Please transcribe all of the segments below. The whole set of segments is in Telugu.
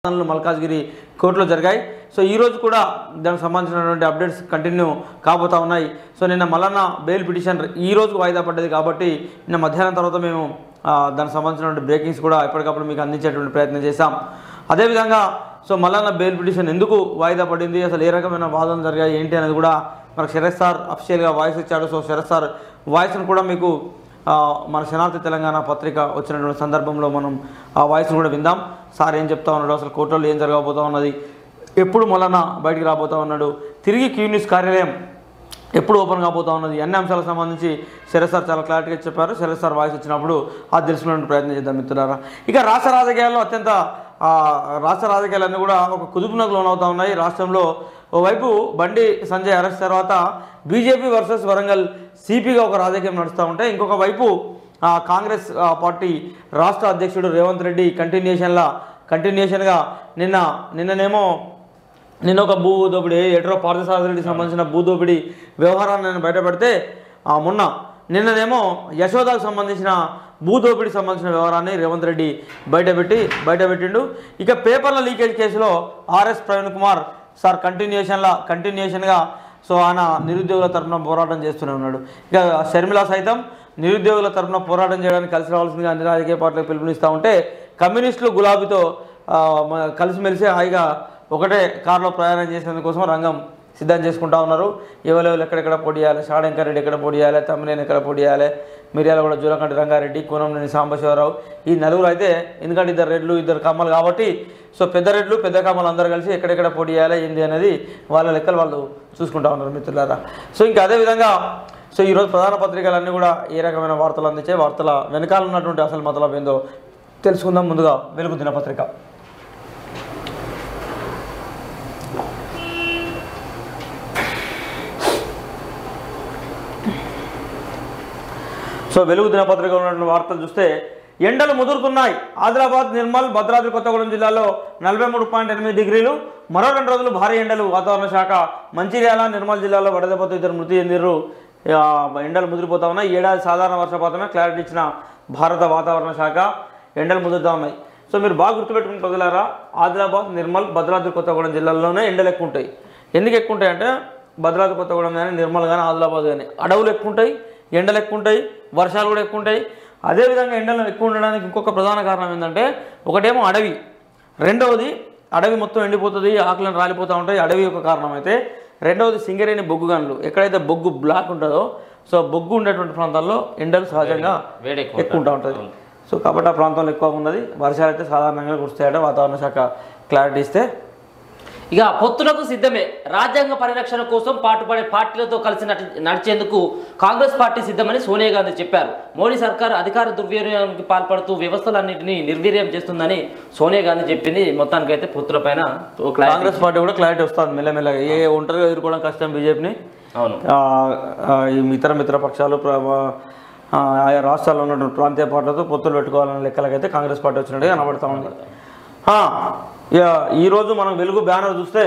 వాదనలు మల్కాజ్గిరి కోర్టులో జరిగాయి సో ఈ రోజు కూడా దానికి సంబంధించినటువంటి అప్డేట్స్ కంటిన్యూ కాబోతా ఉన్నాయి సో నిన్న మల్లన్న బెయిల్ పిటిషన్ ఈ రోజు వాయిదా పడ్డది కాబట్టి నిన్న మధ్యాహ్నం తర్వాత మేము ఆ, దానికి సంబంధించినటువంటి బ్రేకింగ్స్ కూడా ఎప్పటికప్పుడు మీకు అందించేటువంటి ప్రయత్నం చేశాం అదేవిధంగా సో మల్లన్న బెయిల్ పిటిషన్ ఎందుకు వాయిదా పడింది అసలు ఏ రకమైన వాదనలు జరిగాయి ఏంటి అనేది కూడా మనకు శరత్ సార్ అఫిషియల్గా వాయిస్ ఇచ్చాడు సో శరత్ సార్ వాయిస్ను కూడా మీకు ఆ, మన శనార్థి తెలంగాణ పత్రిక వచ్చినటువంటి సందర్భంలో మనం ఆ వాయిస్ను కూడా విందాం సార్ ఏం చెప్తా ఉన్నాడు అసలు కోర్టులో ఏం జరగబోతా ఉన్నది ఎప్పుడు మళ్ళా బయటికి రాబోతా ఉన్నాడు తిరిగి క్యూ న్యూస్ కార్యాలయం ఎప్పుడు ఓపెన్ కాబోతా ఉన్నది అన్ని అంశాలకు సంబంధించి శరత్ సార్ చాలా క్లారిటీగా చెప్పారు శరత్ సార్ వాయిస్ వచ్చినప్పుడు అది తెలుసుకునే ప్రయత్నం చేద్దాం మిత్రులారా ఇక రాష్ట్ర రాజకీయాల్లో అత్యంత ఆ, రాష్ట్ర రాజకీయాలన్నీ కూడా ఒక కుదుపునకు లోనవుతా ఉన్నాయి రాష్ట్రంలో ఓవైపు బండి సంజయ్ అరెస్ట్ తర్వాత బీజేపీ వర్సెస్ వరంగల్ సిపిగా ఒక రాజకీయం నడుస్తూ ఉంటే ఇంకొక వైపు ఆ, కాంగ్రెస్ ఆ, పార్టీ రాష్ట్ర అధ్యక్షుడు రేవంత్ రెడ్డి కంటిన్యూషన్లా కంటిన్యూషన్గా నిన్న నిన్ననేమో నిన్న ఒక భూ దోపిడీ ఎటరో పార్థసారథిరెడ్డికి సంబంధించిన భూ దోపిడీ వ్యవహారాన్ని నేను బయటపెడితే ఆ మొన్న నిన్ననేమో యశోదాకు సంబంధించిన భూ దోపిడీకి సంబంధించిన వ్యవహారాన్ని రేవంత్ రెడ్డి బయటపెట్టి బయటపెట్టిండు ఇక పేపర్ల లీకేజ్ కేసులో ఆర్ఎస్ ప్రవీణ్ కుమార్ సార్ కంటిన్యూషన్లా కంటిన్యూషన్గా సో ఆయన నిరుద్యోగుల తరఫున పోరాటం చేస్తూనే ఉన్నాడు ఇక షర్మిల సైతం నిరుద్యోగుల తరఫున పోరాటం చేయడానికి కలిసి రావాల్సిందిగా అన్ని రాజకీయ పార్టీలకు పిలుపునిస్తూ ఉంటే కమ్యూనిస్టులు గులాబీతో ఆ, మ- కలిసిమెలిసి హాయిగా ఒకటే కారులో ప్రయాణం చేసేందుకోసం రంగం సిద్ధం చేసుకుంటా ఉన్నారు ఎవరెవరు ఎక్కడెక్కడ పొడి చేయాలి షాడెంకర్ రెడ్డి ఎక్కడ పొడి చేయాలి తమ్మినేని ఎక్కడ పొడి చేయాలి మిర్యాల కూడా జూలకంటి రంగారెడ్డి కూనంనేని సాంబశివరావు ఈ నలుగురు అయితే ఎందుకంటే ఇద్దరు రెడ్లు ఇద్దరు కమ్మలు కాబట్టి సో పెద్ద రెడ్లు పెద్ద కమ్మలు అందరూ కలిసి ఎక్కడెక్కడ పొడి చేయాలి ఏంది అనేది వాళ్ళ లెక్కలు వాళ్ళు చూసుకుంటా ఉన్నారు మిత్రులారా సో ఇంకా అదేవిధంగా సో ఈరోజు ప్రధాన పత్రికలన్నీ కూడా ఏ రకమైన వార్తలు అందించాయి వార్తల వెనకాల ఉన్నటువంటి అసలు మతలం ఏందో తెలుసుకుందాం ముందుగా వెలుగు దినపత్రిక సో వెలుగు దినపత్రిక ఉన్నటువంటి వార్తలు చూస్తే ఎండలు ముదురుతున్నాయి ఆదిలాబాద్ నిర్మల్ భద్రాద్రి కొత్తగూడెం జిల్లాలో నలభై మూడు పాయింట్ ఎనిమిది డిగ్రీలు మరో రెండు రోజులు భారీ ఎండలు వాతావరణ శాఖ మంచిర్యాల నిర్మల్ జిల్లాలో వడదెబ్బతో ఇద్దరు మృతి చెందిర్రు ఆ, ఎండలు ముదిరిపోతా ఉన్నాయి ఈ ఏడాది సాధారణ వర్షపాతమే క్లారిటీ ఇచ్చిన భారత వాతావరణ శాఖ ఎండలు ముదురుతా ఉన్నాయి సో మీరు బాగా గుర్తుపెట్టుకుని ప్రజలారా ఆదిలాబాద్ నిర్మల్ భద్రాద్రి కొత్తగూడెం జిల్లాల్లోనే ఎండలు ఎక్కువ ఉంటాయి ఎందుకు ఎక్కువ ఉంటాయి అంటే భద్రాద్రి కొత్తగూడెం కానీ నిర్మల్ కానీ ఆదిలాబాద్ కానీ అడవులు ఎక్కువ ఉంటాయి ఎండలు ఎక్కువ ఉంటాయి వర్షాలు కూడా ఎక్కువ ఉంటాయి అదేవిధంగా ఎండలు ఎక్కువ ఉండడానికి ఇంకొక ప్రధాన కారణం ఏంటంటే ఒకటేమో అడవి రెండవది అడవి మొత్తం ఎండిపోతుంది ఆకులను రాలిపోతూ ఉంటాయి అడవి ఒక కారణం అయితే రెండవది సింగరేణి బొగ్గు గనులు ఎక్కడైతే బొగ్గు బ్లాక్ ఉంటుందో సో బొగ్గు ఉండేటువంటి ప్రాంతాల్లో ఎండలు సహజంగా వేడి ఎక్కువ ఎక్కువ ఉంటా ఉంటుంది సో కాబట్టి ఆ ప్రాంతంలో ఎక్కువ ఉన్నది వర్షాలు అయితే సాధారణంగా కురుస్తాయట వాతావరణ శాఖ క్లారిటీ ఇస్తే ఇక పొత్తులకు సిద్ధమే రాజ్యాంగ పరిరక్షణ కోసం పాటుపడే పార్టీలతో కలిసి నటి- నడిచేందుకు కాంగ్రెస్ పార్టీ సిద్ధమని సోనియా గాంధీ చెప్పారు మోడీ సర్కార్ అధికార దుర్వినియోగానికి పాల్పడుతూ వ్యవస్థలన్నింటినీ నిర్వీర్యం చేస్తుందని సోనియా గాంధీ చెప్పింది మొత్తానికైతే పొత్తులపైన ఓ క్లారిటీ కాంగ్రెస్ పార్టీ కూడా క్లారిటీ వస్తుంది మెల్లమెల్లగా ఏ ఒంటరిగా ఎదుర్కోవడం కష్టం బీజేపీని అవును ఆ, ఆ, ఈ ఇతర మిత్ర పక్షాలు ప్ర- ఆ, ఆయా రాష్ట్రాల్లో ఉన్నటువంటి ప్రాంతీయ పార్టీలతో పొత్తులు పెట్టుకోవాలనే లెక్కలకైతే కాంగ్రెస్ పార్టీ వచ్చినట్టుగా కనబడతా ఉంది ఆ, ఇక ఈరోజు మనం వెలుగు బ్యానర్ చూస్తే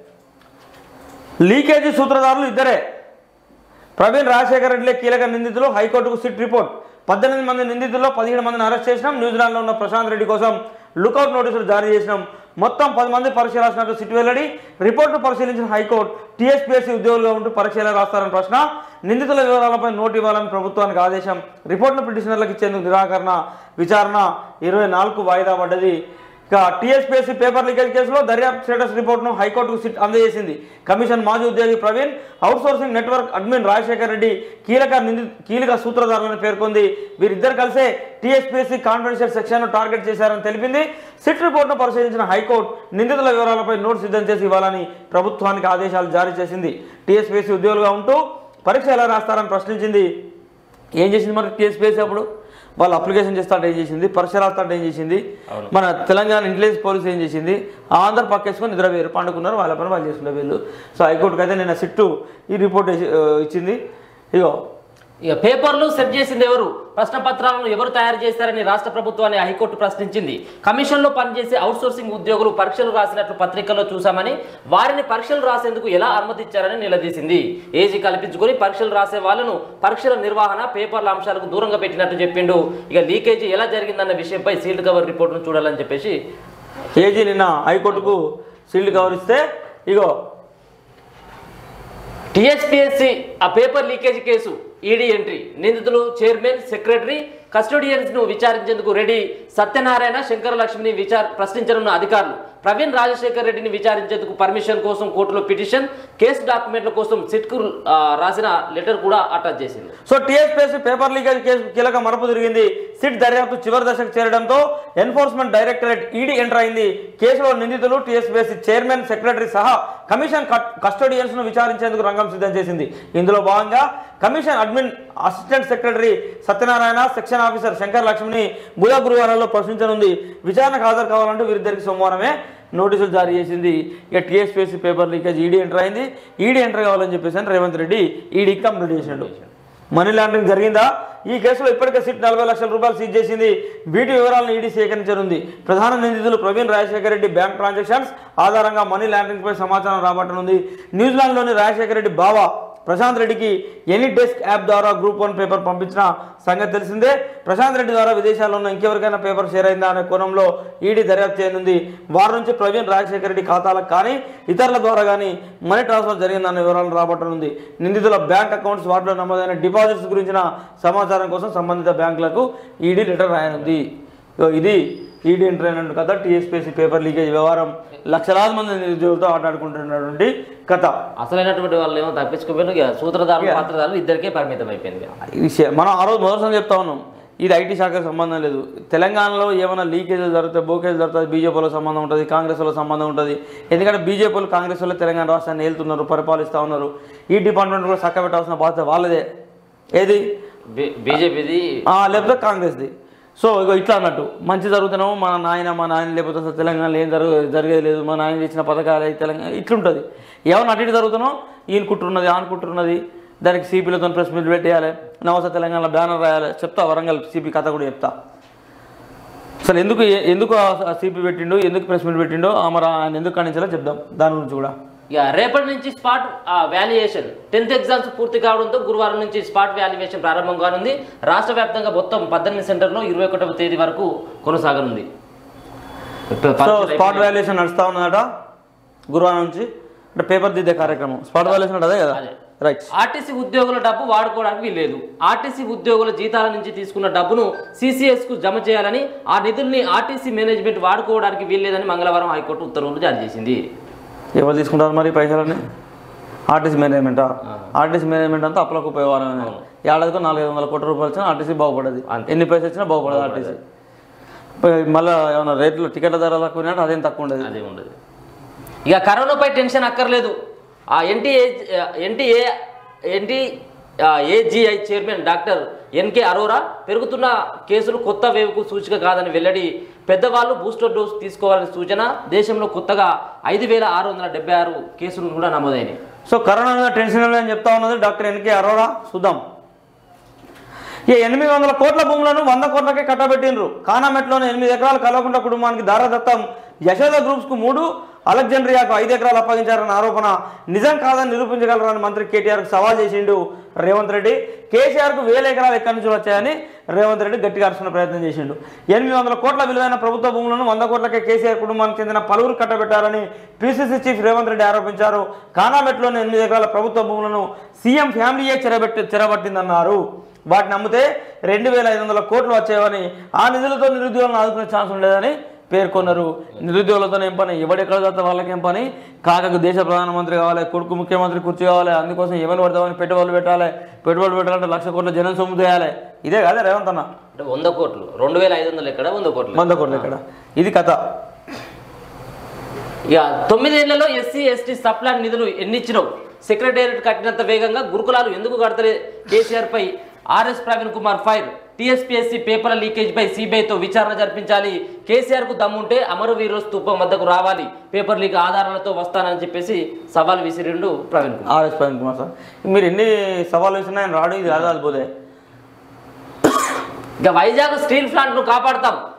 లీకేజీ సూత్రధారులు ఇద్దరే ప్రవీణ్ రాజశేఖర రెడ్డిలే కీలక నిందితులు హైకోర్టుకు సిట్ రిపోర్ట్ పద్దెనిమిది మంది నిందితుల్లో పదిహేడు మందిని అరెస్ట్ చేసినాం న్యూజిలాండ్లో ఉన్న ప్రశాంత్ రెడ్డి కోసం లుకౌట్ నోటీసులు జారీ చేసినాం మొత్తం పది మంది పరీక్ష రాసినట్టు సిట్ వెల్లడి రిపోర్టు పరిశీలించిన హైకోర్టు టీఎస్పీఎస్సీ ఉద్యోగులుగా ఉంటూ పరీక్ష ఎలా రాస్తారని ప్రశ్న నిందితుల వివరాలపై నోటు ఇవ్వాలని ప్రభుత్వానికి ఆదేశం రిపోర్టును పిటిషనర్లకు ఇచ్చేందుకు నిరాకరణ విచారణ ఇరవై నాలుగు వాయిదా పడ్డది ఇక టీఎస్పీఎస్సీ పేపర్ లీకేజ్ కేసులో దర్యాప్తు స్టేటస్ రిపోర్ట్ను హైకోర్టుకు సిట్ అందజేసింది కమిషన్ మాజీ ఉద్యోగి Praveen outsourcing network admin Rajasekhar Reddy కీలక నింది కీలక సూత్రధారులను పేర్కొంది వీరిద్దరు కలిసే టీఎస్పీఎస్సీ కాన్ఫిడెన్షియల్ సెక్షన్ను టార్గెట్ చేశారని తెలిపింది సిట్ రిపోర్ట్ను పరిశీలించిన హైకోర్టు నిందితుల వివరాలపై నోటు సిద్ధం చేసి ఇవ్వాలని ప్రభుత్వానికి ఆదేశాలు జారీ చేసింది టీఎస్పీఎస్సీ ఉద్యోగులుగా ఉంటూ పరీక్ష ఎలా రాస్తారని ప్రశ్నించింది ఏం చేసింది మరి టీఎస్పీఎస్సీ అప్పుడు వాళ్ళు అప్లికేషన్ చేస్తాంటే ఏం చేసింది పరీక్ష రాస్తాంటే ఏం చేసింది మన తెలంగాణ ఇంటెలిజెన్స్ పోలీస్ ఏం చేసింది ఆంధ్ర పక్కేసుకొని నిద్ర వేరు పండుకున్నారు వాళ్ళ పని వాళ్ళు చేసుకునే వీళ్ళు సో హైకోర్టుకి అయితే నిన్న సిట్టు ఈ రిపోర్ట్ ఇచ్చి- ఆ, ఇచ్చింది ఇగో ఇక పేపర్లు సెట్ చేసింది ఎవరు ప్రశ్న పత్రాలను ఎవరు తయారు చేశారని రాష్ట్ర ప్రభుత్వాన్ని హైకోర్టు ప్రశ్నించింది కమిషన్లో పనిచేసే అవుట్సోర్సింగ్ ఉద్యోగులు పరీక్షలు రాసినట్లు పత్రికల్లో చూశామని వారిని పరీక్షలు రాసేందుకు ఎలా అనుమతించారని నిలదీసింది ఏజీ కల్పించుకొని పరీక్షలు రాసే వాళ్ళను పరీక్షల నిర్వహణ పేపర్ల అంశాలకు దూరంగా పెట్టినట్టు చెప్పిండు ఇక లీకేజీ ఎలా జరిగిందన్న విషయంపై సీల్డ్ కవర్ రిపోర్ట్ను చూడాలని చెప్పేసి ఏజీ నిన్న హైకోర్టుకు సీల్డ్ కవర్ ఇస్తే ఇగో టిఎస్పిఎస్సి ఆ పేపర్ లీకేజ్ కేసు ఈడీ ఎంట్రీ నిందితులు చైర్మన్ సెక్రటరీ కస్టోడియన్స్ ను విచారించేందుకు రెడీ సత్యనారాయణ శంకర లక్ష్మిని విచార ప్రశ్నించనున్న అధికారులు ప్రవీణ్ రాజశేఖర్ రెడ్డిని విచారించేందుకు పర్మిషన్ కోసం కోర్టులో పిటిషన్ కేసు డాక్యుమెంట్ల కోసం సిట్కు ఆ, రాసిన లెటర్ కూడా అటాచ్ చేసింది సో టీఎస్పీఎస్సీ పేపర్ లీకేజ్ కేసు కీలక మరపు జరిగింది సిట్ దర్యాప్తు చివరి దశకు చేరడంతో ఎన్ఫోర్స్మెంట్ డైరెక్టరేట్ ఈడీ ఎంటర్ అయింది కేసులో నిందితులు టీఎస్పీఎస్సీ చైర్మన్ సెక్రటరీ సహా కమిషన్ కస్టోడియన్స్ ను విచారించేందుకు రంగం సిద్ధం చేసింది ఇందులో భాగంగా commission admin assistant secretary Satyanarayana section officer Shankar లక్ష్మిని బుధ గురువారంలో ప్రశ్నించనుంది విచారణకు హాజరు కావాలంటూ వీరిద్దరికి సోమవారమే నోటీసులు జారీ చేసింది ఇక TSPSC paper leakage ED enter అయింది ఈడీ ఎంటర్ కావాలని చెప్పేసి అని రేవంత్ రెడ్డి ఈడీ కంప్లీట్ చేసిండు మనీ లాండరింగ్ జరిగిందా ఈ కేసులో ఇప్పటికే సిట్ నలభై లక్షల రూపాయలు సీజ్ చేసింది వీటి వివరాలను ఈడీ సేకరించనుంది ప్రధాన నిందితులు ప్రవీణ్ రాజశేఖర రెడ్డి బ్యాంక్ ట్రాన్సాక్షన్స్ ఆధారంగా మనీ లాండరింగ్ పై సమాచారం రాబట్టనుంది న్యూజిలాండ్లోని రాజశేఖర రెడ్డి బావ ప్రశాంత్ రెడ్డికి ఎనీ డెస్క్ యాప్ ద్వారా గ్రూప్ వన్ పేపర్ పంపించిన సంగతి తెలిసిందే ప్రశాంత్ రెడ్డి ద్వారా విదేశాల్లో ఉన్న ఇంకెవరికైనా పేపర్ షేర్ అయిందా అనే కోణంలో ఈడీ దర్యాప్తు చేయనుంది వారి నుంచి ప్రవీణ్ రాజశేఖర రెడ్డి ఖాతాలకు కానీ ఇతరుల ద్వారా కానీ మనీ ట్రాన్స్ఫర్ జరిగిందన్న వివరాలను రాబట్టనుంది నిందితుల బ్యాంక్ అకౌంట్స్ వాటిలో నమోదైన డిపాజిట్స్ గురించిన సమాచారం కోసం సంబంధిత బ్యాంకులకు ఈడీ లెటర్ రాయనుంది ఇగో ఇది ఈడీ ఎంటర్ అయినట్టు కథ టీఎస్పీఎస్సీ పేపర్ లీకేజ్ వ్యవహారం లక్షలాది మంది నిరుద్యోగులతో ఆటాడుకుంటున్నటువంటి కథ అసలైనటువంటి వాళ్ళు ఏమో తప్పించుకోపోయిన ఇక సూత్రధారులు పాత్రధారులు ఇద్దరికే పరిమితం అయిపోయింది ఈ విషయం మనం ఆ రోజు మొదటిసారి చెప్తా ఉన్నాం ఇది ఐటీ శాఖకు సంబంధం లేదు తెలంగాణలో ఏమైనా లీకేజ్ జరుగుతాయి బోకేజ్ జరుగుతుంది బీజేపీలో సంబంధం ఉంటుంది కాంగ్రెస్లో సంబంధం ఉంటుంది ఎందుకంటే బీజేపీలు కాంగ్రెస్లో తెలంగాణ రాష్ట్రాన్ని ఏలుతున్నారు పరిపాలిస్తూ ఉన్నారు ఈ డిపార్ట్మెంట్ కూడా చక్క పెట్టాల్సిన బాధ్యత వాళ్ళదే ఏది బీజేపీది ఆ, లేకపోతే కాంగ్రెస్ది సో ఇగో ఇట్లా అన్నట్టు మంచి జరుగుతున్నాము మన నాయన మా నాయన లేకపోతే అసలు తెలంగాణలో ఏం జరుగు జరిగేది లేదు మా నాయన చేసిన పథకాలు అయి తెలంగాణ ఇట్లుంటుంది ఏమన్నా అటు ఇటు జరుగుతున్నావు ఈయన కుట్టున్నది ఆన్ కుట్టున్నది దానికి సిపిలతో ప్రెస్ మీట్ పెట్టేయాలి నవస తెలంగాణ బ్యానర్ రాయాలి చెప్తా వరంగల్ సిపి కథ కూడా చెప్తా అసలు ఎందుకు ఏ- ఎందుకు సిపి పెట్టిండు ఎందుకు ప్రెస్ మీట్ పెట్టిండో ఆ మరి ఆయన ఎందుకు ఖండించాలో చెప్దాం దాని గురించి కూడా ఇక రేపటి నుంచి స్పాట్ వాల్యుయేషన్ టెన్త్ ఎగ్జామ్స్ పూర్తి కావడంతో గురువారం నుంచి స్పాట్ వాల్యుయేషన్ ప్రారంభం కానుంది రాష్ట్ర వ్యాప్తంగా మొత్తం పద్దెనిమిది సెంటర్లో ఇరవై ఒకటవ తేదీ వరకు కొనసాగనుంది సో స్పాట్ వాల్యుయేషన్ నడుస్తా ఉన్నదట గురువారం నుంచి అంటే పేపర్ దిద్దే కార్యక్రమం స్పాట్ వాల్యుయేషన్ అదే కదా అదే. రైట్ ఆర్టీసీ ఉద్యోగుల డబ్బు వాడుకోవడానికి వీల్లేదు ఆర్టీసీ ఉద్యోగుల జీతాల నుంచి తీసుకున్న డబ్బును సిసిఎస్ కు జమ చేయాలని ఆ నిధుల్ని ఆర్టీసీ మేనేజ్మెంట్ వాడుకోవడానికి వీల్లేదని మంగళవారం హైకోర్టు ఉత్తర్వులు జారీ చేసింది ఎవరు తీసుకుంటారు మరి పైసలని ఆర్టీసీ మేనేజ్మెంటా ఆర్టీసీ మేనేజ్మెంట్ అంతా అప్పులకు ఉపయోగం ఏడాదికి నాలుగు వందల కోట్ల రూపాయలు వచ్చినా ఆర్టీసీ బాగుపడదు అంతే. ఎన్ని పైసలు వచ్చినా బాగుపడదు ఆర్టీసీ మళ్ళీ ఏమైనా రేట్లు టికెట్ల ధర తక్కువ ఉన్నట్టు అదేం తక్కువ ఉండదు అదే ఉండదు ఇక కరోనాపై టెన్షన్ అక్కర్లేదు ఆ NTA NTA NT AGI chairman doctor NK Arora పెరుగుతున్న కేసులు కొత్త వేవ్కు సూచిక కాదని వెల్లడి పెద్దవాళ్ళు బూస్టర్ డోస్ తీసుకోవాలని సూచన దేశంలో కొత్తగా ఐదు వేల ఆరు వందల డెబ్బై ఆరు కేసులు కూడా నమోదైనాయి సో కరోనా మీద టెన్షన్ అని చెప్తా ఉన్నది డాక్టర్ ఎన్కే అరోరా చూద్దాం ఈ ఎనిమిది వందల కోట్ల భూములను వంద కోట్లకే కట్టబెట్టిండ్రు కానామెట్లోని ఎనిమిది ఎకరాలు కలవకుండా కుటుంబానికి దారదత్తం యశోద గ్రూప్స్కు మూడు అలెగ్జాండ్రియాకు ఐదు ఎకరాలు అప్పగించారన్న ఆరోపణ నిజం కాదని నిరూపించగలరని మంత్రి కేటీఆర్కు సవాల్ చేసిండు రేవంత్ రెడ్డి కేసీఆర్కు వేల ఎకరాలు ఎక్కడి నుంచి వచ్చాయని రేవంత్ రెడ్డి గట్టిగా అరుచుకునే ప్రయత్నం చేసిండు ఎనిమిది వందల కోట్ల విలువైన ప్రభుత్వ భూములను వంద కోట్లకే కేసీఆర్ కుటుంబానికి చెందిన పలువురు కట్టబెట్టారని పిసిసి చీఫ్ రేవంత్ రెడ్డి ఆరోపించారు కానామెట్లోని ఎనిమిది ఎకరాల ప్రభుత్వ భూములను సీఎం ఫ్యామిలీయే చెరబెట్టి చెరబట్టిందన్నారు వాటిని అమ్మితే రెండు వేల ఐదు వందల కోట్లు వచ్చేవని ఆ నిధులతో నిరుద్యోగులను ఆదుకునే ఛాన్స్ ఉండేదని పేర్కొన్నారు నిరుద్యోగులతో ఏం పని ఎవడెక్కడ చదివితే వాళ్ళకి ఏం పని కాకకు దేశ ప్రధానమంత్రి కావాలి కొడుకు ముఖ్యమంత్రి కుర్చీ కావాలి అందుకోసం ఎవరు పడతామని పెట్టుబడులు పెట్టాలి పెట్టుబడులు పెట్టాలంటే లక్ష కోట్ల జనం సొమ్ము చేయాలి ఇదే కదా రేవంత్ అన్న అంటే వంద కోట్లు రెండు వేల ఐదు వందలు ఎక్కడ వంద కోట్లు వంద కోట్లు ఇక్కడ ఇది కథ ఇక తొమ్మిదేళ్లలో ఎస్సీ ఎస్టీ సప్లాన్ నిధులు ఎన్నిచ్చినావు సెక్రటేరియట్ కట్టినంత వేగంగా గురుకులాలు ఎందుకు కడతలే కేసీఆర్ పై RS Praveen Kumar fire TSPSC పేపర్ల లీకేజ్ పై సిబిఐతో విచారణ జరిపించాలి కేసీఆర్ కు దమ్ముంటే అమరవీరు స్తూపం వద్దకు రావాలి పేపర్ లీక్ ఆధారాలతో వస్తానని చెప్పేసి సవాల్ విసిరిండు ప్రవీణ్ కుమార్ ఆర్ఎస్ ప్రవీణ్ కుమార్ సార్ మీరు ఎన్ని సవాళ్ళు వేసినా ఆయన రాడు ఇది ఆదాలు పోతే ఇక వైజాగ్ స్టీల్ ప్లాంట్ ను కాపాడతాం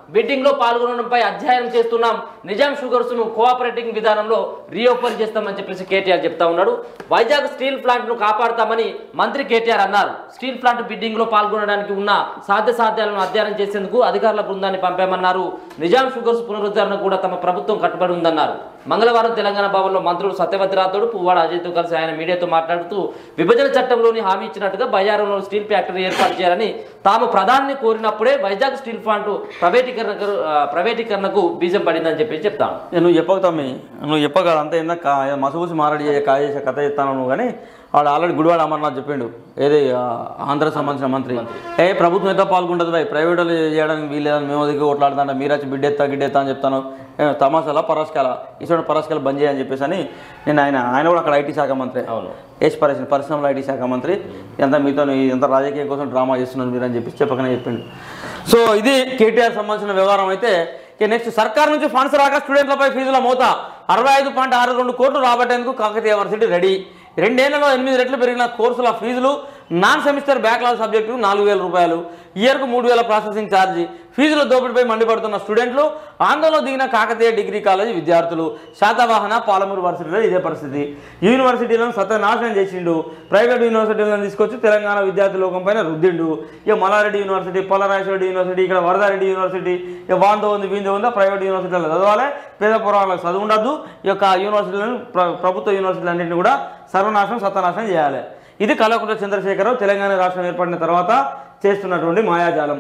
బిడ్డింగ్ లో పాల్గొనడంపై అధ్యయనం చేస్తున్నాం నిజాం షుగర్స్ ను కోఆపరేటింగ్ విధానంలో రీఓపెన్ చేస్తామని చెప్పేసి కేటీఆర్ చెప్తా ఉన్నాడు వైజాగ్ స్టీల్ ప్లాంట్ ను కాపాడుతామని మంత్రి కేటీఆర్ అన్నారు స్టీల్ ప్లాంట్ బిడ్డింగ్ లో పాల్గొనడానికి ఉన్న సాధ్య సాధ్యాలను అధ్యయనం చేసేందుకు అధికారుల బృందాన్ని పంపామన్నారు నిజాం షుగర్స్ పునరుద్ధరణ కూడా తమ ప్రభుత్వం కట్టుబడి ఉందన్నారు మంగళవారం తెలంగాణ భవన్లో మంత్రులు సత్యవతి రాథోడ్ పువ్వాడ అజయ్తో కలిసి ఆయన మీడియాతో మాట్లాడుతూ విభజన చట్టంలోని హామీ ఇచ్చినట్టుగా బయ్యారంలో స్టీల్ ఫ్యాక్టరీ ఏర్పాటు చేయాలని తాము ప్రధాని కోరినప్పుడే వైజాగ్ స్టీల్ ప్లాంట్ ప్రైవేటీకరణకు ఆ, ప్రైవేటీకరణకు బీజం పడిందని చెప్పి చెప్తాను ఏ, నువ్వు చెప్పకు తమ్మి నువ్వు చెప్పక అంతా ఏందా కా మసూసి మారడి కాయ చేసే కథ చెప్తాను నువ్వు కానీ వాడు ఆల్రెడీ గుడివాడ అమర్నాథ్ చెప్పిండు ఏది ఆ, ఆంధ్ర సంబంధించిన మంత్రి ఏ ప్రభుత్వం ఎంత పాల్గొంటుంది భయ్ ప్రైవేట్ వాళ్ళు చేయడానికి వీలేదని మేము దిగి కొట్లాడుతుంటే మీరు వచ్చి బిడ్డెత్తా గిడ్డెత్తా అని చెప్తాను ఏ, తమాషాలా పరస్కాల ఇటువంటి పరస్కాలు బంద్ చేయని చెప్పేసి అని నేను ఆయన ఆయన కూడా అక్కడ ఐటీ శాఖ మంత్రి అవును ఎస్ పరిశ్రమ పరిశ్రమల ఐటీ శాఖ మంత్రి ఎంత మీతో ఎంత రాజకీయం కోసం డ్రామా చేస్తున్నారు మీరు అని చెప్పి చెప్పకనే చెప్పిండు సో ఇది కేటీఆర్ సంబంధించిన వ్యవహారం అయితే ఇక నెక్స్ట్ సర్కార్ నుంచి ఫండ్స్ రాక స్టూడెంట్లపై ఫీజుల మోత అరవై ఐదు పాయింట్ ఆరు రెండు కోట్లు రాబట్టేందుకు కాకతీయ యూనివర్సిటీ రెడీ రెండేళ్లలో ఎనిమిది రెట్లు పెరిగిన కోర్సుల ఫీజులు నాన్ సెమిస్టర్ బ్యాక్లాగ్ సబ్జెక్టు నాలుగు వేల రూపాయలు ఇయర్కు మూడు వేల ప్రాసెసింగ్ ఛార్జీ ఫీజుల దోపిడీపై మండిపడుతున్న స్టూడెంట్లు ఆందోళన దిగిన కాకతీయ డిగ్రీ కాలేజ్ విద్యార్థులు శాతవాహన పాలమూరు యూనివర్సిటీలో ఇదే పరిస్థితి యూనివర్సిటీలను సత్యనాశనం చేసిండు ప్రైవేట్ యూనివర్సిటీలను తీసుకొచ్చి తెలంగాణ విద్యార్థి లోకం పైన రుద్దిండు ఇక మల్లారెడ్డి యూనివర్సిటీ పొల్లరాజరెడ్డి యూనివర్సిటీ ఇక్కడ వరదారెడ్డి యూనివర్సిటీ ఇక వాందో ఉంది వీందో ఉందా ప్రైవేట్ యూనివర్సిటీలో చదవాలి పేద పురాణాలకు చదువు ఉండద్దు ఈ యొక్క యూనివర్సిటీలను ప్ర- ప్రభుత్వ యూనివర్సిటీలన్నింటినీ కూడా సర్వనాశనం సత్యనాశనం చేయాలి ఇది కల్వకుంట్ల చంద్రశేఖరరావు తెలంగాణ రాష్ట్రం ఏర్పడిన తర్వాత చేస్తున్నటువంటి మాయాజాలం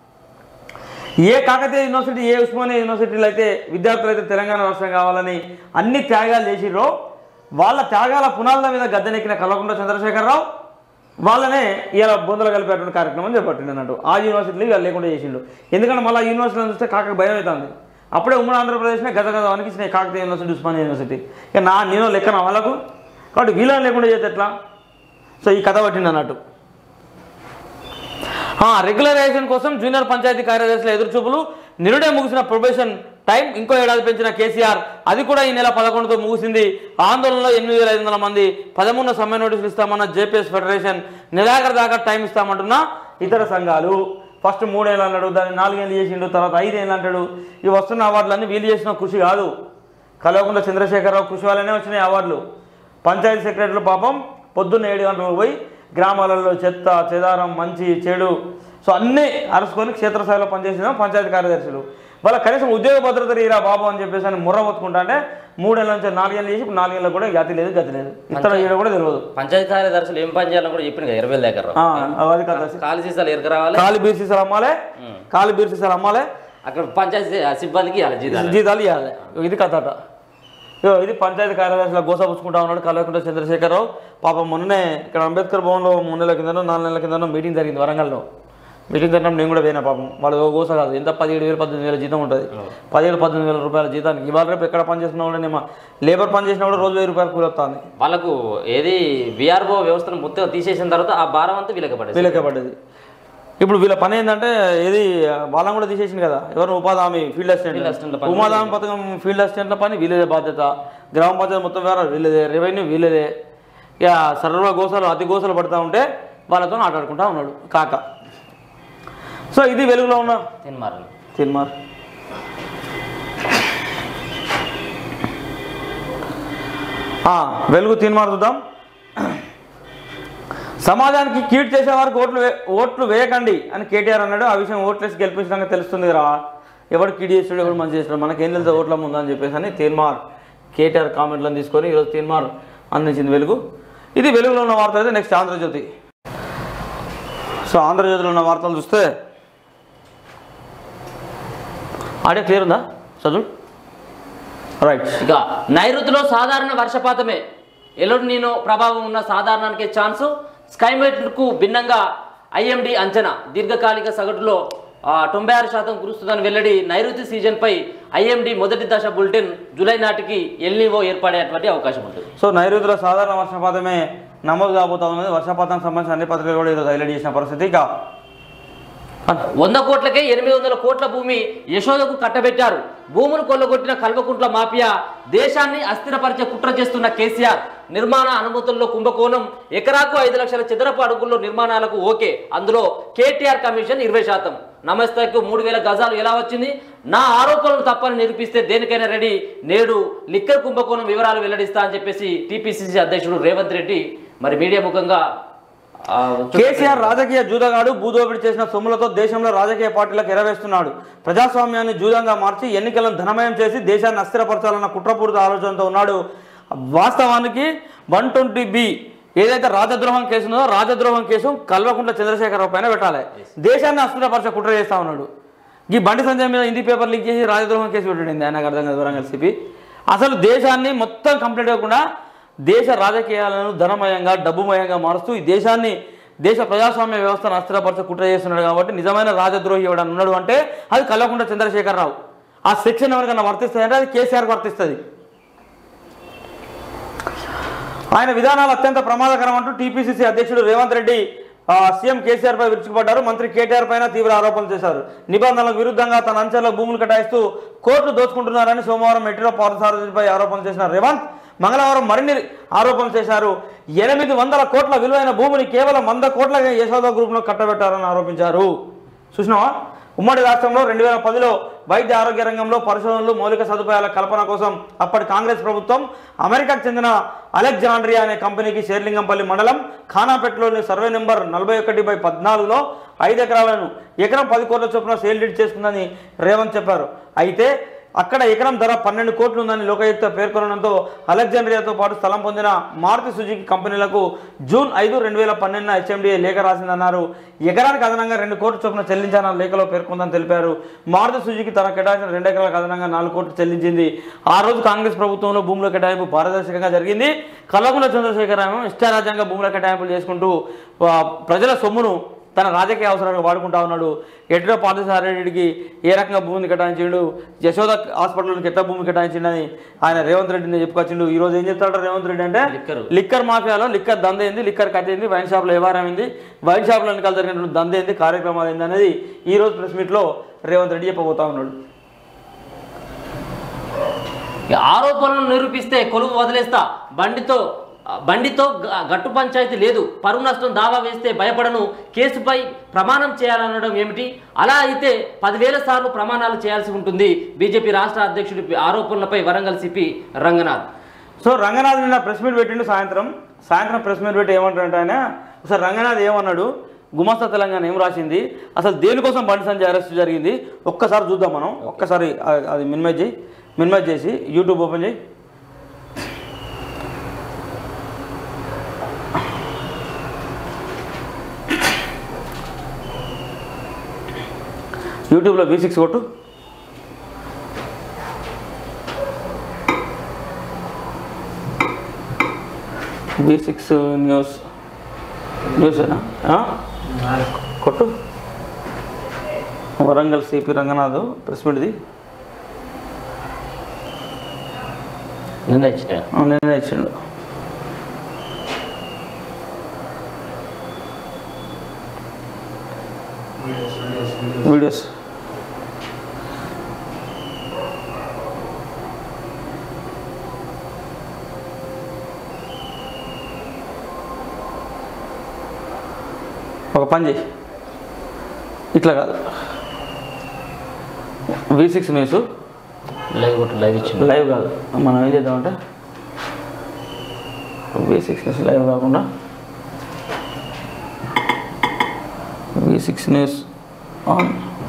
ఏ కాకతీయ యూనివర్సిటీ ఏ ఉస్మానియా యూనివర్సిటీలు అయితే విద్యార్థులు అయితే తెలంగాణ రాష్ట్రం కావాలని అన్ని త్యాగాలు చేసిర్రో వాళ్ళ త్యాగాల పునాదుల మీద గద్దెనెక్కిన కల్వకుంట్ల చంద్రశేఖరరావు వాళ్ళనే ఇలా బొందలు కలిపేటువంటి కార్యక్రమం చేపట్టిండు అన్నట్టు ఆ యూనివర్సిటీలు ఇవాళ లేకుండా చేసిండు ఎందుకంటే మళ్ళీ యూనివర్సిటీలను చూస్తే కాక భయం అవుతుంది అప్పుడే ఉమ్మడి ఆంధ్రప్రదేశ్నే గత గత వనికిచ్చినాయి కాకతీయ యూనివర్సిటీ ఉస్మానియా యూనివర్సిటీ ఇక నా నేను లెక్కన వాళ్ళకు కాబట్టి వీళ్ళని లేకుండా చేస్తే ఎట్లా సో ఈ కథ పట్టింది అన్నట్టు ఆ, రెగ్యులరైజేషన్ కోసం జూనియర్ పంచాయతీ కార్యదర్శుల ఎదురుచూపులు నిరుడే ముగిసిన ప్రొబేషన్ టైం ఇంకో ఏడాది పెంచిన కేసీఆర్ అది కూడా ఈ నెల పదకొండుతో ముగిసింది ఆందోళనలో ఎనిమిది వేల ఐదు వందల మంది పదమూడున సమ్మె నోటీసులు ఇస్తామన్న జేపీఎస్ ఫెడరేషన్ నెలాఖరు దాకా టైం ఇస్తామంటున్న ఇతర సంఘాలు ఫస్ట్ మూడేళ్ళు అన్నాడు దాన్ని నాలుగేళ్ళు చేసిండు తర్వాత ఐదేళ్ళు అంటాడు ఈ వస్తున్న అవార్డులన్నీ వీళ్ళు చేసిన కృషి కాదు కలవకుండా చంద్రశేఖరరావు కృషి వల్లనే వచ్చినాయి అవార్డులు పంచాయతీ సెక్రటరీలు పాపం పొద్దున్న ఏడు గంటలకు పోయి గ్రామాలలో చెత్త చెదారం మంచి చెడు సో అన్నీ అరుచుకొని క్షేత్రస్థాయిలో పనిచేసిన పంచాయతీ కార్యదర్శులు వాళ్ళ కనీసం ఉద్యోగ భద్రత రీరా బాబు అని చెప్పేసి అని ముర్ర మొత్తుకుంటా అంటే మూడేళ్ళ నుంచి నాలుగేళ్ళు చేసి ఇప్పుడు నాలుగేళ్ళకి కూడా గతి లేదు గతి లేదు ఇతర ఈడ కూడా తెలియదు పంచాయతీ కార్యదర్శులు ఏం పని చేయాలని కూడా చెప్పిన ఇరవై వేల దగ్గర ఆ, అది కథ ఖాళీ సీసాలు ఎరక రావాలి కాలి బీర్ సీసాలు అమ్మాలే కాలి బీర్ సీసాలు అమ్మాలే అక్కడ పంచాయతీ సిబ్బందికి ఇవ్వాలి జీతాలు జీతాలు ఇవ్వాలి ఇది కథ అట ఇగో ఇది పంచాయతీ కార్యదర్శిలో గోసపుచ్చుకుంటా ఉన్నాడు కల్వకుంట్ల చంద్రశేఖరరావు పాపం మొన్ననే ఇక్కడ అంబేద్కర్ భవన్లో మూడు నెలల కిందనో నాలుగు నెలల కిందనో మీటింగ్ జరిగింది వరంగల్లో మీటింగ్ జరిగినప్పుడు నేను కూడా పోయినా పాపం వాడు ఓ గోస కాదు ఎంత పదిహేడు వేలు పద్దెనిమిది వేల జీతం ఉంటుంది పదిహేడు పద్దెనిమిది వేల రూపాయల జీతానికి ఇవాళ రేపు ఎక్కడ పని చేసిన కూడా నేను లేబర్ పని చేసినా కూడా రోజు వెయ్యి రూపాయలు కూలి వస్తుంది వాళ్ళకు ఏది విఆర్ఓ వ్యవస్థను మొత్తం తీసేసిన తర్వాత ఆ భారం అంతా వీళ్ళకి పడేది వీళ్ళకే పడ్డది ఇప్పుడు వీళ్ళ పని ఏంటంటే ఏది వాళ్ళని కూడా తీసేసింది కదా ఎవరు ఉపాధి హామీ ఫీల్డ్ అసిస్టెంట్ల అసిస్టెంట్ పని ఉపాధి హామీ పథకం ఫీల్డ్ అసిస్టెంట్ల పని వీళ్ళదే బాధ్యత గ్రామ పంచాయతీ మొత్తం వేరే వీళ్ళదే రెవెన్యూ వీళ్ళదే ఇక సర్వ గోసాలు అతి గోసాలు పడుతూ ఉంటే వాళ్ళతో ఆటాడుకుంటా ఉన్నాడు కాక సో ఇది వెలుగులో ఉన్న తిన్మారని తిన్మార్ ఆ, వెలుగు తిన్మార్ చూద్దాం సమాజానికి కీట్ చేసే వారికి ఓట్లు వే- ఓట్లు వేయకండి అని కేటీఆర్ అన్నాడు ఆ విషయం ఓట్లేసి గెలిపించడానికి తెలుస్తుంది రా ఎవడు కీడ్ చేసాడు ఎవడు మంచి చేసాడు మనకేం తెలుసు ఓట్ల ముందు అని చెప్పేసి అని తీన్మార్ కేటీఆర్ కామెంట్లను తీసుకొని ఈరోజు తీన్మార్ అందించింది వెలుగు ఇది వెలుగులో ఉన్న వార్త అయితే నెక్స్ట్ ఆంధ్రజ్యోతి సో ఆంధ్రజ్యోతిలో ఉన్న వార్తలు చూస్తే ఆడియో క్లియర్ ఉందా చదువు రైట్ ఇక నైరుతిలో సాధారణ వర్షపాతమే ఎల్లుండి నేను ప్రభావం ఉన్న సాధారణానికి ఛాన్సు స్కైమేట్కు భిన్నంగా ఐఎండి అంచనా దీర్ఘకాలిక సగటులో ఆ, తొంభై ఆరు శాతం కురుస్తుందని వెల్లడి నైరుతి సీజన్పై ఐఎండి మొదటి దశ బులెటిన్ జూలై నాటికి ఎల్నివో ఏర్పడేటువంటి అవకాశం ఉంటుంది సో నైరుతిలో సాధారణ వర్షపాతమే నమోదు కాబోతా ఉన్నది వర్షపాతానికి సంబంధించిన అన్ని పత్రికలు కూడా ఈరోజు హైలైట్ చేసిన పరిస్థితి ఇక వంద కోట్లకే ఎనిమిది వందల కోట్ల భూమి యశోదకు కట్టబెట్టారు భూములు కొల్లగొట్టిన కల్వకుంట్ల మాఫియా దేశాన్ని అస్థిరపరిచే కుట్ర చేస్తున్న కేసీఆర్ నిర్మాణ అనుమతుల్లో కుంభకోణం ఎకరాకు ఐదు లక్షల చదరపు అడుగుల్లో నిర్మాణాలకు ఓకే అందులో కేటీఆర్ కమిషన్ ఇరవై శాతం నమస్తేకు మూడు వేల గజాలు ఎలా వచ్చింది నా ఆరోపణలు తప్పని నిరూపిస్తే దేనికైనా రెడీ నేడు లిక్కర్ కుంభకోణం వివరాలు వెల్లడిస్తా అని చెప్పేసి టీపీసీసీ అధ్యక్షుడు రేవంత్ రెడ్డి మరి మీడియా ముఖంగా ఆ, కేసీఆర్ రాజకీయ జూదగాడు భూదోపిడి చేసిన సొమ్ములతో దేశంలో రాజకీయ పార్టీలకు ఎరవేస్తున్నాడు ప్రజాస్వామ్యాన్ని జూదంగా మార్చి ఎన్నికలను ధనమయం చేసి దేశాన్ని అస్థిరపరచాలన్న కుట్రపూరిత ఆలోచనతో ఉన్నాడు వాస్తవానికి వన్ ట్వంటీ బి ఏదైతే రాజద్రోహం కేసు ఉందో రాజద్రోహం కేసు కల్వకుంట్ల చంద్రశేఖరరావు పైన పెట్టాలి దేశాన్ని అస్థిరపరచ కుట్ర చేస్తా ఉన్నాడు ఈ బండి సంజయ్ మీద హిందీ పేపర్ లీక్ చేసి రాజద్రోహం కేసు పెట్టండి ఆయనకు అర్థం కాదు వరంగల్ సిపి అసలు దేశాన్ని మొత్తం కంప్లీట్ అవ్వకుండా దేశ రాజకీయాలను ధనమయంగా డబ్బుమయంగా మారుస్తూ ఈ దేశాన్ని దేశ ప్రజాస్వామ్య వ్యవస్థను అస్థిరపరచ కుట్ర చేస్తున్నాడు కాబట్టి నిజమైన రాజద్రోహి ఎవడన్నా ఉన్నాడు అంటే అది కల్వకుంట్ల చంద్రశేఖరరావు ఆ సెక్షన్ ఎవరికైనా వర్తిస్తుందంటే అది కేసీఆర్కి వర్తిస్తుంది ఆయన విధానాలు అత్యంత ప్రమాదకరం అంటూ టీపీసీసీ అధ్యక్షుడు రేవంత్ రెడ్డి ఆ, సీఎం కేసీఆర్ పై విరుచుకుపడ్డారు మంత్రి కేటీఆర్ పైన తీవ్ర ఆరోపణలు చేశారు నిబంధనలకు విరుద్ధంగా తన అంచెల్లో భూములు కేటాయిస్తూ కోర్టులు దోచుకుంటున్నారని సోమవారం మెట్రో పార్థసారథిపై ఆరోపణలు చేసిన రేవంత్ మంగళవారం మరిన్ని ఆరోపణలు చేశారు ఎనిమిది వందల కోట్ల విలువైన భూమిని కేవలం వంద కోట్ల యశోద గ్రూప్లో కట్టబెట్టారని ఆరోపించారు చూసినావా ఉమ్మడి రాష్ట్రంలో రెండు వేల పదిలో వైద్య ఆరోగ్య రంగంలో పరిశోధనలు మౌలిక సదుపాయాల కల్పన కోసం అప్పటి కాంగ్రెస్ ప్రభుత్వం అమెరికాకు చెందిన అలెగ్జాండ్రియా అనే కంపెనీకి షేర్లింగంపల్లి మండలం ఖానాపేటలోని సర్వే నెంబర్ నలభై ఒకటి బై పద్నాలుగులో ఐదు ఎకరాలను ఎకరం పది కోట్ల చొప్పున సేల్ డీడ్ చేసుకుందని రేవంత్ చెప్పారు అయితే అక్కడ ఎకరం ధర పన్నెండు కోట్లు ఉందని లోకాయుక్త పేర్కొనడంతో అలెగ్జాండ్రియాతో పాటు స్థలం పొందిన మారుతి సుజుకి కంపెనీలకు జూన్ ఐదు రెండు వేల పన్నెండున హెచ్ఎండిఏ లేఖ రాసిందన్నారు ఎకరానికి అదనంగా రెండు కోట్ల చొప్పున చెల్లించాలని లేఖలో పేర్కొందని తెలిపారు మారుతి సుజుకి తన కేటాయించిన రెండు ఎకరాలకు అదనంగా నాలుగు కోట్లు చెల్లించింది ఆ రోజు కాంగ్రెస్ ప్రభుత్వంలో భూముల కేటాయింపు పారదర్శకంగా జరిగింది కల్లకుంట్ల చంద్రశేఖరరావు ఇష్టారాజ్యంగా భూముల కేటాయింపులు చేసుకుంటూ ఆ, ప్రజల సొమ్మును తన రాజకీయ అవసరాలకు వాడుకుంటా ఉన్నాడు ఎడ్రో పార్థసారెడ్డికి ఏ రకంగా భూమిని కేటాయించిండు యశోద హాస్పిటల్కి ఎట్లా భూమి కేటాయించిండని ఆయన రేవంత్ రెడ్డిని చెప్పుకొచ్చిండు ఈ రోజు ఏం చెప్తాడు రేవంత్ రెడ్డి అంటే లిక్కరు. లిక్కర్ మాఫియాలో లిక్కర్ దందేంది లిక్కర్ కట్టేంది వైన్ షాప్లో వ్యవహారం ఏంది వైన్ షాప్లో వెనకాల జరిగినటువంటి దందేంది కార్యక్రమాలు ఏంది అనేది ఈ రోజు ప్రెస్ మీట్లో రేవంత్ రెడ్డి చెప్పబోతా ఉన్నాడు ఈ ఆరోపణలను నిరూపిస్తే కొలువు వదిలేస్తా బండితో బండితో గ- గట్టు పంచాయతీ లేదు పరువు నష్టం దావా వేస్తే భయపడను కేసుపై ప్రమాణం చేయాలనడం ఏమిటి అలా అయితే పదివేల సార్లు ప్రమాణాలు చేయాల్సి ఉంటుంది బీజేపీ రాష్ట్ర అధ్యక్షుడి ఆరోపణలపై వరంగల్ సిపి రంగనాథ్ సో రంగనాథ్ నిన్న ప్రెస్ మీట్ పెట్టిండు సాయంత్రం సాయంత్రం ప్రెస్ మీట్ పెట్టి ఏమంటాడంటే ఆయన ఒకసారి రంగనాథ్ ఏమన్నాడు గుమస్తా తెలంగాణ ఏం రాసింది అసలు దేనికోసం బండి సంజయ్ అరెస్ట్ జరిగింది ఒక్కసారి చూద్దాం మనం ఒక్కసారి ఆ- అది మినిమైజ్ చేయి మినిమైజ్ చేసి యూట్యూబ్ ఓపెన్ చేయి యూట్యూబ్లో వి సిక్స్ కొట్టు బి సిక్స్ న్యూస్ న్యూసేనా ఆ? కొట్టు వరంగల్ సిపి రంగనాథ్ ప్రెస్ మీట్ది నిర్ణయించిన ఆ, నేనే ఇచ్చిండు వీడియోస్ ఒక పని చేయి ఇట్లా కాదు వి సిక్స్ న్యూస్ లైవ్ కొట్టు లైవ్ ఇచ్చింది లైవ్ కాదు మనం ఏం చేద్దామంటే వి సిక్స్ న్యూస్ లైవ్ కాకుండా V six news on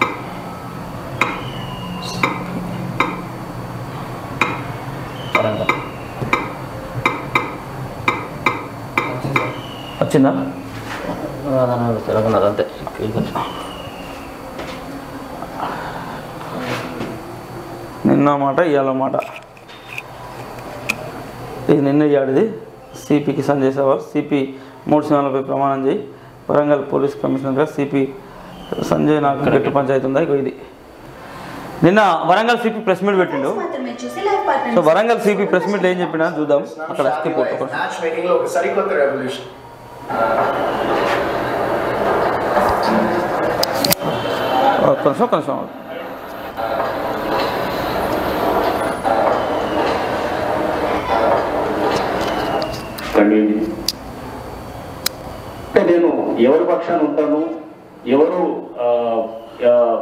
Warangal వచ్చిందా రంగనాథ్ అంతే నిన్న మాట ఇవాళ మాట ఇది నిన్న ఇయ్యాడిది సిపికి సంజయ్ సవాల్ సిపి మూడు సింహాలపై ప్రమాణం చేయి వరంగల్ పోలీస్ కమిషనర్గా సిపి సంజయ్ నాకు గట్టు పంచాయతీ ఉందా ఇగో ఇది నిన్న వరంగల్ సిపి ప్రెస్ మీట్ పెట్టిండు మాత్రమే చూసి live partner so Warangal CP press meet ఏం చెప్పినా చూద్దాం అక్కడ skip కొట్టు, కొట్టు. మ్యాచ్ మేకింగ్ లో ఒక సరికొత్త రెవల్యూషన్ ఒక్క నిమిషం ఒక్క నిమిషం కండి అంటే నేను ఎవరి పక్షాన ఉంటాను ఎవరు ఆ, ఆ,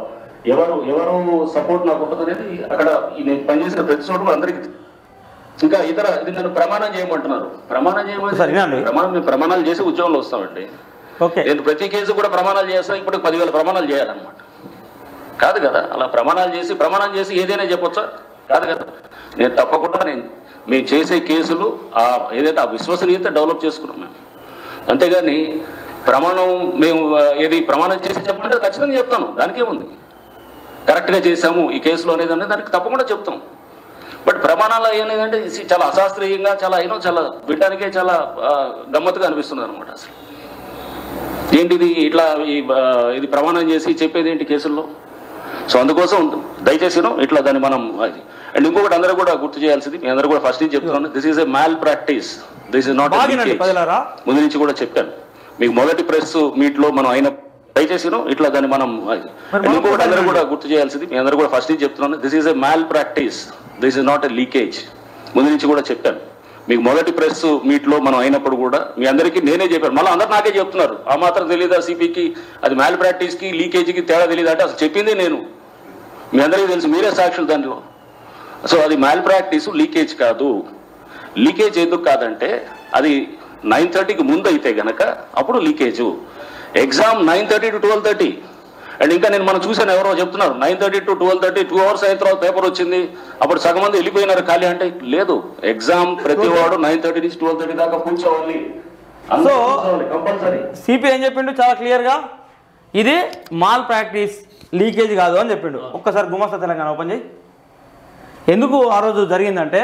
ఎవరు ఎవరు సపోర్ట్ నాకు ఉంటుంది అనేది అక్కడ ఈ నేను పనిచేసిన ప్రతి చోట కూడా అందరికీ తెలుసు. ఇంకా ఇతర ఇది నన్ను ప్రమాణం చేయమంటున్నారు ప్రమాణం సరే, వినండి. చేయమని ప్రమాణం మేము ప్రమాణాలు చేసి ఉద్యోగంలో వస్తామండి ఓకే నేను ప్రతి కేసు కూడా ప్రమాణాలు చేస్తాను ఇప్పుడు పదివేల ప్రమాణాలు చేయాలన్నమాట కాదు కదా అలా ప్రమాణాలు చేసి ప్రమాణం చేసి ఏదైనా చెప్పొచ్చా కాదు కదా నేను తప్పకుండా నేను మేము చేసే కేసులు ఆ ఏదైతే ఆ విశ్వసనీయత డెవలప్ చేసుకున్నాం మేము అంతేగాని ప్రమాణం మేము ఆ, ఏది ప్రమాణం చేసి చెప్పంటే ఖచ్చితంగా చెప్తాను దానికేముంది కరెక్ట్గా చేసాము ఈ కేసులో అనేది అనేది దానికి తప్పకుండా చెప్తాం బట్ ప్రమాణాలు ఏనేదంటే ఇది చాలా అశాస్త్రీయంగా చాలా అయినో చాలా వినడానికే చాలా ఆ, గమ్మత్తుగా అనిపిస్తుంది అనమాట అసలు ఏంటిది ఇట్లా ఈ, ఆ, ఇది ప్రమాణం చేసి చెప్పేది ఏంటి కేసుల్లో సో అందుకోసం దయచేసి ఇట్లా దాన్ని మనం అది అండ్ ఇంకొకటి అందరూ కూడా గుర్తు చేయాల్సింది మీ అందరూ కూడా ఫస్ట్ నుంచి చెప్తున్నాను this is a malpractice this is not బాగినండి ప్రజలారా ముందు నుంచి కూడా చెప్పాను మీకు మొదటి ప్రెస్ మీట్ లో మనం అయిన దయచేసి ఇట్లా దాన్ని మనం అది. మరి అండ్ ఇంకొకటి అందరూ మనం కూడా గుర్తు చేయాల్సింది మీ అందరూ కూడా ఫస్ట్ నుంచి చెప్తున్నాను this is a malpractice this is not a leakage ముందు నుంచి కూడా చెప్పాను మీకు మొదటి ప్రెస్ మీట్ లో మనం అయినప్పుడు కూడా మీ అందరికీ నేనే చెప్పాను మళ్ళీ అందరు నాకే చెప్తున్నారు ఆ మాత్రం తెలియదా సిపికి అది మ్యాల్ ప్రాక్టీస్ కి లీకేజీకి తేడా తెలియదు అంటే అసలు చెప్పింది నేను మీ అందరికీ తెలుసు మీరే సాక్షులు దాంట్లో సో అది మ్యాల్ ప్రాక్టీస్ లీకేజ్ కాదు లీకేజ్ ఎందుకు కాదంటే అది నైన్ థర్టీకి ముందు అయితే గనక అప్పుడు leakage exam nine thirty to twelve thirty and ఇంకా నేను మనం చూసాను ఎవరో చెప్తున్నారు nine thirty to twelve thirty two hours అయిన తర్వాత పేపర్ వచ్చింది అప్పుడు సగం మంది వెళ్ళిపోయినారు ఖాళీ అంటే లేదు ఎగ్జామ్ ప్రతి వాడు నైన్ థర్టీ నుంచి ట్వెల్వ్ థర్టీ దాకా కూర్చోవాలి So- కంపల్సరీ సిపి ఏం చెప్పిండు చాలా క్లియర్గా ఇది మాల్ ప్రాక్టీస్ లీకేజ్ కాదు అని చెప్పిండు ఒక్కసారి గుమస్తా తెలంగాణ ఓపెన్ చేయి ఎందుకు ఆ రోజు జరిగిందంటే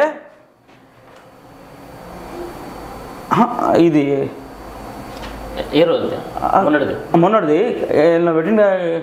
ఆహా, ఇది ఏ రోజు మొన్నటిది మొన్నటిది ఏళ్ళ పెట్టిండ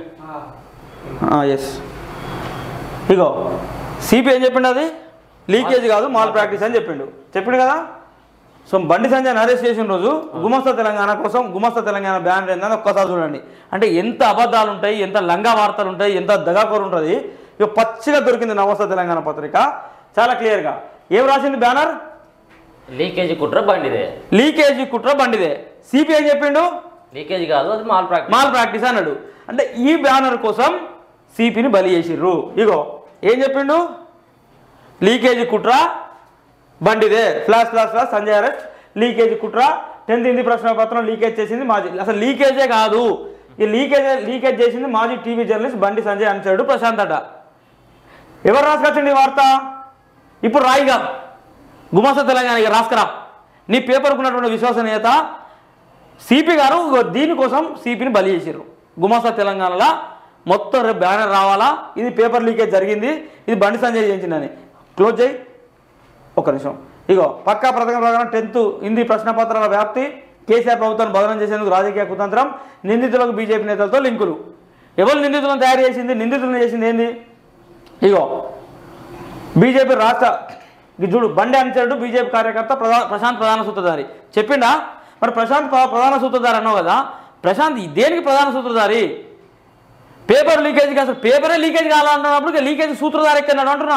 ఎస్ ఇగో సిపి ఏం చెప్పిండు అది లీకేజ్ కాదు మాల్ ప్రాక్టీస్ అని చెప్పిండు చెప్పిండు కదా సో బండి సంజయ్ అరెస్ట్ చేసిన రోజు గుమస్తా తెలంగాణ కోసం గుమస్తా తెలంగాణ బ్యాన్ ఏందని ఒక్కసారి చూడండి అంటే ఎంత అబద్ధాలు ఉంటాయి ఎంత లంగా వార్తలు ఉంటాయి ఎంత దగాకోరు ఉంటుంది ఇక పచ్చిగా దొరికింది నవస్త తెలంగాణ పత్రిక చాలా క్లియర్గా ఏం రాసింది బ్యానర్ లీకేజీ కుట్ర బండిదే లీకేజీ కుట్ర బండిదే సిపి ఏం చెప్పిండు లీకేజీ కాదు అది మాల్ ప్రాక్టీస్ మాల్ ప్రాక్టీస్ అన్నాడు అంటే ఈ బ్యానర్ కోసం సిపిని బలి చేసిర్రు ఇగో ఏం చెప్పిండు లీకేజీ కుట్ర బండిదే flash flash flash Sanjay arrest leakage కుట్ర టెన్త్ హిందీ ప్రశ్న పత్రం లీకేజ్ చేసింది మాజీ అసలు లీకేజే కాదు ఈ లీకేజ్ లీకేజ్ చేసింది మాజీ టీవీ జర్నలిస్ట్ బండి సంజయ్ అంచాడు ప్రశాంత్ అట ఎవరు రాసుకొచ్చండి ఈ వార్త ఇప్పుడు రాయిగా గుమస్తా తెలంగాణ ఇక రాసుకురా నీ పేపర్కు ఉన్నటువంటి విశ్వసనీయత సిపి గారు ఇగో దీనికోసం సిపిని బలి చేసారు గుమాస్తా తెలంగాణలో మొత్తం రేపు బ్యానర్ రావాలా ఇది పేపర్ లీకేజ్ జరిగింది ఇది బండి సంజయ్ చేయించిందని క్లోజ్ చేయి ఒక నిమిషం ఇగో పక్కా పథకం ప్రకారం టెన్త్ హిందీ ప్రశ్నపత్రాల వ్యాప్తి కేసీఆర్ ప్రభుత్వాన్ని బదనం చేసేందుకు రాజకీయ కుతంత్రం నిందితులకు బీజేపీ నేతలతో లింకులు ఎవరు నిందితులను తయారు చేసింది నిందితులను చేసింది ఏంది ఇగో బీజేపీ రాష్ట్ర ఇది చూడు బండి అనుచరుడు బీజేపీ కార్యకర్త ప్రధా ప్రశాంత్ ప్రధాన సూత్రధారి చెప్పిండా మరి ప్రశాంత్ ప్ర- ప్రధాన సూత్రధారి అన్నావు కదా ప్రశాంత్ ఈ దేనికి ప్రధాన సూత్రధారి పేపర్ లీకేజ్కి అసలు పేపరే లీకేజ్ కావాలన్నప్పుడు ఇక లీకేజ్ సూత్రధారి ఎక్కన్నాడు అంటున్నా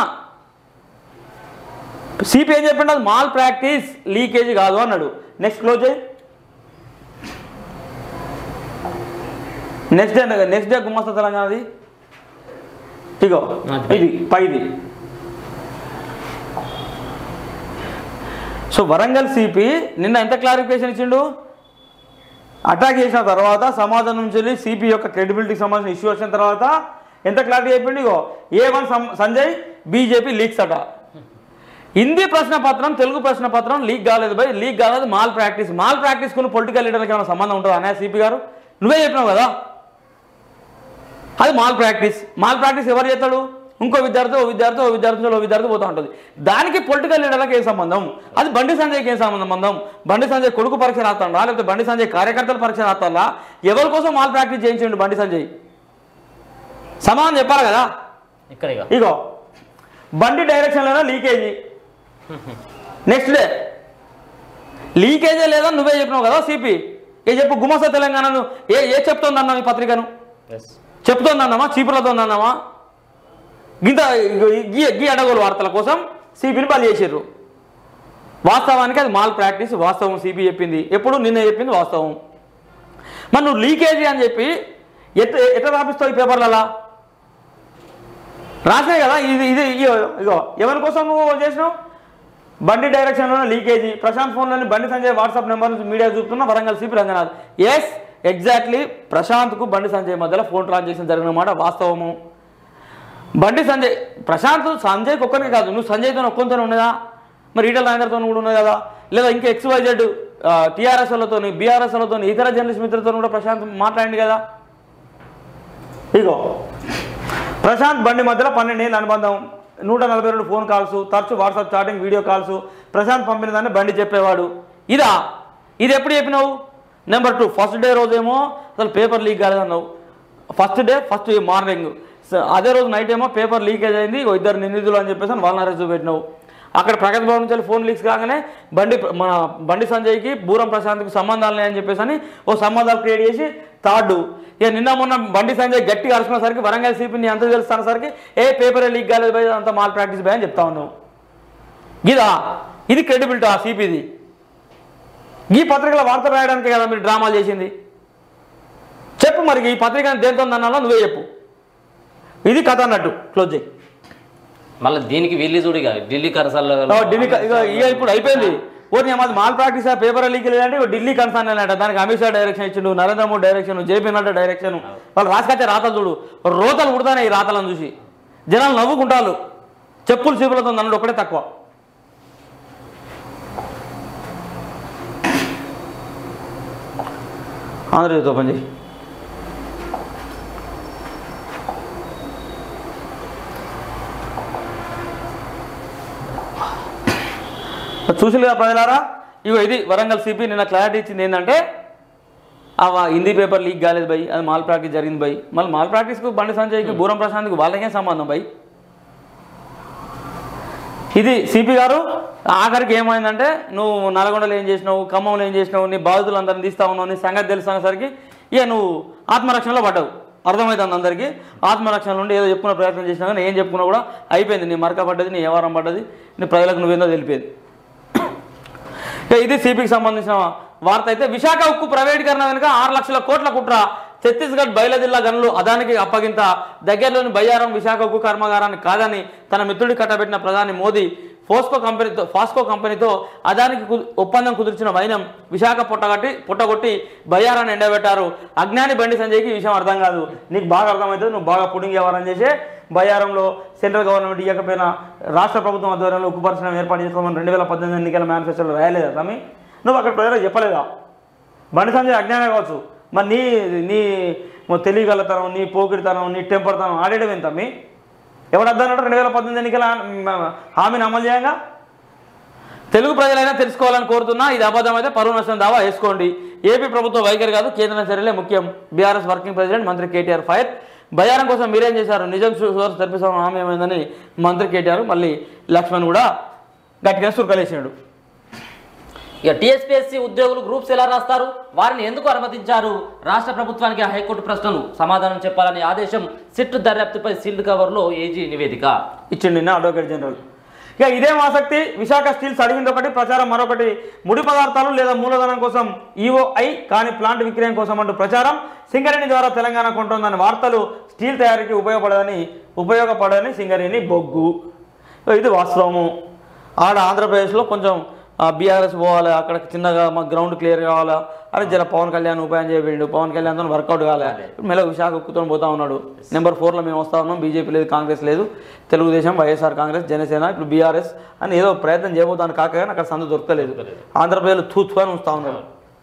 సిపి ఏం చెప్పిండు అది మాల్ ప్రాక్టీస్ లీకేజ్ కాదు అన్నాడు నెక్స్ట్ క్లోజ్ చేయి నెక్స్ట్ డే నెక్స్ట్ డే గుమ్మస్తా తెలంగాణది ఇగో ఇది పైది సో వరంగల్ సిపి నిన్న ఎంత క్లారిఫికేషన్ ఇచ్చిండు అటాక్ చేసిన తర్వాత సమాజం నుంచి వెళ్ళి సిపి యొక్క క్రెడిబిలిటీకి సంబంధించిన ఇష్యూ వచ్చిన తర్వాత ఎంత క్లారిటీ చెప్పిండు ఇగో A one Sanjay BJP leaks అట హిందీ ప్రశ్న పత్రం తెలుగు ప్రశ్న పత్రం లీక్ కాలేదు బై లీక్ కాలేదు మాల్ ప్రాక్టీస్ మాల్ ప్రాక్టీస్ కొన్ని పొలిటికల్ లీడర్కి ఏమైనా సంబంధం ఉంటుందా అనే సిపి గారు నువ్వే చెప్పినావు కదా అది మాల్ ప్రాక్టీస్ మాల్ ప్రాక్టీస్ ఎవరు చేస్తాడు ఇంకో విద్యార్థి ఓ విద్యార్థి ఓ విద్యార్థి ఓ విద్యార్థి పోతూ ఉంటుంది దానికి పొలిటికల్ లీడర్లకు ఏం సంబంధం అది బండి సంజయ్కి ఏం సంబంధం బండి సంజయ్ కొడుకు పరీక్ష రాస్తాడా లేకపోతే బండి సంజయ్ కార్యకర్తల పరీక్ష రాస్తాడా ఎవరి కోసం మాల్ ప్రాక్టీస్ చేయించండి బండి సంజయ్ సమాధానం చెప్పాలి కదా ఇక్కడ ఇక ఇగో బండి డైరెక్షన్లోనే లీకేజీ నెక్స్ట్ డే లీకేజే లేదా నువ్వే చెప్పినావు కదా సిపి ఏ చెప్పు గుమస తెలంగాణను ఏ ఏ చెప్తోందన్నా ఈ పత్రికను ఎస్ చెప్తోందన్నామా చీపులతో ఉందన్నామా గింత గీ గీ అడగోలు వార్తల కోసం సిపిని బలి చేసారు వాస్తవానికి అది మాల్ ప్రాక్టీస్ వాస్తవం సిపి చెప్పింది ఎప్పుడు నిన్న చెప్పింది వాస్తవం మరి నువ్వు లీకేజీ అని చెప్పి ఎట్ ఎట్లా రాపిస్తావు ఈ పేపర్లలో రాసినాయి కదా ఇది ఇది ఇగో ఇగో ఎవరి కోసం నువ్వు చేసినావు బండి డైరెక్షన్లో లీకేజీ ప్రశాంత్ ఫోన్లోని బండి సంజయ్ వాట్సాప్ నెంబర్ నుంచి మీడియా చూపుతున్న Warangal CP Ranganath yes exactly ప్రశాంత్కు బండి సంజయ్ మధ్యలో ఫోన్ ట్రాన్సాక్షన్ జరిగిన మాట వాస్తవము బండి సంజయ్ ప్రశాంత్ సంజయ్కి ఒక్కరికి కాదు నువ్వు సంజయ్తో ఒక్కొంతనే ఉన్నదా మరి ఈటల నాయకర్తో కూడా ఉన్నది కదా లేదా ఇంకా ఎక్స్వైజెడ్ టీఆర్ఎస్ వాళ్ళతో బీఆర్ఎస్ వాళ్ళతో ఇతర జర్నలిస్ట్ మిత్రులతో కూడా ప్రశాంత్ మాట్లాడింది కదా ఇగో ప్రశాంత్ బండి మధ్యలో పన్నెండేళ్ళ అనుబంధం నూట నలభై రెండు ఫోన్ కాల్స్ తరచు WhatsApp chatting video calls Prashant పంపిన దాన్ని బండి చెప్పేవాడు ఇదా ఇది ఎప్పుడు చెప్పినావు నెంబర్ టూ ఫస్ట్ డే రోజేమో అసలు పేపర్ లీక్ కాలేదన్నావు ఫస్ట్ డే ఫస్ట్ మార్నింగ్ అదే రోజు నైట్ ఏమో పేపర్ లీకేజ్ అయింది ఇగో ఇద్దరు నిందితులు అని చెప్పేసి వాళ్ళ అరెస్ట్ చూపెట్టినావు అక్కడ ప్రగతి భవన్ నుంచి వెళ్ళి ఫోన్ లీక్స్ కాగానే బండి మన బండి సంజయ్కి బూరం ప్రశాంత్కి సంబంధాలు అని చెప్పేసి అని ఓ సంబంధాలు క్రియేట్ చేసి థర్డ్ ఇక నిన్న మొన్న బండి సంజయ్ గట్టిగా అరుచుకునేసరికి వరంగల్ సిపిని అంత తెలుస్తానేసరికి ఏ పేపరే లీక్ కాలేదు భయ్ అంత మాల్ ప్రాక్టీస్ భయ్ అని చెప్తా ఉన్నావు ఇదా ఇది క్రెడిబిలిటీ ఆ సిపిది ఈ పత్రికల వార్త రాయడానికే కదా మీరు డ్రామాలు చేసింది చెప్పు మరి ఈ పత్రికను దేంతో అన్నాలో నువ్వే చెప్పు ఇది కథ అన్నట్టు క్లోజ్ చేయి మళ్ళీ దీనికి వెళ్ళి చూడిగా ఢిల్లీ కరసాల్లో ఓ, ఢిల్లీ క- ఇక ఇక ఇప్పుడు అయిపోయింది ఓటి మాది మాల్ ప్రాక్టీస్ పేపర్ లీక్ లేదంటే ఇగో ఢిల్లీ కన్సర్న్ అన్నట దానికి అమిత్ షా డైరెక్షన్ ఇచ్చిండు నరేంద్ర మోడీ డైరెక్షన్ జేపీ నడ్డా డైరెక్షన్ వాళ్ళు రాసుకొచ్చే రాతలు చూడు రోతలు కుడతానే ఈ రాతలను చూసి జనాలు నవ్వుకుంటారు చెప్పులు చీపులతో నన్ను ఒకటే తక్కువ ఆంధ్రజ్యోతి ఓపెన్ చేయి చూసిలేదా ప్రజలారా ఇగో ఇది వరంగల్ సిపి నిన్న క్లారిటీ ఇచ్చింది ఏంటంటే ఆ హిందీ పేపర్ లీక్ కాలేదు బై అది మాల్ ప్రాక్టీస్ జరిగింది బై మళ్ళీ మాల్ ప్రాక్టీస్కు బండి సంజయ్కి బూరం ప్రశాంత్కి వాళ్ళకేం సంబంధం బై ఇది సిపి గారు ఆఖరికి ఏమైందంటే నువ్వు నల్గొండలో ఏం చేసినావు ఖమ్మంలో ఏం చేసినావు నీ బాధితులందరిని తీస్తా ఉన్నావు నీ సంగతి తెలుస్తున్నసరికి ఇక నువ్వు ఆత్మరక్షణలో పడ్డావు అర్థమవుతుంది అందరికీ ఆత్మరక్షణ నుండి ఏదో చెప్పుకునే ప్రయత్నం చేసినా కానీ ఏం చెప్పుకున్నా కూడా అయిపోయింది నీ మరక పడ్డది నీ వ్యవహారం పడ్డది నీ ప్రజలకు నువ్వేందో తెలిపేది ఇక ఇది సిపికి సంబంధించిన వార్త అయితే విశాఖ ఉక్కు ప్రైవేటీకరణ వెనుక ఆరు లక్షల కోట్ల కుట్ర ఛత్తీస్గఢ్ బయల జిల్లా గనులు అదానికి అప్పగింత దగ్గరలోని బయ్యారం విశాఖ ఉక్కు కర్మాగారాన్ని కాదని తన మిత్రుడి కట్టబెట్టిన ప్రధాని మోదీ ఫోస్కో కంపెనీతో ఫాస్కో కంపెనీతో అదానికి కు- ఒప్పందం కుదిర్చిన వైనం విశాఖ పుట్టగట్టి పుట్టగొట్టి బయ్యారాన్ని ఎండబెట్టారు అజ్ఞాని బండి సంజయ్కి ఈ విషయం అర్థం కాదు నీకు బాగా అర్థమవుతుంది నువ్వు బాగా పుడింగ్ వ్యవహారం చేసే బయ్యారంలో సెంట్రల్ గవర్నమెంట్ ఇవ్వకపోయినా రాష్ట్ర ప్రభుత్వం ఆధ్వర్యంలో ఉక్కు పరిశ్రమ ఏర్పాటు చేసుకోమని రెండు వేల పద్దెనిమిది ఎన్నికల మేనిఫెస్టోలో రాయలేదా స్వామి నువ్వు అక్కడ ప్రజలకు చెప్పలేదా బండి సంజయ్ అజ్ఞానం కావచ్చు మరి నీ నీ మొ- తెలియగలతనం నీ పోకిడితనం నీ టెంపర్తనం ఆడేయడం ఎంత మీ ఎవరు అద్దన్నాడు రెండు వేల పద్దెనిమిది ఎన్నికల హామీ- హామీని అమలు చేయంగా తెలుగు ప్రజలైనా తెలుసుకోవాలని కోరుతున్నా ఇది అబద్ధమైతే పరువు నష్టం దావా వేసుకోండి ఏపీ ప్రభుత్వ వైఖరి కాదు కేంద్ర చర్యలే ముఖ్యం బీఆర్ఎస్ వర్కింగ్ ప్రెసిడెంట్ మంత్రి కేటీఆర్ ఫైర్ బయారం కోసం మీరేం చేశారు నిజం సోర్స్ తెప్పిస్తాం హామీ ఏమైందని మంత్రి కేటీఆర్ మళ్ళీ లక్ష్మణ్ కూడా గట్టిగా సురకలేసాడు ఇక టీఎస్పీఎస్సీ ఉద్యోగులు గ్రూప్స్ ఎలా రాస్తారు వారిని ఎందుకు అనుమతించారు రాష్ట్ర ప్రభుత్వానికి హైకోర్టు ప్రశ్నలు సమాధానం చెప్పాలని ఆదేశం సిట్ దర్యాప్తుపై సీల్డ్ కవర్లో ఏజీ నివేదిక ఇచ్చిండు నిన్న అడ్వకేట్ జనరల్ ఇక ఇదేం ఆసక్తి విశాఖ స్టీల్స్ అడిగింది ఒకటి ప్రచారం మరొకటి ముడి పదార్థాలు లేదా మూలధనం కోసం ఈఓఐ కానీ ప్లాంట్ విక్రయం కోసం అంటూ ప్రచారం సింగరేణి ద్వారా తెలంగాణ కొంటుందని వార్తలు స్టీల్ తయారీకి ఉపయోగపడదని ఉపయోగపడని సింగరేణి బొగ్గు ఇది వాస్తవము ఆడ ఆంధ్రప్రదేశ్లో కొంచెం బీఆర్ఎస్ పోవాలి అక్కడ చిన్నగా మా గ్రౌండ్ క్లియర్ కావాలా అరే జర పవన్ కళ్యాణ్ ఉపాయం చేయబడిండు పవన్ కళ్యాణ్తో వర్కౌట్ కాలే ఇప్పుడు మెల్ల విశాఖ ఉక్కుతో పోతా ఉన్నాడు నెంబర్ ఫోర్లో మేము వస్తా ఉన్నాం బీజేపీ లేదు కాంగ్రెస్ లేదు తెలుగుదేశం వైఎస్ఆర్ కాంగ్రెస్ జనసేన ఇప్పుడు బీఆర్ఎస్ అని ఏదో ప్రయత్నం చేయబోతాను కాక కానీ అక్కడ సందు దొరకలేదు ఆంధ్రప్రదేశ్లో తూతు అని ఉంచుతా ఉన్నారు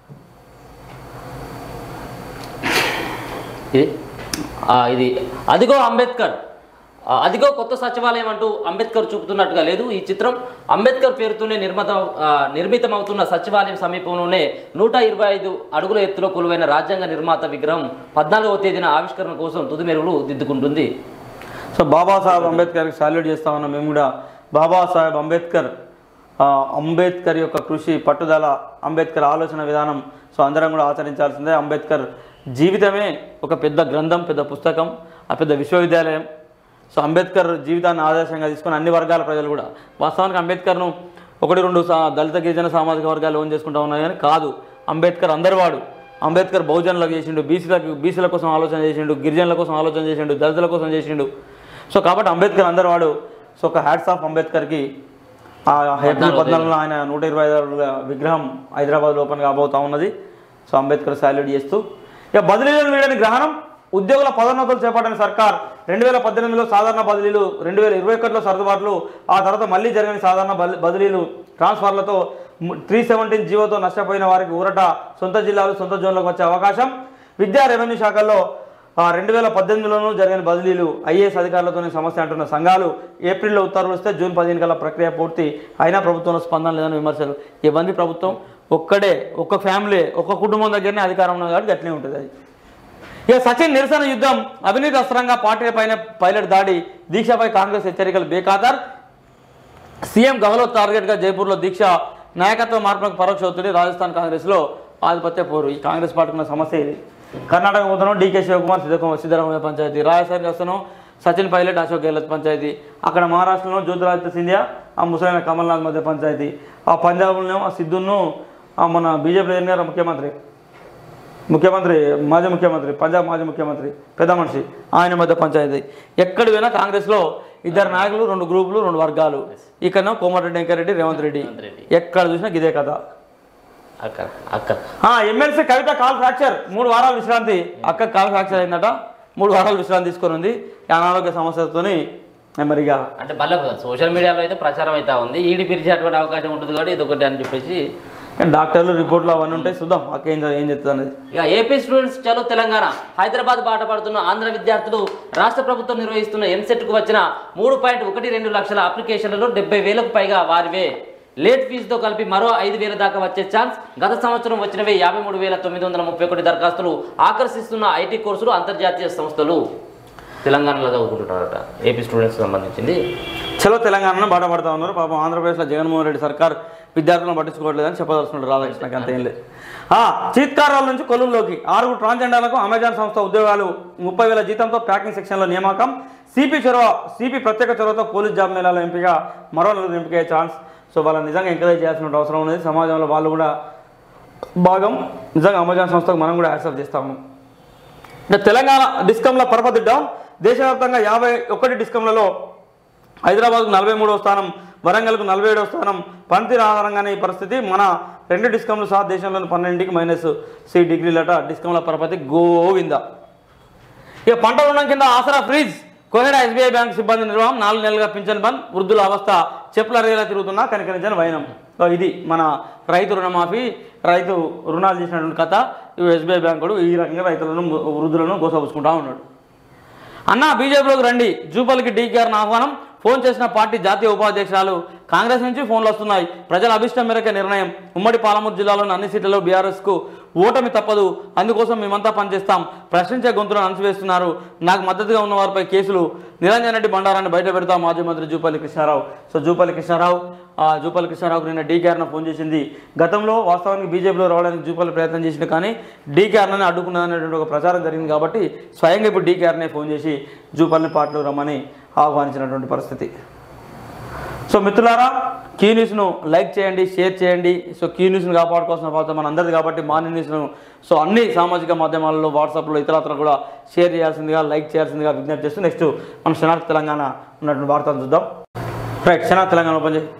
ఇది ఆ, ఇది అదిగో అంబేద్కర్ ఆ, అదిగో కొత్త సచివాలయం అంటూ అంబేద్కర్ చూపుతున్నట్టుగా లేదు ఈ చిత్రం అంబేద్కర్ పేరుతోనే నిర్మిత ఆ, నిర్మితమవుతున్న సచివాలయం సమీపంలోనే నూట ఇరవై ఐదు అడుగుల ఎత్తులో కొలువైన రాజ్యాంగ నిర్మాత విగ్రహం పద్నాలుగవ తేదీన ఆవిష్కరణ కోసం తుది మెరుగులు దిద్దుకుంటుంది సో బాబాసాహెబ్ అంబేద్కర్కి సాల్యూట్ చేస్తా ఉన్నాం మేము కూడా బాబాసాహెబ్ అంబేద్కర్ ఆ, అంబేద్కర్ యొక్క కృషి పట్టుదల అంబేద్కర్ ఆలోచన విధానం సో అందరం కూడా ఆచరించాల్సిందే అంబేద్కర్ జీవితమే ఒక పెద్ద గ్రంథం పెద్ద పుస్తకం ఆ పెద్ద విశ్వవిద్యాలయం సో అంబేద్కర్ జీవితాన్ని ఆదర్శంగా తీసుకుని అన్ని వర్గాల ప్రజలు కూడా వాస్తవానికి అంబేద్కర్ను ఒకటి రెండు సా- దళిత గిరిజన సామాజిక వర్గాలు ఓన్ చేసుకుంటా ఉన్నాయి కానీ కాదు అంబేద్కర్ అందరివాడు అంబేద్కర్ బహుజనులకు చేసిండు బీసీలకు బీసీల కోసం ఆలోచన చేసిండు గిరిజనుల కోసం ఆలోచన చేసిండు దళితుల కోసం చేసిండు సో కాబట్టి అంబేద్కర్ అందరు వాడు సో ఒక హ్యాట్స్ ఆఫ్ అంబేద్కర్కి ఆ ఏప్రిల్ పద్నాలుగులో ఆయన నూట ఇరవై ఐదు అడుగుల విగ్రహం హైదరాబాద్ ఓపెన్ కాబోతా ఉన్నది సో అంబేద్కర్ సాల్యూట్ చేస్తూ ఇక బదిలీలను వీడని గ్రహణం ఉద్యోగుల పదోన్నతులు చేపట్టిన సర్కార్ రెండు వేల పద్దెనిమిదిలో సాధారణ బదిలీలు రెండు వేల ఇరవై ఒకటిలో సర్దుబాట్లు ఆ తర్వాత మళ్ళీ జరిగిన సాధారణ బదిలీ- బదిలీలు ట్రాన్స్ఫర్లతో త్రీ సెవెంటీన్ జీవోతో నష్టపోయిన వారికి ఊరట సొంత జిల్లాలు సొంత జోన్లకు వచ్చే అవకాశం విద్యా రెవెన్యూ శాఖల్లో రెండు వేల పద్దెనిమిదిలోనూ జరిగిన బదిలీలు ఐఏఎస్ అధికారులతోనే సమస్య అంటున్న సంఘాలు ఏప్రిల్లో ఉత్తర్వులు వస్తే జూన్ పదిహేను కల్లా ప్రక్రియ పూర్తి అయినా ప్రభుత్వంలో స్పందన లేదని విమర్శలు ఇబ్బంది ప్రభుత్వం ఒక్కడే ఒక్క ఫ్యామిలీ ఒక్క కుటుంబం దగ్గరనే అధికారం ఉన్నది కాబట్టి గట్లనే ఉంటుంది అది ఇక సచిన్ నిరసన యుద్ధం అవినీతి అస్త్రంగా పార్టీ పైన పైలట్ దాడి దీక్షపై కాంగ్రెస్ హెచ్చరికలు బేఖాతర్ సీఎం గహ్లోత్ టార్గెట్గా జైపూర్లో దీక్ష నాయకత్వ మార్పులకు పరోక్ష ఒత్తిడి రాజస్థాన్ కాంగ్రెస్లో ఆధిపత్య పోరు ఈ కాంగ్రెస్ పార్టీకి ఉన్న సమస్య ఇది కర్ణాటక పోతున్నాం డీకే శివకుమార్ సిద్ధకుమార్ సిద్ధరామయ్య పంచాయతీ రాజస్థాన్కి వస్తున్నాం సచిన్ పైలట్ అశోక్ గెహ్లోత్ పంచాయతీ అక్కడ మహారాష్ట్రలో జ్యోతిరాదిత్య సింధియా ఆ ముసలైన కమల్నాథ్ మధ్య పంచాయతీ ఆ పంజాబ్లో ఆ సిద్ధును ఆ మన బీజేపీ లీడర్ గారు ముఖ్యమంత్రి ముఖ్యమంత్రి మాజీ ముఖ్యమంత్రి పంజాబ్ మాజీ ముఖ్యమంత్రి పెద్ద మనిషి ఆయన మధ్య పంచాయతీ ఎక్కడ పోయినా కాంగ్రెస్లో ఇద్దరు నాయకులు రెండు గ్రూపులు రెండు వర్గాలు ఇక్కడ కోమటిరెడ్డి వెంకరెడ్డి రేవంత్ రెడ్డి ఎక్కడ చూసినా ఇదే కథ అక్కడ అక్క ఆ, ఎమ్మెల్సీ కవిత కాల్ ఫ్రాక్చర్ మూడు వారాలు విశ్రాంతి అక్క కాల్ ఫ్రాక్చర్ అయిందట మూడు వారాలు విశ్రాంతి తీసుకొని ఉంది ఈ అనారోగ్య సమస్యతోని మరిగా అంటే మళ్ళీ సోషల్ మీడియాలో అయితే ప్రచారం అయితే ఉంది ఈడి పిలిచేటువంటి అవకాశం ఉంటుంది కాబట్టి ఇది ఒకటి అని చెప్పేసి డాక్టర్లు రిపోర్ట్లు అవన్నీ ఉంటాయి చూద్దాం అక్క ఏం ఏం చెప్తుంది అనేది ఇక ఏపీ స్టూడెంట్స్ చలో తెలంగాణ హైదరాబాద్ బాట పడుతున్న ఆంధ్ర విద్యార్థులు రాష్ట్ర ప్రభుత్వం నిర్వహిస్తున్న ఎంసెట్కు వచ్చిన మూడు పాయింట్ ఒకటి రెండు లక్షల అప్లికేషన్లలో డెబ్బై వేలకు పైగా వారివే లేట్ ఫీజుతో కలిపి మరో ఐదు వేల దాకా వచ్చే ఛాన్స్ గత సంవత్సరం వచ్చినవే యాభై మూడు వేల తొమ్మిది వందల ముప్పై ఒకటి దరఖాస్తులు ఆకర్షిస్తున్న ఐటీ కోర్సులు అంతర్జాతీయ సంస్థలు తెలంగాణలో చదువుకుంటున్నారట ఏపీ స్టూడెంట్స్ సంబంధించింది చలో తెలంగాణను బాట పడతా ఉన్నారు పాపం ఆంధ్రప్రదేశ్లో జగన్మోహన్ రెడ్డి సర్కార్ విద్యార్థులను పట్టించుకోవట్లేదని చెప్పదలుచుకున్నాడు రాధాకృష్ణకి అంత ఏం లేదు ఆ, చీత్కారాల నుంచి కొలువులోకి ఆరుగురు ట్రాన్స్జెండర్లకు అమెజాన్ సంస్థ ఉద్యోగాలు ముప్పై వేల జీతంతో ప్యాకింగ్ సెక్షన్లో నియామకం సిపి చొరవ సిపి ప్రత్యేక చొరవతో పోలీస్ జాబ్ మేళాలో ఎంపిక మరో నలుగురు ఎంపిక ఛాన్స్ సో వాళ్ళని నిజంగా ఎంకరేజ్ చేయాల్సిన అవసరం ఉన్నది సమాజంలో వాళ్ళు కూడా భాగం నిజంగా అమెజాన్ సంస్థకు మనం కూడా యాక్సెప్ట్ చేస్తాము ఇక తెలంగాణ డిస్కంల పరపతి డౌన్ దేశవ్యాప్తంగా యాభై ఒకటి డిస్కంలలో హైదరాబాద్కు నలభై మూడవ స్థానం వరంగల్కు నలభై ఏడవ స్థానం పనితీరు ఆధారంగానే ఈ పరిస్థితి మన రెండు డిస్కంలు సహా దేశంలోని పన్నెండుకి మైనస్ సి డిగ్రీలట డిస్కంల పరపతి గోవింద ఇక పంట రుణం కింద ఆసరా ఫ్రీజ్ కోహెడ ఎస్బీఐ బ్యాంక్ సిబ్బంది నిర్వహణ నాలుగు నెలలుగా పింఛన్ బంద్ వృద్ధుల అవస్థ చెప్పుల రేలా తిరుగుతున్నా కనికరించని వైనం సో ఇది మన రైతు రుణమాఫీ రైతు రుణాలు చేసినటువంటి కథ ఇవి ఎస్బీఐ బ్యాంకుడు ఈ రకంగా రైతులను వృద్ధులను గోసపుచ్చుకుంటా ఉన్నాడు అన్న బీజేపీలోకి రండి జూపల్కి డీకేఆర్ను ఆహ్వానం ఫోన్ చేసిన పార్టీ జాతీయ ఉపాధ్యక్షురాలు కాంగ్రెస్ నుంచి ఫోన్లు వస్తున్నాయి ప్రజల అభిష్టం మేరకే నిర్ణయం ఉమ్మడి పాలమూరు జిల్లాలోని అన్ని సీట్లలో బీఆర్ఎస్కు ఓటమి తప్పదు అందుకోసం మేమంతా పనిచేస్తాం ప్రశ్నించే గొంతులను అణచివేస్తున్నారు నాకు మద్దతుగా ఉన్న వారిపై కేసులు నిరంజన్ రెడ్డి బండారాన్ని బయట పెడతాం మాజీ మంత్రి జూపల్లి కృష్ణారావు సో జూపల్లి కృష్ణారావు ఆ జూపల్లి కృష్ణారావుకు నిన్న డీకేఆర్ను ఫోన్ చేసింది గతంలో వాస్తవానికి బీజేపీలో రావడానికి జూపల్లి ప్రయత్నం చేసింది కానీ డీకేఆర్ని అడ్డుకున్నదనేటువంటి ఒక ప్రచారం జరిగింది కాబట్టి స్వయంగా ఇప్పుడు డీకేఆర్నే ఫోన్ చేసి జూపల్ని పాటలు రమ్మని ఆహ్వానించినటువంటి పరిస్థితి సో మిత్రులారా క్యూ న్యూస్ను లైక్ చేయండి షేర్ చేయండి సో క్యూ న్యూస్ను కాపాడుకోవాల్సిన బాధ్యత మన అందరిది కాబట్టి మార్నింగ్ న్యూస్ను సో అన్ని సామాజిక మాధ్యమాలలో వాట్సాప్లో ఇతరత్ర కూడా షేర్ చేయాల్సిందిగా లైక్ చేయాల్సిందిగా విజ్ఞప్తి చేస్తూ నెక్స్ట్ మనం శనార్థ తెలంగాణ ఉన్నటువంటి వార్తలు చూద్దాం రైట్ శనార్థ తెలంగాణ ఓపెన్ చేయి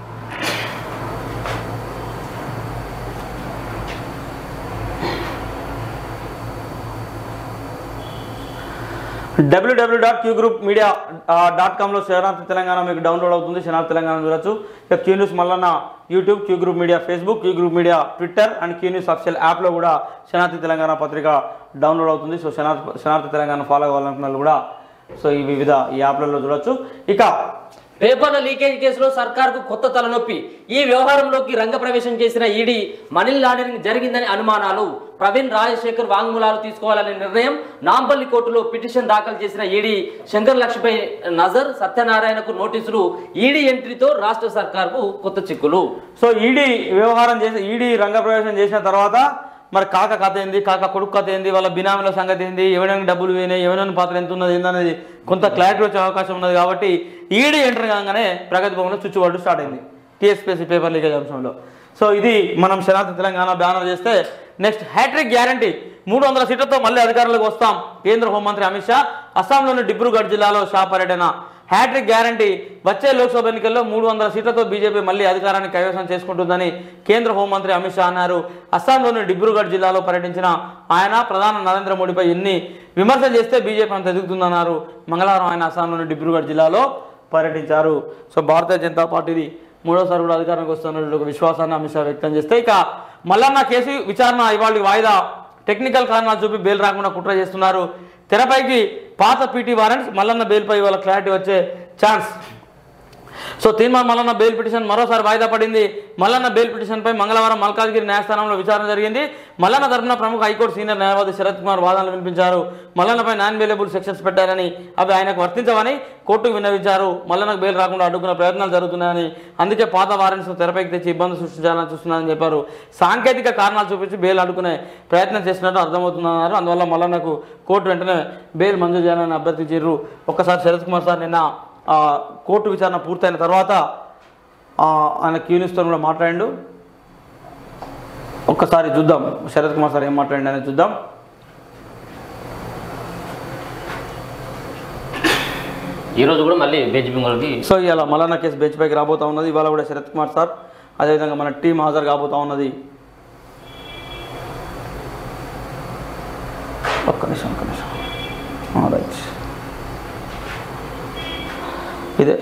WWW dot Q group media dot కామ్లో శనార్థ తెలంగాణ మీకు డౌన్లోడ్ అవుతుంది శనార్థ తెలంగాణ చూడొచ్చు ఇక క్యూ న్యూస్ మళ్ళా YouTube Q group media Facebook Q group media Twitter and Q news official యాప్లో కూడా శనార్థి తెలంగాణ పత్రిక డౌన్లోడ్ అవుతుంది సో శనార్థ శనార్థి తెలంగాణ ఫాలో అవ్వాలనుకున్న వాళ్ళు కూడా సో ఈ వివిధ ఈ యాప్లలో చూడొచ్చు ఇక పేపర్ల లీకేజ్ కేసులో సర్కార్కు కొత్త తలనొప్పి ఈ వ్యవహారంలోకి రంగప్రవేశం చేసిన ఈడీ మనీ లాండరింగ్ జరిగిందని అనుమానాలు ప్రవీణ్ రాజశేఖర్ వాంగ్మూలాలు తీసుకోవాలనే నిర్ణయం నాంపల్లి కోర్టులో పిటిషన్ దాఖలు చేసిన ఈడీ శంకర్ లక్ష్మిపై నజర్ సత్యనారాయణకు నోటీసులు ఈడీ ఎంట్రీతో రాష్ట్ర సర్కార్కు కొత్త చిక్కులు సో ఈడీ వ్యవహారం చేసి ఈడీ రంగప్రవేశం చేసిన తర్వాత మరి కాక కథ ఏంది కాక కొడుకు కథ ఏంది వాళ్ళ బినామీల సంగతి ఏంది ఎవరైనా డబ్బులు పోయినాయి ఎవరైనా పాత్ర ఎంత ఉన్నది ఏందనేది కొంత క్లారిటీ వచ్చే అవకాశం ఉన్నది కాబట్టి ఈడీ ఎంటర్ కాగానే ప్రగతి భవన్లో చుచ్చుబాటు స్టార్ట్ అయింది టీఎస్పీఎస్సీ పేపర్ లీకేజ్ అంశంలో సో ఇది మనం శనార్థ తెలంగాణ బ్యానర్ చేస్తే నెక్స్ట్ హ్యాట్రిక్ గ్యారంటీ మూడు వందల సీట్లతో మళ్ళీ అధికారంలోకి వస్తాం కేంద్ర హోంమంత్రి అమిత్ షా అస్సాంలోని డిబ్రూగఢ్ జిల్లాలో షా పర్యటన హ్యాట్రిక్ గ్యారంటీ వచ్చే లోక్సభ ఎన్నికల్లో మూడు వందల సీట్లతో బీజేపీ మళ్ళీ అధికారాన్ని కైవసం చేసుకుంటుందని కేంద్ర హోంమంత్రి అమిత్ షా అన్నారు అస్సాంలోని డిబ్రూగఢ్ జిల్లాలో పర్యటించిన ఆయన ప్రధాని నరేంద్ర మోడీపై ఎన్ని విమర్శలు చేస్తే బీజేపీ అంత ఎదుగుతుందన్నారు మంగళవారం ఆయన అస్సాంలోని డిబ్రూగఢ్ జిల్లాలో పర్యటించారు సో భారతీయ జనతా పార్టీది మూడోసారి కూడా అధికారానికి వస్తున్నటువంటి ఒక విశ్వాసాన్ని అమిత్ షా వ్యక్తం చేస్తే ఇక మల్లన్న కేసు విచారణ ఇవాళ వాయిదా టెక్నికల్ కారణాలు చూపి బెయిల్ రాకుండా కుట్ర చేస్తున్నారు తెరపైకి పాత పీటీ వారెంట్స్ మల్లన్న బెయిల్పై ఇవాళ క్లారిటీ వచ్చే ఛాన్స్ సో తీర్మాన్ మల్లన్న బెయిల్ పిటిషన్ మరోసారి వాయిదా పడింది మల్లన్న బెయిల్ పిటిషన్పై మంగళవారం మల్కాజ్గిరి న్యాయస్థానంలో విచారణ జరిగింది మల్లన్న తరఫున ప్రముఖ హైకోర్టు సీనియర్ న్యాయవాది శరత్ కుమార్ వాదనలు వినిపించారు మల్లన్నపై నాన్ బెయిలబుల్ సెక్షన్స్ పెట్టారని అవి ఆయనకు వర్తించవని కోర్టుకు విన్నవించారు మల్లన్నకు బెయిల్ రాకుండా అడ్డుకునే ప్రయత్నాలు జరుగుతున్నాయని అందుకే పాత వారెంట్స్ తెరపైకి తెచ్చి ఇబ్బంది సృష్టించాలని చూస్తున్నారని చెప్పారు సాంకేతిక కారణాలు చూపించి బెయిల్ అడ్డుకునే ప్రయత్నం చేసినట్టు అర్థమవుతుందన్నారు అందువల్ల మల్లన్నకు కోర్టు వెంటనే బెయిల్ మంజూరు చేయాలని అభ్యర్థించారు ఒక్కసారి శరత్ కుమార్ సార్ నిన్న ఆ, కోర్టు విచారణ పూర్తయిన తర్వాత ఆ, ఆయన క్యూనిస్తో కూడా మాట్లాడిండు ఒక్కసారి చూద్దాం శరత్ కుమార్ సార్ ఏం మాట్లాడిండు అనేది చూద్దాం ఈ రోజు కూడా మళ్ళీ బెంచ్ బెంగాల్కి సో ఇవాళ మలానా కేసు బెంచ్ పైకి రాబోతా ఉన్నది ఇవాళ కూడా శరత్ కుమార్ సార్ అదేవిధంగా మన టీం హాజరు కాబోతా ఉన్నది ఒక్క నిమిషం ఒక్క నిమిషం రైట్ ఇదే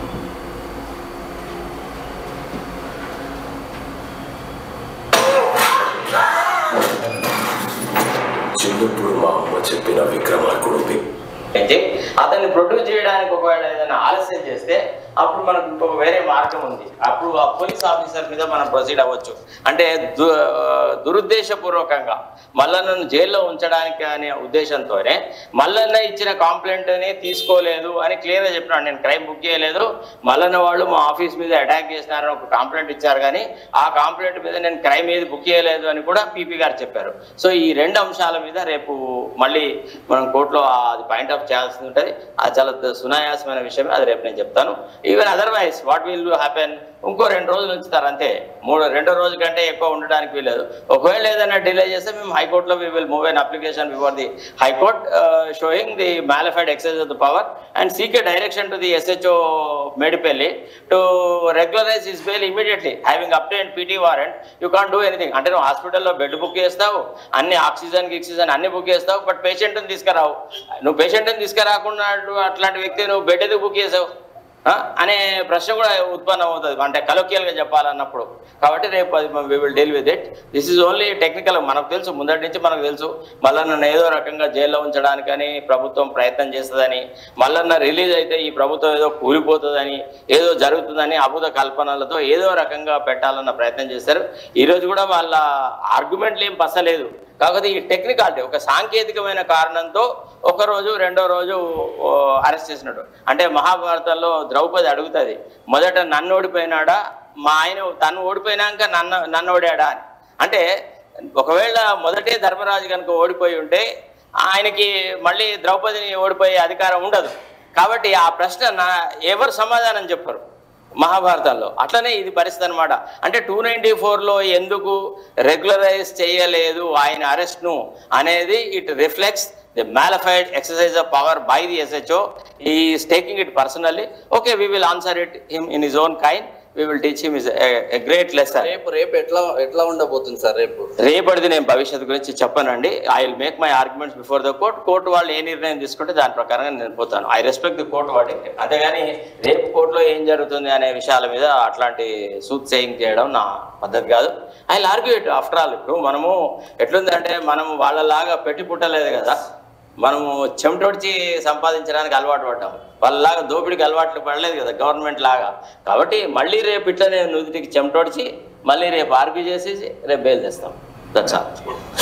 చిన్నప్పుడు మా అమ్మ చెప్పిన విక్రమార్కుడు వి- అయితే అతన్ని ప్రొడ్యూస్ చేయడానికి ఒకవేళ ఏదైనా ఆలస్యం చేస్తే అప్పుడు మనకు ఇంకొక వేరే మార్గం ఉంది అప్పుడు ఆ పోలీస్ ఆఫీసర్ మీద మనం ప్రొసీడ్ అవ్వచ్చు అంటే దు దురుద్దేశపూర్వకంగా మల్లన్నను జైల్లో ఉంచడానికి అనే ఉద్దేశంతోనే మల్లన్న ఇచ్చిన కంప్లైంట్ని తీసుకోలేదు అని క్లియర్గా చెప్పినాడు నేను క్రైమ్ బుక్ చేయలేదు మల్లన్న వాళ్ళు మా ఆఫీస్ మీద అటాక్ చేసినారని ఒక కంప్లైంట్ ఇచ్చారు కానీ ఆ కంప్లైంట్ మీద నేను క్రైమ్ ఏది బుక్ చేయలేదు అని కూడా పీపీ గారు చెప్పారు సో ఈ రెండు అంశాల మీద రేపు మళ్ళీ మనం కోర్టులో అది పాయింట్ ఆఫ్ చేయాల్సి ఉంటుంది అది చాలా సునాయాసమైన విషయమే అది రేపు నేను చెప్తాను even otherwise what will happen ఇంకో రెండు రోజులు ఉంచుతారు అంతే మూడు రెండో రోజు కంటే ఎక్కువ ఉండడానికి వీలేదు ఒకవేళ ఏదైనా డిలే చేస్తే మేము హైకోర్టులో we will move an application before the high court showing the malafide exercise of the power and seek a direction to the SHO Medipally to regularise his bail immediately having obtain PT warrant you can do anything అంటే నువ్వు హాస్పిటల్లో బెడ్ బుక్ చేస్తావు అన్ని ఆక్సిజన్ ఆక్సిజన్ అన్ని బుక్ చేస్తావు బట్ పేషెంట్ని తీసుకురావు నువ్వు పేషెంట్ని తీసుకురాకుండా అట్లాంటి వ్యక్తి నువ్వు బెడ్ ఎందుకు బుక్ చేసావు ఆ? అనే ప్రశ్న కూడా ఉత్పన్నం అవుతుంది అంటే కలోకియల్గా చెప్పాలన్నప్పుడు కాబట్టి రేపు అది we will deal with it this is only technical మనకు తెలుసు ముందటి నుంచి మనకు తెలుసు మల్లన్న ఏదో రకంగా జైల్లో ఉంచడానికని ప్రభుత్వం ప్రయత్నం చేస్తుందని మల్లన్న రిలీజ్ అయితే ఈ ప్రభుత్వం ఏదో కూలిపోతుందని ఏదో జరుగుతుందని అబుధ కల్పనలతో ఏదో రకంగా పెట్టాలన్న ప్రయత్నం చేశారు ఈరోజు కూడా వాళ్ళ ఆర్గ్యుమెంట్లు ఏం పసలేదు కాకపోతే ఈ టెక్నికాలిటీ ఒక సాంకేతికమైన కారణంతో ఒక రోజు రెండో రోజు అరెస్ట్ చేసినట్టు అంటే మహాభారతంలో ద్రౌపది అడుగుతుంది మొదట నన్ను ఓడిపోయినాడా మా ఆయన తను ఓడిపోయినాక నన్ను నన్ను ఓడాడా అని అంటే ఒకవేళ మొదటే ధర్మరాజు కనుక ఓడిపోయి ఉంటే ఆయనకి మళ్ళీ ద్రౌపదిని ఓడిపోయే అధికారం ఉండదు కాబట్టి ఆ ప్రశ్న నా ఎవరు సమాధానం చెప్పరు మహాభారతంలో అట్లనే ఇది పరిస్థితి అనమాట అంటే టూ నైంటీ ఫోర్లో ఎందుకు రెగ్యులరైజ్ చేయలేదు ఆయన అరెస్ట్ను అనేది it reflects the malafide exercise of power by the SHO he taking it personally okay we will answer it him in his own kind we will teach him is a great lesson రేపు రేపు ఎట్లా ఎట్లా ఉండబోతుంది సార్ రేపు రేపటిది నేను భవిష్యత్తు గురించి చెప్పనండి I will make my arguments before the court court వాళ్ళు ఏ నిర్ణయం తీసుకుంటే దాని ప్రకారంగా నేను పోతాను ఐ రెస్పెక్ట్ ది కోర్టు వాటి అంతేగాని రేపు కోర్టులో ఏం జరుగుతుంది అనే విషయాల మీద అట్లాంటి సూట్ సేయింగ్ చేయడం నా పద్ధతి కాదు I argue it after all ఇప్పుడు మనము ఎట్లుందంటే మనం వాళ్ళలాగా పెట్టి పుట్టలేదు కదా మనము చెమటొడిచి సంపాదించడానికి అలవాటు పడ్డాం వాళ్ళలాగా దోపిడికి అలవాట్లు పడలేదు కదా గవర్నమెంట్ లాగా కాబట్టి మళ్ళీ రేపు ఇట్లనే నుదుటికి చెమటొడిచి మళ్ళీ రేపు ఆర్గ్యూ చేసేసి రేపు బెయిల్ తెస్తాం that's all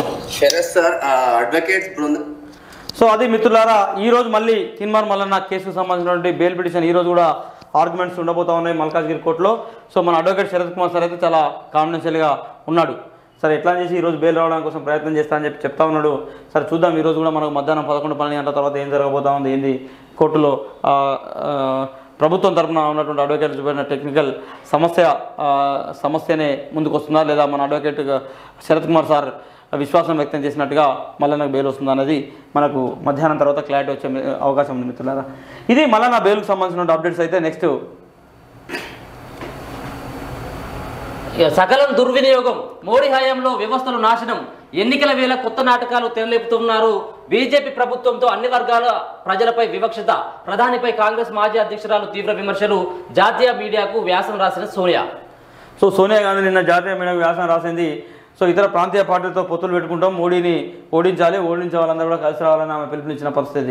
Sharath sir advocates బృందం సో అది మిత్రులారా ఈ రోజు మళ్ళీ తిన్మార్ మల్లన్న కేసుకు సంబంధించినటువంటి బెయిల్ పిటిషన్ ఈ రోజు కూడా ఆర్గ్యుమెంట్స్ ఉండబోతా ఉన్నాయి మల్కాజ్గిరి కోర్టులో సో మన అడ్వకేట్ శరత్ కుమార్ సార్ అయితే చాలా కాన్ఫిడెన్షియల్గా ఉన్నాడు సరే ఎట్లా చేసి ఈ రోజు బెయిల్ రావడం కోసం ప్రయత్నం చేస్తా అని చెప్పి చెప్తా ఉన్నాడు సరే చూద్దాం ఈ రోజు కూడా మనకు మధ్యాహ్నం పదకొండు పన్నెండు గంటల తర్వాత ఏం జరగబోతా ఉంది ఏంది కోర్టులో ఆ, ఆ, ప్రభుత్వం తరపున ఉన్నటువంటి అడ్వకేట్ చూపిన టెక్నికల్ సమస్య ఆ, సమస్యనే ముందుకు వస్తుందా లేదా మన అడ్వకేట్ శరత్ కుమార్ సార్ విశ్వాసం వ్యక్తం చేసినట్టుగా మల్లన్నకు బెయిల్ వస్తుంది అన్నది మనకు మధ్యాహ్నం తర్వాత క్లారిటీ వచ్చే మీ- అవకాశం ఉంది మిత్రులారా ఇది మల్లన్న బెయిల్కి సంబంధించిన అప్డేట్స్ అయితే నెక్స్ట్ ఇక సకలం దుర్వినియోగం మోడీ హయాంలో వ్యవస్థలు నాశనం ఎన్నికల వేళ కొత్త నాటకాలు తెరలేపుతున్నారు బీజేపీ ప్రభుత్వంతో అన్ని వర్గాల ప్రజలపై వివక్షత ప్రధానిపై కాంగ్రెస్ మాజీ అధ్యక్షురాలు తీవ్ర విమర్శలు జాతీయ మీడియాకు వ్యాసం రాసిన సోనియా సో సోనియా గాంధీ నిన్న జాతీయ మీడియా వ్యాసం రాసింది సో ఇతర ప్రాంతీయ పార్టీలతో పొత్తులు పెట్టుకుంటాం మోడీని ఓడించాలి ఓడించే వాళ్ళందరూ కూడా కలిసి రావాలని ఆమె పిలుపునిచ్చిన పరిస్థితి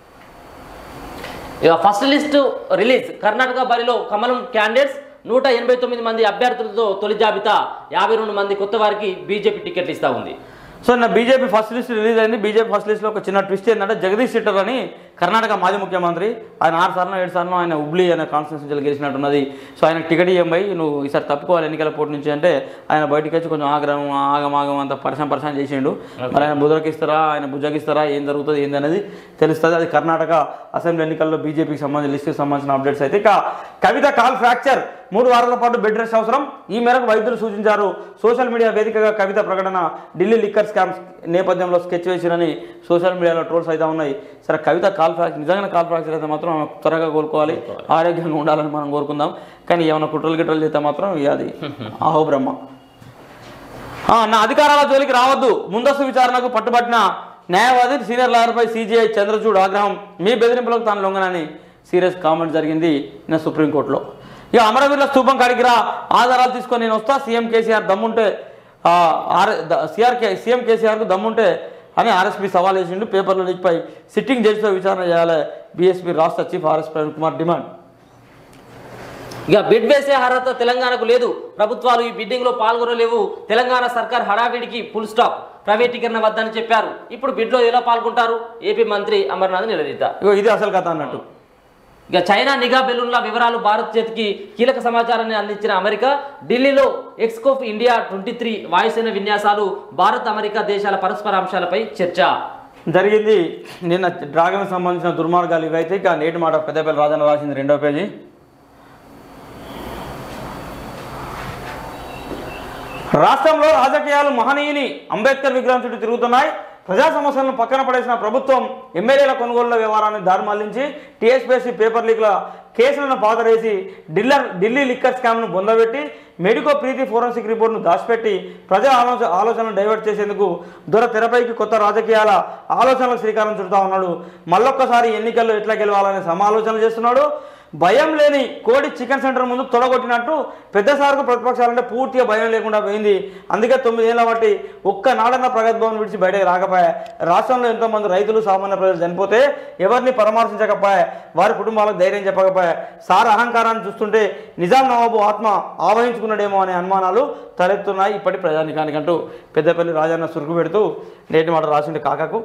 ఇక ఫస్ట్ లిస్ట్ రిలీజ్ కర్ణాటక బరిలో కమలం క్యాండిడేట్స్ నూట ఎనభై తొమ్మిది మంది అభ్యర్థులతో తొలి జాబితా యాభై రెండు మంది కొత్త వారికి బీజేపీ టికెట్లు ఇస్తా ఉంది సో నా బీజేపీ ఫస్ట్ లిస్ట్ రిలీజ్ అయింది బీజేపీ ఫస్ట్ లిస్ట్లో ఒక చిన్న ట్విస్ట్ ఏంటంటే జగదీష్ శెట్టర్ అని కర్ణాటక మాజీ ముఖ్యమంత్రి ఆయన ఆరు సార్లు ఏడు సార్లు ఆయన హుబ్లీ అనే కాన్స్టిట్యూన్సీలో గెలిచినట్టున్నది సో ఆయన టికెట్ ఇవ్వబోయి నువ్వు ఈసారి తప్పుకోవాలి ఎన్నికల పోటీ నుంచి అంటే ఆయన బయటకు వచ్చి కొంచెం ఆగ్రహం ఆగం ఆగం అంత పరిశ్రమ పరిశ్రమ చేసిండు మరి ఆయన బుధకిస్తారా ఆయన భుజగిస్తారా ఏం జరుగుతుంది ఏంది అనేది తెలుస్తుంది అది కర్ణాటక అసెంబ్లీ ఎన్నికల్లో బీజేపీకి సంబంధించిన లిస్టుకి సంబంధించిన అప్డేట్స్ అయితే ఇక కవిత కాల్ ఫ్రాక్చర్ మూడు వారాల పాటు బెడ్ రెస్ట్ అవసరం ఈ మేరకు వైద్యులు సూచించారు సోషల్ మీడియా వేదికగా కవిత ప్రకటన ఢిల్లీ లిక్కర్ స్కామ్స్ నేపథ్యంలో స్కెచ్ వేసిరని సోషల్ మీడియాలో ట్రోల్స్ అయితే ఉన్నాయి సరే కవిత కాల్ ఫ్రాక్చర్ నిజంగా కాల్ ఫ్రాక్చర్ అయితే మాత్రం ఆమె త్వరగా కోలుకోవాలి ఆరోగ్యంగా ఉండాలని మనం కోరుకుందాం కానీ ఏమైనా కుట్రలు గిట్రలు చేస్తే మాత్రం ఇక అది ఆహో బ్రహ్మ ఆ, నా అధికారాల జోలికి రావద్దు ముందస్తు విచారణకు పట్టుబట్టిన న్యాయవాది సీనియర్ లాయర్పై సీజీఐ చంద్రచూడ్ ఆగ్రహం మీ బెదిరింపులకు తాను లొంగనని సీరియస్ కామెంట్ జరిగింది నిన్న సుప్రీంకోర్టులో ఇక అమరవీరుల స్తూపం కాడికి రా ఆధారాలు తీసుకొని నేను వస్తా సీఎం కేసీఆర్ దమ్ముంటే ఆ, ఆర్ ద- సిఆర్ కే సీఎం కేసీఆర్కు దమ్ముంటే అని ఆర్ఎస్పీ సవాల్ చేసిండు పేపర్ల లీక్పై సిట్టింగ్ జడ్జితో విచారణ చేయాలి బీఎస్పీ రాష్ట్ర chief RS Praveen Kumar demand ఇక బిడ్ వేసే అర్హత తెలంగాణకు లేదు ప్రభుత్వాలు ఈ బిడ్డింగ్ లో పాల్గొనలేవు తెలంగాణ సర్కార్ హడావిడికి ఫుల్ స్టాప్ ప్రైవేటీకరణ వద్దని చెప్పారు ఇప్పుడు బిడ్లో ఎలా పాల్గొంటారు ఏపీ మంత్రి అమర్నాథ్ నిలదీత ఇగో ఇది అసలు కథ అన్నట్టు ఇక చైనా నిఘా బెలూన్ల వివరాలు భారత్ చేతికి కీలక సమాచారాన్ని అందించిన అమెరికా ఢిల్లీలో ఎక్స్కోఫ్ ఇండియా ట్వంటీ త్రీ వాయుసేన విన్యాసాలు భారత్ అమెరికా దేశాల పరస్పర అంశాలపై చర్చ జరిగింది నిన్న డ్రాగన్ సంబంధించిన దుర్మార్గాలు ఇవైతే ఇక నేటి మాట పెద్దపల్లి రాజన్న రాసింది రెండో పేజీ రాష్ట్రంలో రాజకీయాలు మహనీయుని అంబేద్కర్ విగ్రహం చుట్టూ తిరుగుతున్నాయి ప్రజా సమస్యలను పక్కన పడేసిన ప్రభుత్వం ఎమ్మెల్యేల కొనుగోళ్ల వ్యవహారాన్ని దారి మళ్లించి టీఎస్పీఎస్సీ పేపర్ లీక్ల కేసులను పాతరేసి ఢిల్లర్ ఢిల్లీ లిక్కర్ స్కామ్ను బొందబెట్టి మెడికో ప్రీతి ఫోరెన్సిక్ రిపోర్ట్ను దాచిపెట్టి ప్రజా ఆలోచన ఆలోచనలు డైవర్ట్ చేసేందుకు దొర తెరపైకి కొత్త రాజకీయాల ఆలోచనలకు శ్రీకారం చుడతా ఉన్నాడు మళ్ళొక్కసారి ఎన్నికల్లో ఎట్లా గెలవాలనే సమాలోచన చేస్తున్నాడు భయం లేని కోడి చికెన్ సెంటర్ ముందు తొడగొట్టినట్టు పెద్ద సార్కు ప్రతిపక్షాలంటే పూర్తిగా భయం లేకుండా పోయింది అందుకే తొమ్మిదేళ్ల బట్టి ఒక్క నాడన్న ప్రగతి భవన్ విడిచి బయటకు రాకపోయా రాష్ట్రంలో ఎంతో మంది రైతులు సామాన్య ప్రజలు చనిపోతే ఎవరిని పరామర్శించకపోయా వారి కుటుంబాలకు ధైర్యం చెప్పకపోయా సార్ అహంకారాన్ని చూస్తుంటే నిజాం నవాబు ఆత్మ ఆవహించుకున్నాడేమో అనే అనుమానాలు తలెత్తున్నాయి ఇప్పటి ప్రజానికానికంటూ పెద్దపల్లి రాజన్న సురుకు పెడుతూ నేటి మాట రాసిండు కాకకు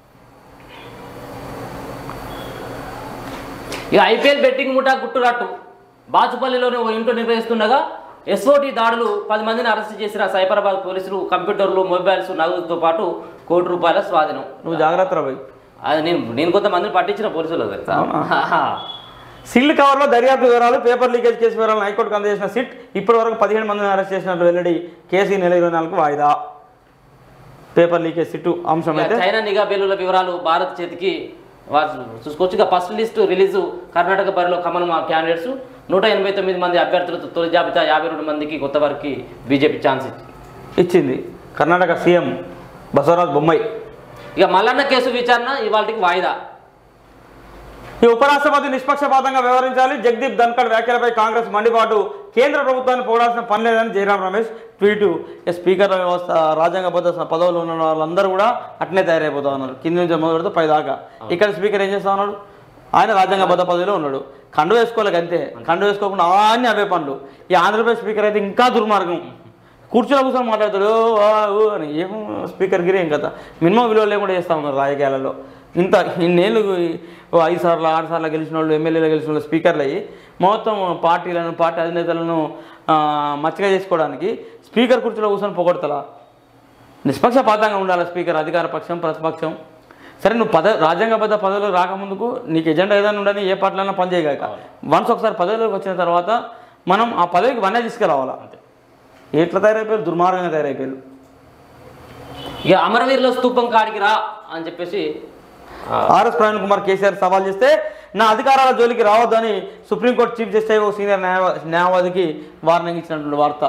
ఇక ఐపీఎల్ బెట్టింగ్ ముఠా గుట్టురట్టు బాచుపల్లిలోని ఓ ఇంట్లో నిర్వహిస్తుండగా ఎస్ఓటి దాడులు పది మందిని అరెస్ట్ చేసిన సైబరాబాద్ పోలీసులు కంప్యూటర్లు మొబైల్స్ నగదుతో పాటు కోటి రూపాయల స్వాధీనం నువ్వు జాగ్రత్త పోయి అది నేను నేను కొంతమందిని పట్టించిన పోలీసులు తెలుసా సిల్ కవర్లో దర్యాప్తు వివరాలు పేపర్ లీకేజ్ కేసు వివరాలను హైకోర్టుకు అందజేసిన సిట్ ఇప్పటి వరకు పదిహేను మందిని అరెస్ట్ చేసినట్లు వెల్లడి కేసు ఈ నెల ఇరవై నాలుగు వాయిదా పేపర్ లీకేజ్ సిట్టు అంశం ఇక అయితే చైనా నిఘా బిల్లుల వివరాలు భారత్ చేతికి వారు చూసుకోవచ్చు ఇక ఫస్ట్ లిస్టు రిలీజు కర్ణాటక బరిలో కమలం క్యాండిడేట్స్ నూట ఎనభై తొమ్మిది మంది అభ్యర్థులతో తొలి జాబితా యాభై రెండు మందికి కొత్త వారికి బీజేపీ ఛాన్స్ ఇచ్చింది ఇచ్చింది కర్ణాటక సీఎం బసవరాజ్ బొమ్మాయి ఇక మల్లన్న కేసు విచారణ ఇవాళకి వాయిదా ఈ ఉపరాష్ట్రపతి నిష్పక్షపాతంగా వ్యవహరించాలి జగదీప్ ధన్కడ్ వ్యాఖ్యలపై కాంగ్రెస్ మండిపాటు కేంద్ర ప్రభుత్వాన్ని పోడాల్సిన పని లేదని జయరాం రమేష్ ట్వీట్ ఇక స్పీకర్ వ్యవస్థ రాజ్యాంగబద్ధ పదవులు ఉన్న వాళ్ళందరూ కూడా అట్నే తయారైపోతా ఉన్నారు కింద నుంచి మొదలు పెడితే పై దాకా ఇక్కడ స్పీకర్ ఏం చేస్తా ఉన్నాడు ఆయన రాజ్యాంగబద్ధ పదవిలో ఉన్నాడు కండు వేసుకోలేక అంతే కండు వేసుకోకుండా అన్ని అవే పనులు ఈ ఆంధ్రప్రదేశ్ స్పీకర్ అయితే ఇంకా దుర్మార్గం కూర్చొని కూర్చొని మాట్లాడతాడు "ఓ, ఆ, ఊ" అని ఏం స్పీకర్ గిరి ఏం కదా మినిమం విలువ లేకుండా చేస్తూ ఉన్నారు రాజకీయాలలో ఇంత ఇన్నేళ్ళు ఓ ఐదు సార్లు ఆరు సార్లు గెలిచిన వాళ్ళు ఎమ్మెల్యేలు గెలిచిన వాళ్ళు స్పీకర్లు అయ్యి మొత్తం పార్టీలను పార్టీ అధినేతలను ఆ, మచ్చగా చేసుకోవడానికి స్పీకర్ కుర్చీలో కూర్చొని పొగడతలా నిష్పక్షపాతంగా ఉండాలి స్పీకర్ అధికార పక్షం ప్రతిపక్షం సరే నువ్వు పద రాజ్యాంగబద్ధ పదవులు రాకముందుకు నీకు ఎజెండా ఏదైనా ఉండని ఏ పార్టీలైనా పనిచేయగాక వన్స్ ఒకసారి పదవిలోకి వచ్చిన తర్వాత మనం ఆ పదవికి వన్నే తీసుకురావాలా ఎట్లా తయారైపోయారు దుర్మార్గంగా తయారైపోయారు ఇక అమరవీరుల స్తూపం కాడికి రా అని చెప్పేసి ఆ, ఆర్ఎస్ ప్రవీణ్ కుమార్ కేసీఆర్ సవాల్ చేస్తే నా అధికారాల జోలికి రావద్దని సుప్రీంకోర్టు చీఫ్ జస్టిస్ ఒక సీనియర్ న్యాయ న్యాయవాదికి వార్నింగ్ ఇచ్చినటువంటి వార్త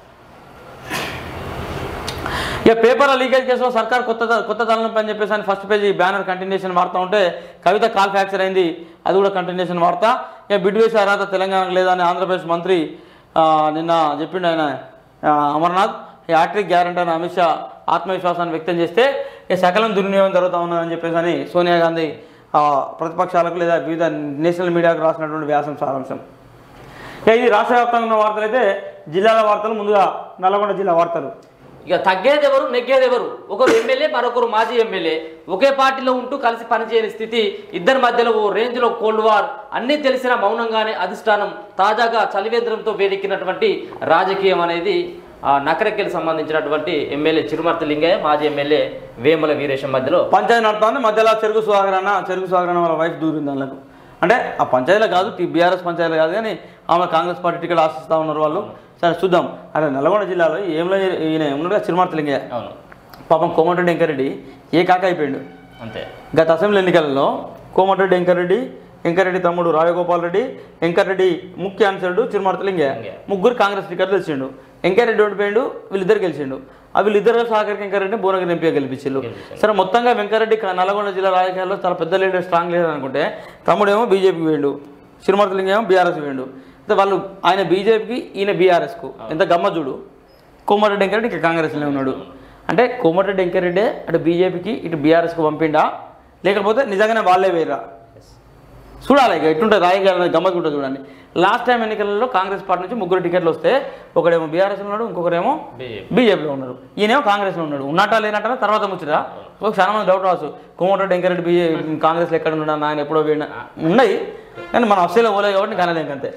ఇక పేపర్ల లీకేజ్ కేసులో సర్కార్ కొత్త కొత్త తలనొప్పి అని చెప్పేసి అని ఫస్ట్ పేజీ బ్యానర్ కంటిన్యూషన్ వార్త ఉంటే కవిత కాల్ ఫ్రాక్చర్ అయింది అది కూడా కంటిన్యూషన్ వార్త ఇక బిడ్ వేసే అర్హత తెలంగాణకు లేదని ఆంధ్రప్రదేశ్ మంత్రి ఆ, నిన్న చెప్పిండు ఆయన ఆ, అమర్నాథ్ ఈ హ్యాట్రిక్ గ్యారంటీ అని అమిత్ షా ఆత్మవిశ్వాసాన్ని వ్యక్తం చేస్తే ఈ సకలం దుర్వినియోగం జరుగుతూ ఉన్నదని చెప్పేసి అని సోనియా గాంధీ ఆ, ప్రతిపక్షాలకు లేదా వివిధ నేషనల్ మీడియాకు రాసినటువంటి వ్యాసం సారాంశం ఇక ఇది రాష్ట్ర వ్యాప్తంగా ఉన్న వార్తలు అయితే జిల్లాల వార్తలు ముందుగా నల్గొండ జిల్లా వార్తలు ఇక తగ్గేది ఎవరు నెగ్గేది ఎవరు ఒకరు ఎమ్మెల్యే మరొకరు మాజీ ఎమ్మెల్యే ఒకే పార్టీలో ఉంటూ కలిసి పనిచేయని స్థితి ఇద్దరి మధ్యలో ఓ రేంజ్లో కోల్డ్ వార్ అన్నీ తెలిసిన మౌనంగానే అధిష్టానం తాజాగా చలివేంద్రంతో వేడెక్కినటువంటి రాజకీయం అనేది ఆ నకరెక్కికి సంబంధించినటువంటి ఎమ్మెల్యే చిరుమర్తి లింగయ్య మాజీ ఎమ్మెల్యే వేముల వీరేశం మధ్యలో పంచాయతీ నడుతుంది మధ్యలో చెరుకు సుహాగరన్న చెరుకు సుహాగరన్న వాళ్ళ వైఫ్ దూరింది దానికి అంటే ఆ పంచాయతీలో కాదు బీఆర్ఎస్ పంచాయతీలో కాదు కానీ ఆమె కాంగ్రెస్ పార్టీ టికెట్ ఆశిస్తూ ఉన్నారు వాళ్ళు సరే చూద్దాం అరే నల్గొండ జిల్లాలో ఏంలో ఈయన ఉన్నాడుగా చిరుమర్తి లింగయ్య అవును పాపం కోమటిరెడ్డి వెంకరెడ్డి ఏ కాక అయిపోయిండు అంతే గత అసెంబ్లీ ఎన్నికలలో కోమటిరెడ్డి వెంకరెడ్డి వెంకరెడ్డి తమ్ముడు రాజగోపాల్ రెడ్డి వెంకరెడ్డి ముఖ్య అనుచరుడు చిరుమర్తి లింగయ్య లింగయ్య. ముగ్గురు కాంగ్రెస్ టికెట్లు వచ్చిండు వెంకరెడ్డి ఓడిపోయిండు వీళ్ళిద్దరు గెలిచిండు ఆ వీళ్ళిద్దరు సహకరికి వెంకరెడ్డి భువనగిరి ఎంపీగా గెలిపించారు గెలిపించారు. సరే మొత్తంగా వెంకరెడ్డి క- నల్గొండ జిల్లా రాజకీయాల్లో చాలా పెద్ద లీడర్ స్ట్రాంగ్ లీడర్ అనుకుంటే తమ్ముడేమో బీజేపీకి వేయండు చిరుమర్తి లింగం ఏమో బీఆర్ఎస్ వేయండు అయితే వాళ్ళు ఆయన బీజేపీకి ఈయన బీఆర్ఎస్కు ఎంత గమ్మ చూడు కోమటిరెడ్డి వెంకరెడ్డి ఇక కాంగ్రెస్లో ఉన్నాడు అంటే కోమటిరెడ్డి వెంకరెడ్డి అటు బీజేపీకి ఇటు బీఆర్ఎస్కు పంపిండా లేకపోతే నిజంగానే వాళ్ళే వేయరా చూడాలి ఇక ఎట్టుంటే రాయగల గమ్మత్ ఉంటుంది చూడండి లాస్ట్ టైం ఎన్నికలలో కాంగ్రెస్ పార్టీ నుంచి ముగ్గురు టికెట్లు వస్తే ఒకడేమో బీఆర్ఎస్ ఉన్నాడు ఇంకొకరేమో బీజేపీ. బీజేపీలో ఉన్నాడు ఈయనేమో కాంగ్రెస్లో ఉన్నాడు ఉన్నట్టా లేనట్టా తర్వాత ముచ్చరా ఒక చాలా మంది డౌట్ రావచ్చు కోమటిరెడ్డి వెంకరెడ్డి బీజే కాంగ్రెస్లో ఎక్కడ ఉన్నాడు ఆయన ఎప్పుడో పోయినా ఉన్నాయి కానీ మనం అస్సలే పోలేదు కాబట్టి కనలేం అంతే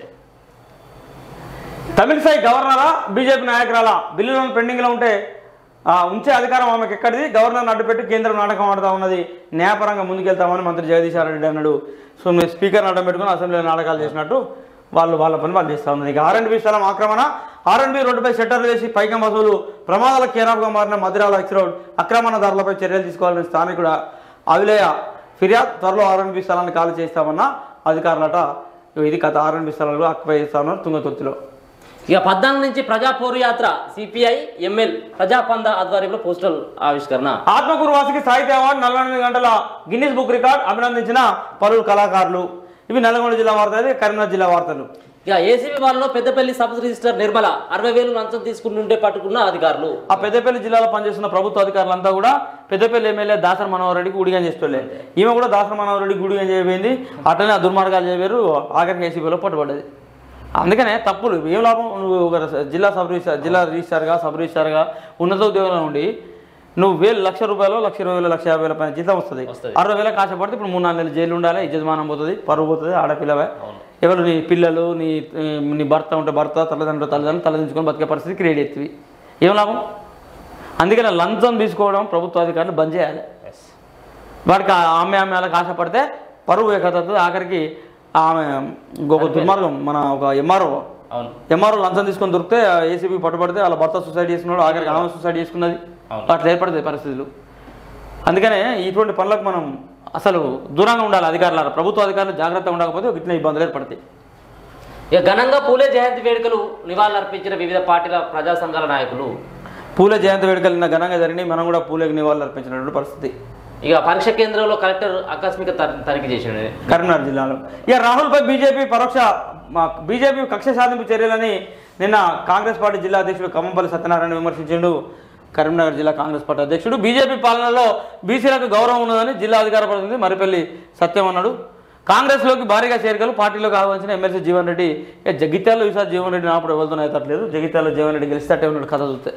తమిళసై గవర్నరా బీజేపీ నాయకురాలా బిల్లులను పెండింగ్లో ఉంటే ఆ, ఉంచే అధికారం ఆమెకు ఎక్కడిది గవర్నర్ అడ్డుపెట్టి కేంద్రం నాటకం ఆడుతూ ఉన్నది న్యాయపరంగా ముందుకెళ్తామని మంత్రి జగదీశ్వర రెడ్డి అన్నాడు సో మీరు స్పీకర్ అడ్డం పెట్టుకుని అసెంబ్లీలో నాటకాలు చేసినట్టు వాళ్ళు వాళ్ళ పని వాళ్ళు చేస్తూ ఉన్నది ఇక ఆర్ఎండ్బి స్థలం ఆక్రమణ ఆర్ఎండ్బి రోడ్డుపై షట్టర్లు వేసి పైకం వసూలు ప్రమాదాల కేరాఫ్గా మారిన మధిరాల ఎక్స్ రోడ్ ఆక్రమణదారులపై చర్యలు తీసుకోవాలని స్థానికుడు అవిలేయ ఫిర్యాదు త్వరలో ఆర్ఎండ్బి స్థలాన్ని ఖాళీ చేస్తామన్న అధికారులట ఇది కథ ఆర్ఎండ్బి స్థలాలు అక్వై చేస్తామన్నారు తుంగతుర్తిలో ఇక పద్నాలుగు నుంచి ప్రజా పోరు యాత్ర సిపిఐ ఎంఎల్ ప్రజాపంద ఆధ్వర్యంలో పోస్టల్ ఆవిష్కరణ ఆత్మకూరు వాసికి సాహిత్య అవార్డు నలభై ఎనిమిది గంటల గిన్నిస్ బుక్ రికార్డ్ అభినందించిన పలువురు కళాకారులు ఇవి నల్గొండ జిల్లా వార్త అయితే కరీంనగర్ జిల్లా వార్తలు ఇక ఏసీబీ వాళ్ళలో పెద్దపల్లి సబ్ రిజిస్టర్ నిర్మల అరవై వేలు లంచం తీసుకుంటుంటే పట్టుకున్న అధికారులు ఆ పెద్దపల్లి జిల్లాలో పనిచేస్తున్న ప్రభుత్వ అధికారులంతా కూడా పెద్దపల్లి ఎమ్మెల్యే దాసర మనోహర్ రెడ్డికి గుడిగా చేస్తోలే ఈమె కూడా దాసర మనోహర్ రెడ్డికి గుడిగా చేయబోయింది అట్లనే ఆ దుర్మార్గాలు చేయబోయారు ఆఖరికి ఏసీబీలో పట్టుబడ్డది అందుకనే తప్పులు ఏం లాభం నువ్వు ఒక జిల్లా సబ్ రిజిస్టార్ జిల్లా రిజిస్టార్గా సబ్ రిజిస్టార్గా ఉన్నత ఉద్యోగంలో ఉండి నువ్వు వేలు లక్ష రూపాయలు లక్ష ఇరవై వేలు లక్ష యాభై వేల పైన జీతం వస్తుంది వస్తది. అరవై వేల కాశపడితే ఇప్పుడు మూడు నాలుగు నెలలు జైలు ఉండాలి యజమానం పోతుంది పరువు పోతుంది ఆడపిల్లవే ఎవరు నీ పిల్లలు నీ ఏ, నీ భర్త ఉంటే భర్త తల్లిదండ్రులు తల్లిదండ్రులు తలదించుకొని బతికే పరిస్థితి క్రియేట్ అవుతుంది ఏం లాభం అందుకనే లంచం తీసుకోవడం ప్రభుత్వ అధికారులు బంద్ చేయాలి వాడికి ఆ ఆమె ఆమె అలా ఆశపడితే పరువు ఏకతత్వ ఆఖరికి ఆమె ఇంకొక దుర్మార్గం మన ఒక ఎంఆర్ఓ అవును ఎంఆర్ఓ లంచం తీసుకొని దొరికితే ఏసీబీ పట్టుబడితే వాళ్ళ భర్త సూసైడ్ చేసుకున్నాడు ఆఖరికి ఆమె సూసైడ్ చేసుకున్నది అవును. అట్లా ఏర్పడతాయి పరిస్థితులు అందుకనే ఇటువంటి పనులకు మనం అసలు దూరంగా ఉండాలి అధికారులు ప్రభుత్వ అధికారులు జాగ్రత్తగా ఉండకపోతే ఇట్లా ఇబ్బందులు ఏర్పడతాయి ఇక ఘనంగా పూలే జయంతి వేడుకలు నివాళులర్పించిన వివిధ పార్టీల ప్రజా సంఘాల నాయకులు పూలే జయంతి వేడుకలు నిన్న ఘనంగా జరిగినాయి మనం కూడా పూలేకి నివాళులు అర్పించినటువంటి పరిస్థితి ఇక పరీక్ష కేంద్రంలో కలెక్టర్ ఆకస్మిక తని- తనిఖీ చేసిండు కరీంనగర్ జిల్లాలో ఇక రాహుల్పై బీజేపీ పరోక్ష మా బీజేపీ కక్ష సాధింపు చర్యలని నిన్న కాంగ్రెస్ పార్టీ జిల్లా అధ్యక్షుడు ఖమ్మంపల్లి సత్యనారాయణ విమర్శించిండు కరీంనగర్ జిల్లా కాంగ్రెస్ పార్టీ అధ్యక్షుడు బీజేపీ పాలనలో బీసీలకు గౌరవం ఉన్నదని జిల్లా అధికార ప్రతినిధి మరిపల్లి సత్యం అన్నాడు కాంగ్రెస్లోకి భారీగా చేరికలు పార్టీలోకి ఆహ్వానించిన ఎమ్మెల్సీ జీవన్ రెడ్డి ఇక జగిత్యాలలో ఈసారి జీవన్ రెడ్డి నాప్పుడు ఎవరితో అవుతట్లేదు జగిత్యాలలో జీవన్ రెడ్డి గెలిస్తే అట్టే ఉన్నాడు కథ చూస్తే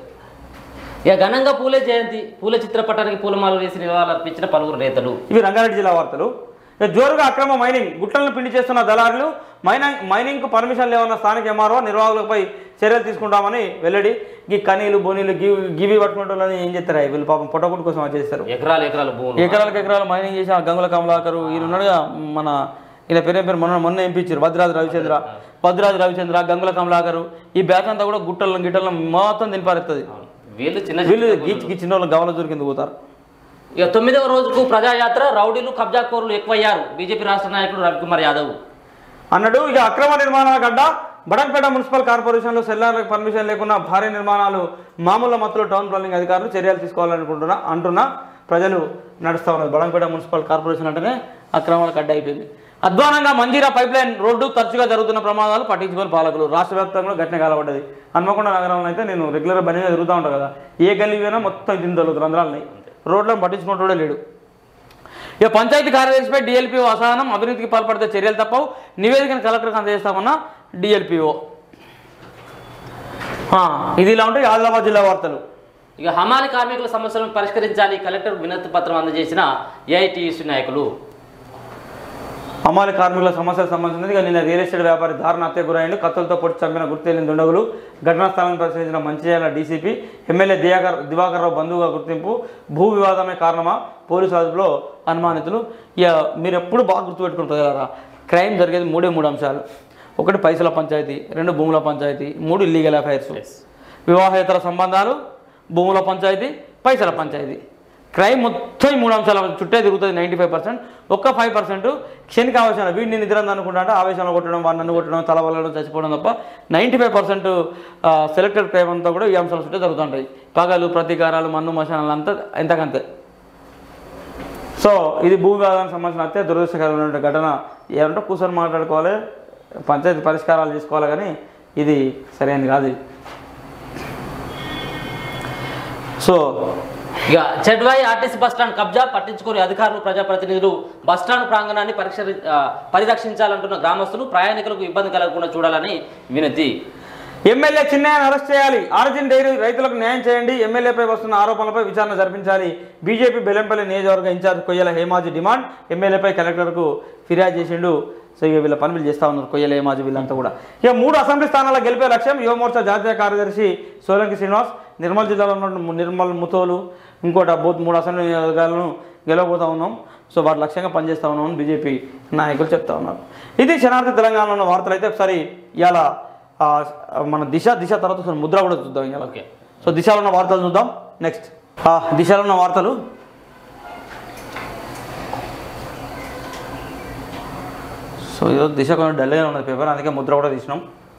ఇక ఘనంగా పూలే జయంతి పూల చిత్రపటానికి పూలమాల వేసి నివాళులర్పించిన పలువురు నేతలు ఇవి రంగారెడ్డి జిల్లా వార్తలు ఇక జోరుగా అక్రమ మైనింగ్ గుట్టలను పిండి చేస్తున్న దళారులు మైనింగ్ మైనింగ్కు పర్మిషన్ లేవన్న స్థానిక ఎంఆర్ఓ నిర్వాహకులపై చర్యలు తీసుకుంటామని వెల్లడి ఈ కనీలు బోనీలు గివి గివి పట్టుకుంటారని ఏం చేస్తారు వీళ్ళు పాపం పొట్టగుట్టు కోసం అది చేస్తారు ఎకరాలు ఎకరాలు భూములు ఎకరాలకు ఎకరాలు మైనింగ్ చేసి ఆ గంగుల కమలాకరు ఈయన ఉన్నాడుగా మన ఈయన పేరు పేరు మొన్న మొన్న ఎంపించారు భద్రాద్రి రవిచంద్ర భద్రాద్రి రవిచంద్ర గంగుల కమలాకరు ఈ బ్యాచ్ అంతా కూడా గుట్టలను గిట్టలను మొత్తం దింపారెత్తది వీళ్ళు చిన్న వీళ్ళు చిన్న గీచి గీ చిన్న వాళ్ళు గవల దూరి కింద పోతారు ఇక తొమ్మిదవ రోజుకు ప్రజాయాత్ర రౌడీలు కబ్జాకోరులు ఎక్కువయ్యారు బీజేపీ రాష్ట్ర నాయకుడు రవికుమార్ యాదవ్ అన్నాడు ఇక అక్రమ నిర్మాణాల గడ్డ బడంపేట మున్సిపల్ కార్పొరేషన్లో సెల్లార్లకు పర్మిషన్ లేకుండా భారీ నిర్మాణాలు మామూలు మత్తులో టౌన్ ప్లానింగ్ అధికారులు చర్యలు తీసుకోవాలనుకుంటున్నా అంటున్నా ప్రజలు నడుస్తూ ఉన్నారు బడంపేట మున్సిపల్ కార్పొరేషన్ అంటేనే అక్రమాలకు అడ్డ అయిపోయింది అధ్వానంగా మంజీరా పైప్ లైన్ రోడ్డు తరచుగా జరుగుతున్న ప్రమాదాలు పట్టించుకొని పాలకులు రాష్ట్ర వ్యాప్తంగా ఘటన కాలపడ్డది హన్మకొండ నగరంలో అయితే నేను రెగ్యులర్ బండి మీద తిరుగుతూ ఉంటాను కదా ఏ గల్లీ పోయినా మొత్తం దీని తొలుగుతారు రంధ్రాలని రోడ్లను పట్టించుకుంటూ లేడు ఇక పంచాయతీ కార్యదర్శిపై డిఎల్పిఓ అసహనం అవినీతికి పాల్పడితే చర్యలు తప్పవు నివేదికను కలెక్టర్కి అందజేస్తామన్న డిఎల్పిఓ ఇది ఇలా ఉంటే ఆదిలాబాద్ జిల్లా వార్తలు ఇక హమాలి కార్మికుల సమస్యలను పరిష్కరించాలి కలెక్టర్ వినతి పత్రం అందజేసిన ఏఐటీయూసీ నాయకులు అమ్మాలి కార్మికుల సమస్యలకు సంబంధించింది ఇక నిన్న రియల్ ఎస్టేట్ వ్యాపారి దారుణ హత్య గురైండు కత్తులతో పొడి చంపిన గుర్తు తెలియని దుండగులు ఘటనా స్థలాన్ని పరిశీలించిన మంచిర్యాల డీసీపీ ఎమ్మెల్యే దియాకర్ దివాకర్ రావు బంధువుగా గుర్తింపు భూ వివాదమే కారణమా పోలీసు అదుపులో అనుమానితులు ఇక మీరు ఎప్పుడు బాగా గుర్తుపెట్టుకుంటారు కదా క్రైమ్ జరిగేది మూడే మూడు అంశాలు ఒకటి పైసల పంచాయతీ రెండు భూముల పంచాయతీ మూడు ఇల్లీగల్ అఫైర్స్ వివాహేతర సంబంధాలు భూముల పంచాయతీ పైసల పంచాయతీ క్రైమ్ మొత్తం ఈ మూడు అంశాల చుట్టే తిరుగుతుంది నైంటీ ఫైవ్ పర్సెంట్ ఒక్క ఫైవ్ పర్సెంట్ క్షణిక ఆవేశం వీడిని నిద్ర అనుకుంటా ఆవేశంలో కొట్టడం వాడిని నన్ను కొట్టడం తల వల్లడం చచ్చిపోవడం తప్ప ninety five percent selected crime అంతా కూడా ఈ అంశాల చుట్టే జరుగుతుంటాయి పగలు ప్రతీకారాలు మన్ను మశానాలు అంతా ఎంతకంతే సో ఇది భూ వివాదానికి సంబంధించిన అత్యంత దురదృష్టకరమైన ఘటన ఏమంటే కూర్చొని మాట్లాడుకోవాలి పంచాయతీ పరిష్కారాలు తీసుకోవాలి కానీ ఇది సరైనది కాదు ఇది. సో ఇక చెడ్వాయి ఆర్టీసీ బస్టాండ్ కబ్జా పట్టించుకుని అధికారులు ప్రజాప్రతినిధులు బస్టాండ్ ప్రాంగణాన్ని పరీక్ష ఆ, పరిరక్షించాలంటున్న గ్రామస్తులు ప్రయాణికులకు ఇబ్బంది కలగకుండా చూడాలని వినతి ఎమ్మెల్యే చిన్నయ్యను అరెస్ట్ చేయాలి ఆరిజిన్ డైరీ రైతులకు న్యాయం చేయండి ఎమ్మెల్యేపై వస్తున్న ఆరోపణలపై విచారణ జరిపించాలి బీజేపీ బెల్లంపల్లి నియోజకవర్గ ఇన్ఛార్జ్ కొయ్యల హేమాజీ డిమాండ్ ఎమ్మెల్యేపై కలెక్టర్కు ఫిర్యాదు చేసిండు సో ఇక వీళ్ళ పనులు చేస్తూ ఉన్నారు కొయ్యల హేమాజీ వీళ్ళంతా కూడా ఇక మూడు అసెంబ్లీ స్థానాల గెలిపే లక్ష్యం యువమోర్చా జాతీయ కార్యదర్శి సోలంకి శ్రీనివాస్ నిర్మల్ జిల్లాలో ఉన్న నిర్మల్ ముతోలు ఇంకోటి బోత్ మూడు అసెంబ్లీ నియోజకవర్గాలను గెలవబోతా ఉన్నాం సో వాటి లక్ష్యంగా పనిచేస్తూ ఉన్నామని బీజేపీ నాయకులు చెప్తా ఉన్నారు ఇది శనార్థి తెలంగాణలో ఉన్న వార్తలు అయితే ఒకసారి ఇవాళ ఆ, మన దిశ దిశ తర్వాత ఒకసారి ముద్ర కూడా చూద్దాం ఇవాళ ఓకే సో దిశలో ఉన్న వార్తలు చూద్దాం నెక్స్ట్ దిశలో ఉన్న వార్తలు సో ఈరోజు దిశ కొంచెం డల్గా ఉన్నది పేపర్ అందుకే ముద్ర కూడా తీసినాం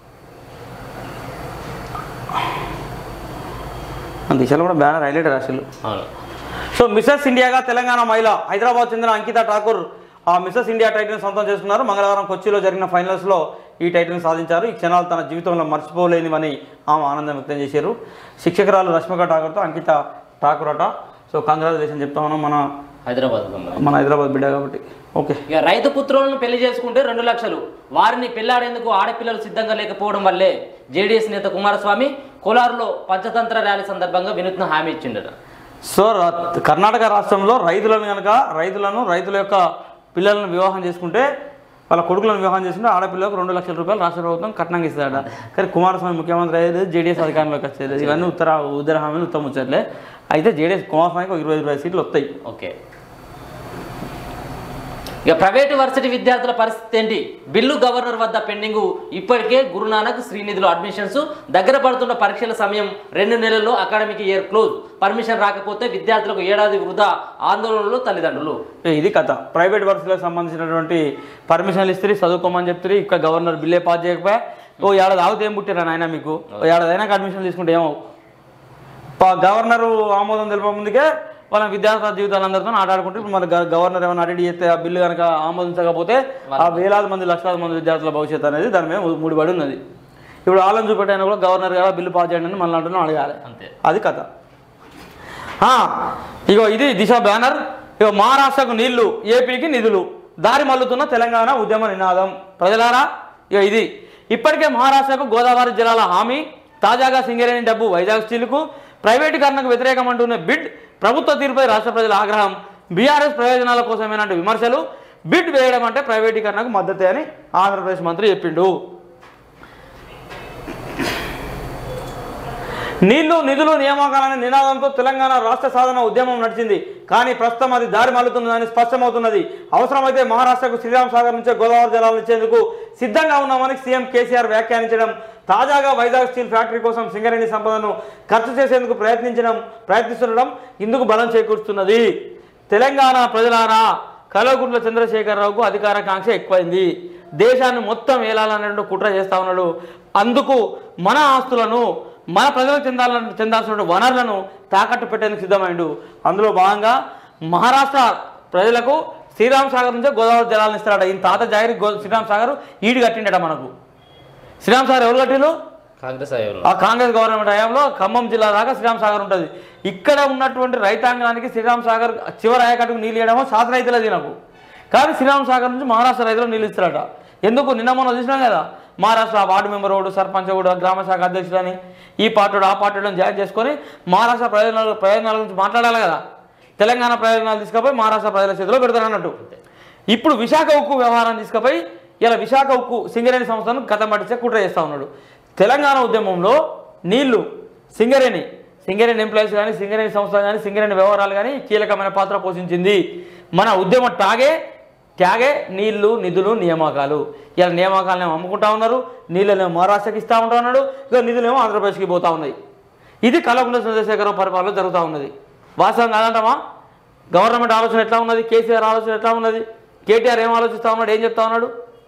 ఆ దిశలో కూడా బ్యానర్ హైలైట్ రాసిల్లు అవును సో మిసెస్ ఇండియాగా తెలంగాణ మహిళ హైదరాబాద్ చెందిన అంకిత ఠాకూర్ ఆ మిసెస్ ఇండియా టైటిల్ సొంతం చేసుకున్నారు మంగళవారం కొచ్చిలో జరిగిన ఫైనల్స్లో ఈ టైటిల్ సాధించారు ఈ క్షణాలు తన జీవితంలో మర్చిపోలేనివని ఆమె ఆనందం వ్యక్తం చేశారు శిక్షకురాలు రష్మిక ఠాకూర్తో అంకిత ఠాకూర్ అట సో కంగ్రాచులేషన్ చెప్తా ఉన్నాం మన హైదరాబాద్ మన హైదరాబాద్ బిడ్డ కాబట్టి ఓకే ఇక రైతు పుత్రులను పెళ్లి చేసుకుంటే రెండు లక్షలు వారిని పెళ్లాడేందుకు ఆడపిల్లలు సిద్ధంగా లేకపోవడం వల్లే జేడీఎస్ నేత కుమారస్వామి కోలారులో పంచతంత్ర ర్యాలీ సందర్భంగా వినూత్న హామీ ఇచ్చిండట సో రా- కర్ణాటక రాష్ట్రంలో రైతులను కనుక రైతులను రైతుల యొక్క పిల్లలను వివాహం చేసుకుంటే వాళ్ళ కొడుకులను వివాహం చేసుకుంటే ఆడపిల్లకు రెండు లక్షల రూపాయలు రాష్ట్ర ప్రభుత్వం కట్నంగా ఇస్తాడట కానీ కుమారస్వామి ముఖ్యమంత్రి అయ్యేది జేడీఎస్ అధికారంలోకి వచ్చేది ఇవన్నీ ఉత్తర ఉత్తర హామీలు ఉత్తమ ముచ్చట్లే అయితే జేడీఎస్ కుమారస్వామికి ఒక ఇరవై ఇరవై సీట్లు వస్తాయి ఓకే ఇక ప్రైవేటు వర్సిటీ విద్యార్థుల పరిస్థితి ఏంటి బిల్లు గవర్నర్ వద్ద పెండింగ్ ఇప్పటికే గురునానక్ శ్రీనిధిలో అడ్మిషన్స్ దగ్గర పడుతున్న పరీక్షల సమయం రెండు నెలల్లో అకాడమిక్ ఇయర్ క్లోజ్ పర్మిషన్ రాకపోతే విద్యార్థులకు ఏడాది వృధా ఆందోళనలు తల్లిదండ్రులు ఏ, ఇది కథ ప్రైవేట్ వర్క్స్లకు సంబంధించినటువంటి పర్మిషన్లు ఇస్తే చదువుకోమని చెప్తారు ఇక్కడ గవర్నర్ బిల్లే పాస్ చేయకపోయా ఓ ఏడాది ఆగితే ఏం పుట్టారా నాయన మీకు ఓ ఏడాది అయినాక అడ్మిషన్ తీసుకుంటే ఏమో గవర్నరు ఆమోదం తెలిపే ముందుకే వాళ్ళ విద్యార్థి జీవితాలందరితో ఆటాడుకుంటే ఇప్పుడు మన గ- గవర్నర్ ఏమైనా రెడీ చేస్తే ఆ బిల్లు కనుక ఆమోదించకపోతే ఆ వేలాది మంది లక్షలాది మంది విద్యార్థుల భవిష్యత్తు అనేది దాని మీద ము- ముడిపడి ఉన్నది ఇప్పుడు ఆలం చూపెట్టైనా కూడా గవర్నర్ గారు బిల్లు పాస్ చేయండి అని మళ్ళీ అంటున్నాం అడగాలి అంతే అది కథ ఆ, ఇగో ఇది దిశ బ్యానర్ ఇగో మహారాష్ట్రకు నీళ్లు ఏపీకి నిధులు దారి మల్లుతున్న తెలంగాణ ఉద్యమ నినాదం ప్రజలారా ఇగో ఇది ఇప్పటికే మహారాష్ట్రకు గోదావరి జలాల హామీ తాజాగా సింగరేణి డబ్బు వైజాగ్ స్టీల్కు ప్రైవేటీకరణకు వ్యతిరేకం అంటున్న బిడ్ ప్రభుత్వ తీరుపై రాష్ట్ర ప్రజల ఆగ్రహం బీఆర్ఎస్ ప్రయోజనాల కోసమేనంటే విమర్శలు బిడ్ వేయడం అంటే ప్రైవేటీకరణకు మద్దతే అని ఆంధ్రప్రదేశ్ మంత్రి చెప్పిండు నీళ్లు నిధులు నియామకాలనే నినాదంతో తెలంగాణ రాష్ట్ర సాధన ఉద్యమం నడిచింది కానీ ప్రస్తుతం అది దారి మల్లుతున్నదని స్పష్టమవుతున్నది అవసరమైతే మహారాష్ట్రకు శ్రీరామ్ సాగర్ నుంచే గోదావరి జలాలు ఇచ్చేందుకు సిద్ధంగా ఉన్నామని సీఎం కేసీఆర్ వ్యాఖ్యానించడం తాజాగా వైజాగ్ స్టీల్ ఫ్యాక్టరీ కోసం సింగరేణి సంపదను ఖర్చు చేసేందుకు ప్రయత్నించడం ప్రయత్నిస్తుండడం ఇందుకు బలం చేకూరుస్తున్నది తెలంగాణ ప్రజలారా కల్వకుంట్ల చంద్రశేఖరరావుకు అధికార కాంక్ష ఎక్కువైంది దేశాన్ని మొత్తం ఏలాలన్నట్టు కుట్ర చేస్తా ఉన్నాడు అందుకు మన ఆస్తులను మన ప్రజలకు చెందాలని చెందాల్సిన వనరులను తాకట్టు పెట్టేందుకు సిద్ధమైండు అందులో భాగంగా మహారాష్ట్ర ప్రజలకు శ్రీరామ్ సాగర్ నుంచే గోదావరి జలాలను ఇస్తాడట ఈయన తాత జాగిరి గో శ్రీరామ్ సాగర్ ఈడు కట్టిండట మనకు శ్రీరామ్ సాగర్ ఎవరు కట్టిండు కాంగ్రెస్ అయ్యారు ఆ కాంగ్రెస్ గవర్నమెంట్ హయాంలో ఖమ్మం జిల్లా దాకా శ్రీరామ్ సాగర్ ఉంటుంది ఇక్కడ ఉన్నటువంటి రైతాంగానికి శ్రీరామ్ సాగర్ చివరి ఆయకట్టుకు నీళ్ళు ఇవ్వడమో శాస్త్ర రైతులది నాకు కానీ శ్రీరామ్ సాగర్ నుంచి మహారాష్ట్ర రైతులు నీళ్ళు ఇస్తారట ఎందుకు నిన్న మొన్న చూసినాం కదా మహారాష్ట్ర వార్డు మెంబర్ ఒకడు సర్పంచ్ ఒకడు గ్రామ శాఖ అధ్యక్షుడు అని ఈ పార్టీడు ఆ పార్టీడు జాయిన్ చేసుకొని మహారాష్ట్ర ప్రయోజనాలు ప్రయోజనాల గురించి మాట్లాడాలి కదా తెలంగాణ ప్రయోజనాలు తీసుకుపోయి మహారాష్ట్ర ప్రజల చేతిలో పెడతారు అన్నట్టు ఇప్పుడు విశాఖ ఉక్కు వ్యవహారం తీసుకుపోయి ఇలా విశాఖ ఉక్కు సింగరేణి సంస్థను గతం పట్టించే కుట్ర చేస్తూ ఉన్నాడు తెలంగాణ ఉద్యమంలో నీళ్లు సింగరేణి సింగరేణి ఎంప్లాయీస్ కానీ సింగరేణి సంస్థ కానీ సింగరేణి వ్యవహారాలు కానీ కీలకమైన పాత్ర పోషించింది మన ఉద్యమ టాగే త్యాగే నీళ్లు నిధులు నియామకాలు ఇలా నియామకాలను అమ్ముకుంటా ఉన్నారు నీళ్ళనేమో మహారాష్ట్రకి ఇస్తూ ఉంటా ఉన్నాడు ఇక నిధులేమో ఆంధ్రప్రదేశ్కి పోతా ఉన్నాయి ఇది కలవకుండా చంద్రశేఖరరావు పరిపాలన జరుగుతూ ఉన్నది వాస్తవం కాదంటామా గవర్నమెంట్ ఆలోచన ఎట్లా ఉన్నది కేసీఆర్ ఆలోచన ఎట్లా ఉన్నది కేటీఆర్ ఏం ఆలోచిస్తా ఉన్నాడు ఏం చెప్తా ఉన్నాడు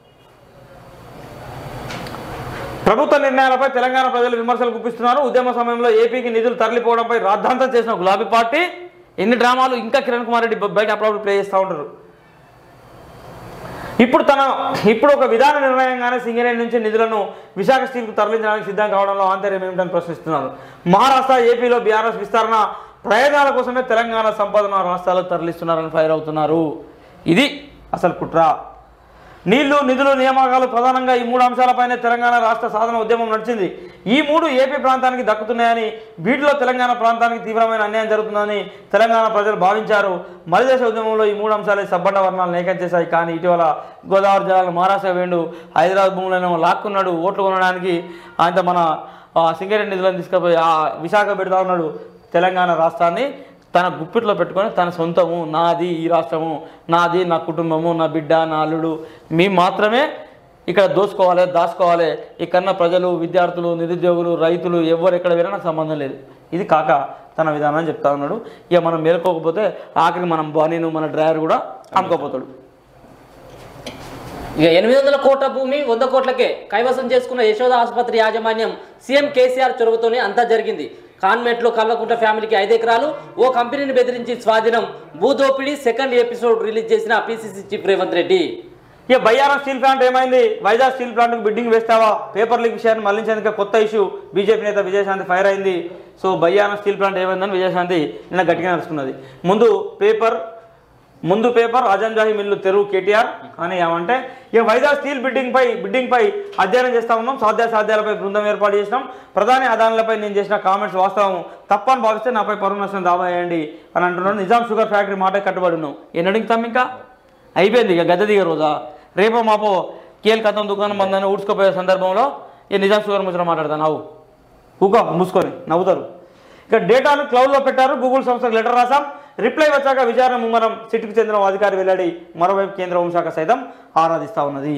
ప్రభుత్వ నిర్ణయాలపై తెలంగాణ ప్రజలు విమర్శలు గుప్పిస్తున్నారు ఉద్యమ సమయంలో ఏపీకి నిధులు తరలిపోవడంపై రాద్ధాంతం చేసిన గులాబీ పార్టీ ఎన్ని డ్రామాలు ఇంకా కిరణ్ కుమార్ రెడ్డి బయట అప్పుడప్పుడు ప్లే చేస్తూ ఉంటారు ఇప్పుడు తన ఇప్పుడు ఒక విధాన నిర్ణయంగానే సింగరేణి నుంచి నిధులను విశాఖ స్టీల్కు తరలించడానికి సిద్ధం కావడంలో ఆంతర్యం ఏమిటని ప్రశ్నిస్తున్నారు మహారాష్ట్ర ఏపీలో బీఆర్ఎస్ విస్తరణ ప్రయోజనాల కోసమే తెలంగాణ సంపదను ఆ రాష్ట్రాలకు తరలిస్తున్నారని ఫైర్ అవుతున్నారు ఇది అసలు కుట్ర నీళ్లు నిధులు నియామకాలు ప్రధానంగా ఈ మూడు అంశాలపైనే తెలంగాణ రాష్ట్ర సాధన ఉద్యమం నడిచింది ఈ మూడు ఏపీ ప్రాంతానికి దక్కుతున్నాయని వీటిలో తెలంగాణ ప్రాంతానికి తీవ్రమైన అన్యాయం జరుగుతుందని తెలంగాణ ప్రజలు భావించారు మలిదేశ ఉద్యమంలో ఈ మూడు అంశాలే సబ్బండ వర్ణాలు ఏకం చేశాయి కానీ ఇటీవల గోదావరి జలాలు మహారాష్ట్ర వేండు హైదరాబాద్ భూములను లాక్కున్నాడు ఓట్లు కొనడానికి ఆయన మన ఆ, సింగరేణి నిధులను తీసుకుపోయి ఆ విశాఖ పెడతా ఉన్నాడు తెలంగాణ రాష్ట్రాన్ని తన గుప్పిట్లో పెట్టుకొని తన సొంతము నాది ఈ రాష్ట్రము నాది నా కుటుంబము నా బిడ్డ నా అల్లుడు మేము మాత్రమే ఇక్కడ దోసుకోవాలి దాచుకోవాలి ఇక్కడున్న ప్రజలు విద్యార్థులు నిరుద్యోగులు రైతులు ఎవరు ఎక్కడ వెళ్ళినా నాకు సంబంధం లేదు ఇది కాక తన విధానం అని చెప్తా ఉన్నాడు ఇక మనం మేలుకోకపోతే ఆఖరికి మనం బానీను మన డ్రైవర్ కూడా అమ్ముకోపోతాడు ఇక ఎనిమిది వందల కోట్ల భూమి వంద కోట్లకే కైవసం చేసుకున్న యశోద ఆసుపత్రి యాజమాన్యం సీఎం కేసీఆర్ చొరవతోనే అంతా జరిగింది కాన్వెంట్లో కల్వకుంట్ల ఫ్యామిలీకి ఐదు ఎకరాలు ఓ కంపెనీని బెదిరించి స్వాధీనం భూదోపిడి సెకండ్ ఎపిసోడ్ రిలీజ్ చేసిన పిసిసి చీఫ్ రేవంత్ రెడ్డి ఇక బయ్యారం స్టీల్ ప్లాంట్ ఏమైంది వైజాగ్ స్టీల్ ప్లాంట్కు బిడ్డింగ్ వేస్తావా పేపర్ లీక్ విషయాన్ని మళ్లించేందుకు కొత్త ఇష్యూ బీజేపీ నేత విజయశాంతి ఫైర్ అయింది సో బయ్యారం స్టీల్ ప్లాంట్ ఏమైందని విజయశాంతి నిన్న గట్టిగా నడుచుకున్నది ముందు పేపర్ ముందు పేపర్ అజంజాహి మిల్లు తెరువు కేటీఆర్ అని ఏమంటే ఇక వైజాగ్ స్టీల్ బిడ్డింగ్ పై బిడ్డింగ్ పై అధ్యయనం చేస్తా ఉన్నాం సాధ్యాసాధ్యాలపై బృందం ఏర్పాటు చేసినాం ప్రధాని అదానులపై నేను చేసిన కామెంట్స్ వాస్తవం తప్పని భావిస్తే నాపై పరువు నష్టం దావా వేయండి అని అంటున్నాడు నిజాం షుగర్ ఫ్యాక్టరీ మాట కట్టుబడి ఉన్నాం ఎన్నడిస్తాం ఇంకా అయిపోయింది ఇక గద్దె దిగ రోజా రేపో మాపో కేల్ కథం దుకాణం బందని ఊడ్చుకోపోయే సందర్భంలో ఈ నిజాం షుగర్ ముచ్చట మాట్లాడతాను నవ్వు ఊకో మూసుకొని నవ్వుతారు ఇక డేటాను క్లౌడ్లో పెట్టారు గూగుల్ సంస్థకు లెటర్ రాసాం రిప్లై వచ్చాక విచారణ ముమ్మరం సిట్కు చెందిన ఓ అధికారి వెల్లడి మరోవైపు కేంద్ర హోంశాఖ సైతం ఆరాధిస్తా ఉన్నది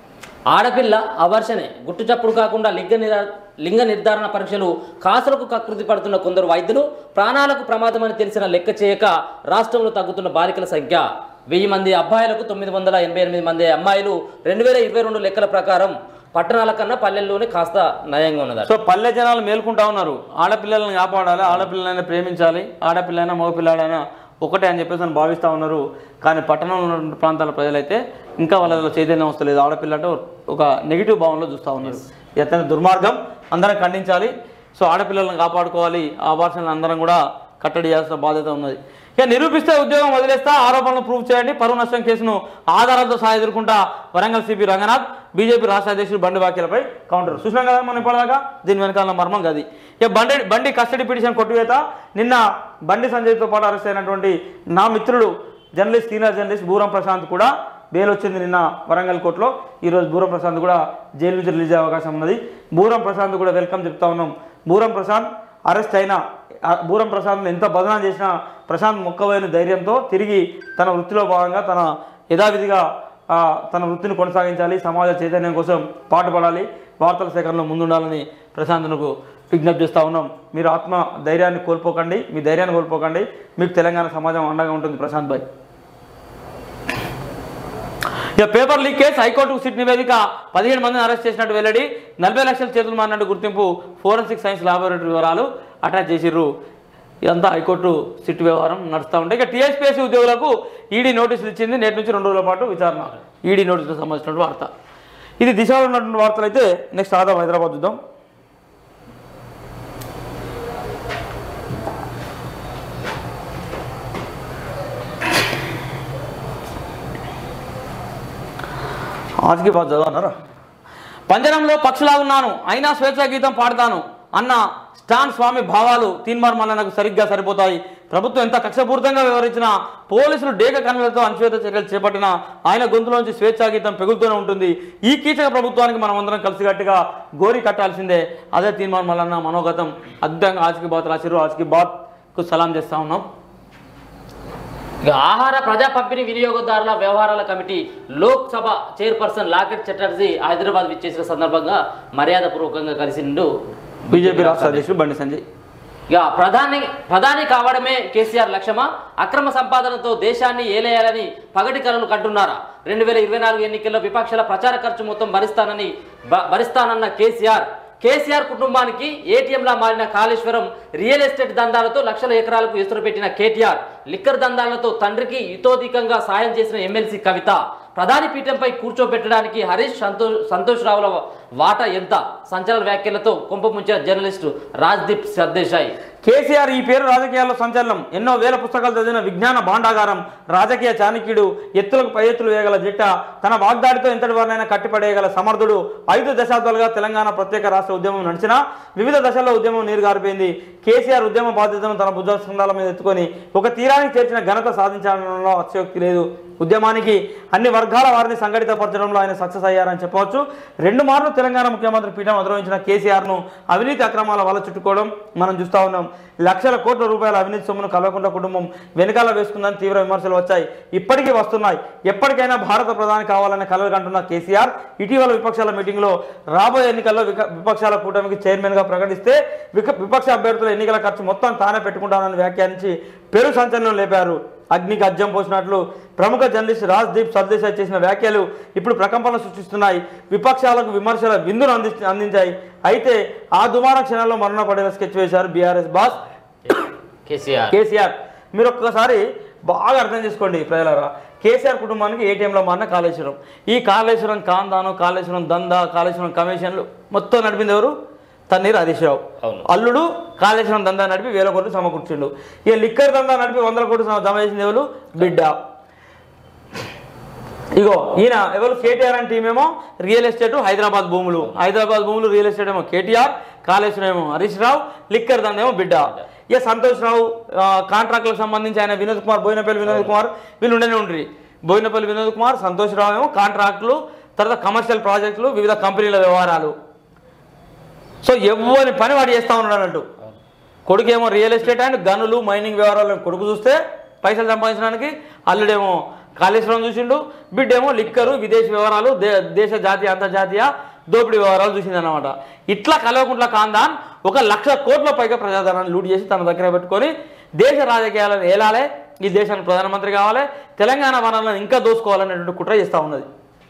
ఆడపిల్ల అవర్షనే గుట్టు చప్పుడు కాకుండా లింగ నిరా లింగ నిర్ధారణ పరీక్షలు కాసులకు కకృతి పడుతున్న కొందరు వైద్యులు ప్రాణాలకు ప్రమాదమని తెలిసిన లెక్క చేయక రాష్ట్రంలో తగ్గుతున్న బాలికల సంఖ్య వెయ్యి మంది అబ్బాయిలకు తొమ్మిది వందల ఎనభై ఎనిమిది మంది అమ్మాయిలు రెండు వేల ఇరవై రెండు లెక్కల ప్రకారం పట్టణాల కన్నా పల్లెల్లోనే కాస్త నయంగా ఉన్నదట సో పల్లె జనాలు మేల్కుంటా ఉన్నారు ఆడపిల్లలను కాపాడాలి ఆడపిల్లలైనా ప్రేమించాలి ఆడపిల్లైనా మగపిల్లాడైనా ఒకటే అని చెప్పేసి అని భావిస్తూ ఉన్నారు కానీ పట్టణంలో ఉన్న ప్రాంతాల ప్రజలైతే ఇంకా వాళ్ళలో చైతన్యం వస్తలేదు ఆడపిల్ల అంటే ఒక నెగిటివ్ భావనలో చూస్తూ ఉన్నారు ఇది అత్యంత దుర్మార్గం అందరం ఖండించాలి సో ఆడపిల్లలను కాపాడుకోవాలి ఆ భాషలను అందరం కూడా కట్టడి చేయాల్సిన బాధ్యత ఉన్నది ఇక నిరూపిస్తే ఉద్యోగం వదిలేస్తా ఆరోపణలు ప్రూవ్ చేయండి పరువు నష్టం కేసును ఆధారాలతో సహా ఎదుర్కొంటా వరంగల్ సిపి రంగనాథ్ బీజేపీ రాష్ట్ర అధ్యక్షుడు బండి వాక్యాలపై కౌంటర్ చూసినాం కదా మనం ఇప్పటిదాకా దీని వెనకాల మర్మం గది ఇక బండి బండి కస్టడీ పిటిషన్ కొట్టివేత నిన్న బండి సంజయ్తో పాటు అరెస్ట్ అయినటువంటి నా మిత్రుడు journalist senior journalist Booram Prashant కూడా బెయిల్ వచ్చింది నిన్న వరంగల్ కోర్టులో ఈరోజు బూరం ప్రశాంత్ కూడా జైలు నుంచి రిలీజ్ అయ్యే అవకాశం ఉన్నది బూరం ప్రశాంత్ కూడా వెల్కమ్ చెప్తా ఉన్నాం బూరం ప్రశాంత్ అరెస్ట్ అయినా ఆ బూరం ప్రశాంత్ ఎంత బదనాం చేసినా ప్రశాంత్ మొక్కవైన ధైర్యంతో తిరిగి తన వృత్తిలో భాగంగా తన యథావిధిగా ఆ, తన వృత్తిని కొనసాగించాలి సమాజ చైతన్యం కోసం పాటుపడాలి వార్తల సేకరణలో ముందుండాలని ప్రశాంత్కు విజ్ఞప్తి చేస్తూ ఉన్నాం మీరు ఆత్మ ధైర్యాన్ని కోల్పోకండి మీ ధైర్యాన్ని కోల్పోకండి మీకు తెలంగాణ సమాజం అండగా ఉంటుంది ప్రశాంత్ భాయ్ ఇక పేపర్ లీక్ కేసు హైకోర్టుకు సిట్ నివేదిక పదిహేడు మందిని అరెస్ట్ చేసినట్టు వెల్లడి నలభై లక్షల చేతులు మారినట్టు గుర్తింపు ఫోరెన్సిక్ సైన్స్ లాబొరేటరీ వివరాలు అటాచ్ చేసిర్రు ఇదంతా హైకోర్టు సిట్ వ్యవహారం నడుస్తూ ఉంటాయి ఇక టీఎస్పీఎస్సీ ఉద్యోగులకు ఈడీ నోటీసులు ఇచ్చింది నేటి నుంచి రెండు రోజుల పాటు విచారణ ఈడీ నోటీసులకు సంబంధించినటువంటి వార్త ఇది దిశలో ఉన్నటువంటి వార్తలు అయితే నెక్స్ట్ ఆదాం హైదరాబాద్ చూద్దాం ఆజ్కి బాగా చదవన్నారా పంజరంలో పక్షులా ఉన్నాను అయినా స్వేచ్ఛా గీతం పాడతాను అన్న స్టాన్ స్వామి భావాలు తీన్మార్ మల్లనకు సరిగ్గా సరిపోతాయి ప్రభుత్వం ఎంత కక్షపూరితంగా వివరించినా పోలీసులు డేక కన్నులతో అణచివేత చర్యలు చేపట్టినా ఆయన గొంతులోంచి స్వేచ్ఛా గీతం పెగులుతూనే ఉంటుంది ఈ కీచక ప్రభుత్వానికి మనం అందరం కలిసికట్టుగా గోరి కట్టాల్సిందే అదే తీన్మార్ మల్లన్న మనోగతం అద్భుతంగా ఆజ్కి బాత్ రాసిరు ఆజ్కి బాత్కు సలాం చేస్తా ఉన్నాం ఇక ఆహార ప్రజా పంపిణీ వినియోగదారుల వ్యవహారాల కమిటీ లోక్సభ చైర్పర్సన్ లాకెట్ చటర్జీ హైదరాబాద్ విచ్చేసిన సందర్భంగా మర్యాదపూర్వకంగా కలిసిండు బీజేపీ రాష్ట్ర అధ్యక్షుడు బండి సంజయ్ ఇక ప్రధాని ప్రధాని కావడమే కేసీఆర్ లక్ష్యమా అక్రమ సంపాదనతో దేశాన్ని ఏలేయాలని పగటి కలలు కంటున్నారా రెండు వేల ఇరవై నాలుగు ఎన్నికల్లో విపక్షాల ప్రచార ఖర్చు మొత్తం భరిస్తానని భ- భరిస్తానన్న కేసీఆర్ కేసీఆర్ కుటుంబానికి ఏటీఎంలా మారిన కాళేశ్వరం రియల్ ఎస్టేట్ దందాలతో లక్షల ఎకరాలకు ఎసురు పెట్టిన కేటీఆర్ లిక్కర్ దందాలతో తండ్రికి ఇతోధికంగా సాయం చేసిన ఎమ్మెల్సీ కవిత ప్రధాని పీఠంపై కూర్చోబెట్టడానికి హరీష్ సంతోష్ సంతోష్ రావుల వాటా ఎంత సంచలన వ్యాఖ్యలతో కుంపముంచిన జర్నలిస్టు రాజ్దీప్ సర్దేశాయ్ కేసీఆర్ ఈ పేరు రాజకీయాల్లో సంచలనం ఎన్నో వేల పుస్తకాలు చదివిన విజ్ఞాన భాండాగారం రాజకీయ చాణక్యుడు ఎత్తులకు పై ఎత్తులు వేయగల జిట్ట తన వాగ్దాడితో ఎంతటి వారినైనా కట్టిపడేయగల సమర్థుడు ఐదు దశాబ్దాలుగా తెలంగాణ ప్రత్యేక రాష్ట్ర ఉద్యమం నడిచినా వివిధ దశల్లో ఉద్యమం నీరు గారిపోయింది కేసీఆర్ ఉద్యమ బాధ్యతను తన భుజ స్కంధాల మీద ఎత్తుకొని ఒక తీరానికి చేర్చిన ఘనత సాధించడంలో అతిశయోక్తి లేదు ఉద్యమానికి అన్ని వర్గాల వారిని సంఘటితపరచడంలో ఆయన సక్సెస్ అయ్యారని చెప్పవచ్చు రెండు మార్లు తెలంగాణ ముఖ్యమంత్రి పీఠం అధిరోహించిన కేసీఆర్ను అవినీతి అక్రమాల వల్ల చుట్టుకోవడం మనం చూస్తూ ఉన్నాం లక్షల కోట్ల రూపాయల అవినీతి సొమ్మును కల్వకుంట్ల కుటుంబం వెనకాల వేసుకుందని తీవ్ర విమర్శలు వచ్చాయి ఇప్పటికీ వస్తున్నాయి ఎప్పటికైనా భారత ప్రధాని కావాలని కలలు కంటున్న కేసీఆర్ ఇటీవల విపక్షాల మీటింగ్లో రాబోయే ఎన్నికల్లో విక- విపక్షాల కూటమికి చైర్మన్గా ప్రకటిస్తే విక- విపక్ష అభ్యర్థుల ఎన్నికల ఖర్చు మొత్తం తానే పెట్టుకుంటానని వ్యాఖ్యానించి పెరు సంచలనం లేపారు అగ్నికి అజ్జం పోసినట్లు ప్రముఖ జర్నలిస్ట్ రాజ్దీప్ సర్దేశాయ్ చేసిన వ్యాఖ్యలు ఇప్పుడు ప్రకంపనలు సృష్టిస్తున్నాయి విపక్షాలకు విమర్శల విందును అంది అందించాయి అయితే ఆ దుమార క్షణాల్లో మరణ పడిన స్కెచ్ వేశారు బీఆర్ఎస్ బాస్ కేసీఆర్ కేసీఆర్ మీరు ఒక్కసారి బాగా అర్థం చేసుకోండి ప్రజలారా కేసీఆర్ కుటుంబానికి ఏటీఎంలో మారిన కాళేశ్వరం ఈ కాళేశ్వరం కాందాను కాళేశ్వరం దందా కాళేశ్వరం కమిషన్లు మొత్తం నడిపింది ఎవరు తన్నీరు హరీష్ రావు అవును. అల్లుడు కాళేశ్వరం దందా నడిపి వేల కోట్లు సమకూర్చిండు ఇక లిక్కర్ దందా నడిపి వందల కోట్లు సమ- జమ చేసింది ఎవరు బిడ్డ ఇగో ఈయన ఎవరు కేటీఆర్ అంటే టీం ఏమో రియల్ ఎస్టేట్ హైదరాబాద్ భూములు హైదరాబాద్ భూములు రియల్ ఎస్టేట్ ఏమో కేటీఆర్ కాళేశ్వరం ఏమో హరీష్ రావు లిక్కర్ దంద ఏమో బిడ్డ ఇక సంతోష్ రావు ఆ, కాంట్రాక్టులకు సంబంధించి ఆయన వినోద్ కుమార్ బోయినపల్లి వినోద్ కుమార్ వీళ్ళు ఉండనే ఉండ్రి బోయినపల్లి వినోద్ కుమార్ సంతోష్ రావు ఏమో కాంట్రాక్టులు తర్వాత కమర్షియల్ ప్రాజెక్టులు వివిధ కంపెనీల వ్యవహారాలు సో ఎవరి పని వాడు చేస్తూ ఉన్నాడు అన్నట్టు కొడుకేమో రియల్ ఎస్టేట్ అండ్ గనులు మైనింగ్ వ్యవహారాలు కొడుకు చూస్తే పైసలు సంపాదించడానికి అల్లుడేమో కాళేశ్వరం చూసిండు బిడ్డేమో లిక్కరు విదేశీ వ్యవహారాలు దే దేశ జాతీయ అంతర్జాతీయ దోపిడీ వ్యవహారాలు చూసింది అనమాట ఇట్లా కలవకుంట్ల కాందాన్ ఒక లక్ష కోట్ల పైగా ప్రజాధనాన్ని లూట్ చేసి తన దగ్గర పెట్టుకొని దేశ రాజకీయాలను ఏలాలే ఈ దేశానికి ప్రధానమంత్రి కావాలి తెలంగాణ వనరులను ఇంకా దోసుకోవాలనేటువంటి కుట్ర చేస్తూ ఉన్నది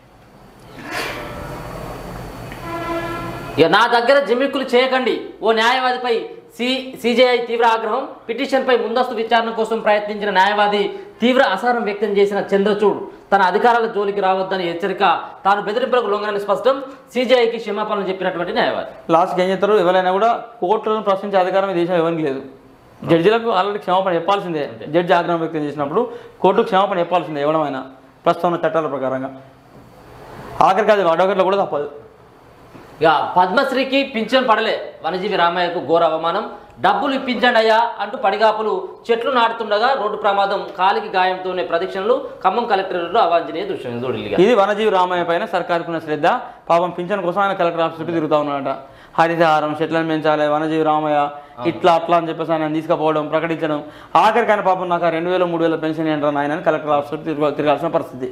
ఇక నా దగ్గర జిమ్మిక్కులు చేయకండి ఓ న్యాయవాదిపై సి సిజేఐ తీవ్ర ఆగ్రహం పిటిషన్పై ముందస్తు విచారణ కోసం ప్రయత్నించిన న్యాయవాది తీవ్ర అసహనం వ్యక్తం చేసిన చంద్రచూడ్ తన అధికారాల జోలికి రావద్దని హెచ్చరిక తాను బెదిరింపులకు లొంగనని స్పష్టం సిజేఐకి క్షమాపణలు చెప్పినటువంటి న్యాయవాది లాస్ట్కి ఏం చేస్తారు ఎవరైనా కూడా కోర్టులను ప్రశ్నించే అధికారం ఈ దేశం ఎవరికి లేదు జడ్జిలకు ఆల్రెడీ క్షమాపణ చెప్పాల్సిందే జడ్జి ఆగ్రహం వ్యక్తం చేసినప్పుడు కోర్టుకు క్షమాపణ చెప్పాల్సిందే ఎవడమైనా ప్రస్తుతం ఉన్న చట్టాల ప్రకారంగా ఆఖరికి అది అడ్వకేట్లో కూడా తప్పదు ఇక పద్మశ్రీకి పింఛన్ పడలే వనజీవి రామయ్యకు ఘోర అవమానం డబ్బులు ఇప్పించండి అయ్యా అంటూ పడిగాపులు చెట్లు నాటుతుండగా రోడ్డు ప్రమాదం కాలికి గాయంతోనే ప్రదక్షిణలు ఖమ్మం కలెక్టరేట్లో అవాంఛనీయ దృశ్యం చూడలిగా ఇది వనజీవి రామయ్య పైన సర్కారుకున్న శ్రద్ధ పాపం పింఛన్ కోసం ఆయన కలెక్టర్ ఆఫీస్ చుట్టూ తిరుగుతా ఉన్నాడట హరితహారం చెట్లను పెంచాలి వనజీవి రామయ్య ఇట్లా అట్లా అని చెప్పేసి ఆయన తీసుకుపోవడం ప్రకటించడం ఆఖరికి ఆయన పాపం నాకు ఆ రెండు వేల మూడు వేల పెన్షన్ ఏంటారు ఆయన కలెక్టర్ ఆఫీసర్ తిరగ తిరగాల్సిన పరిస్థితి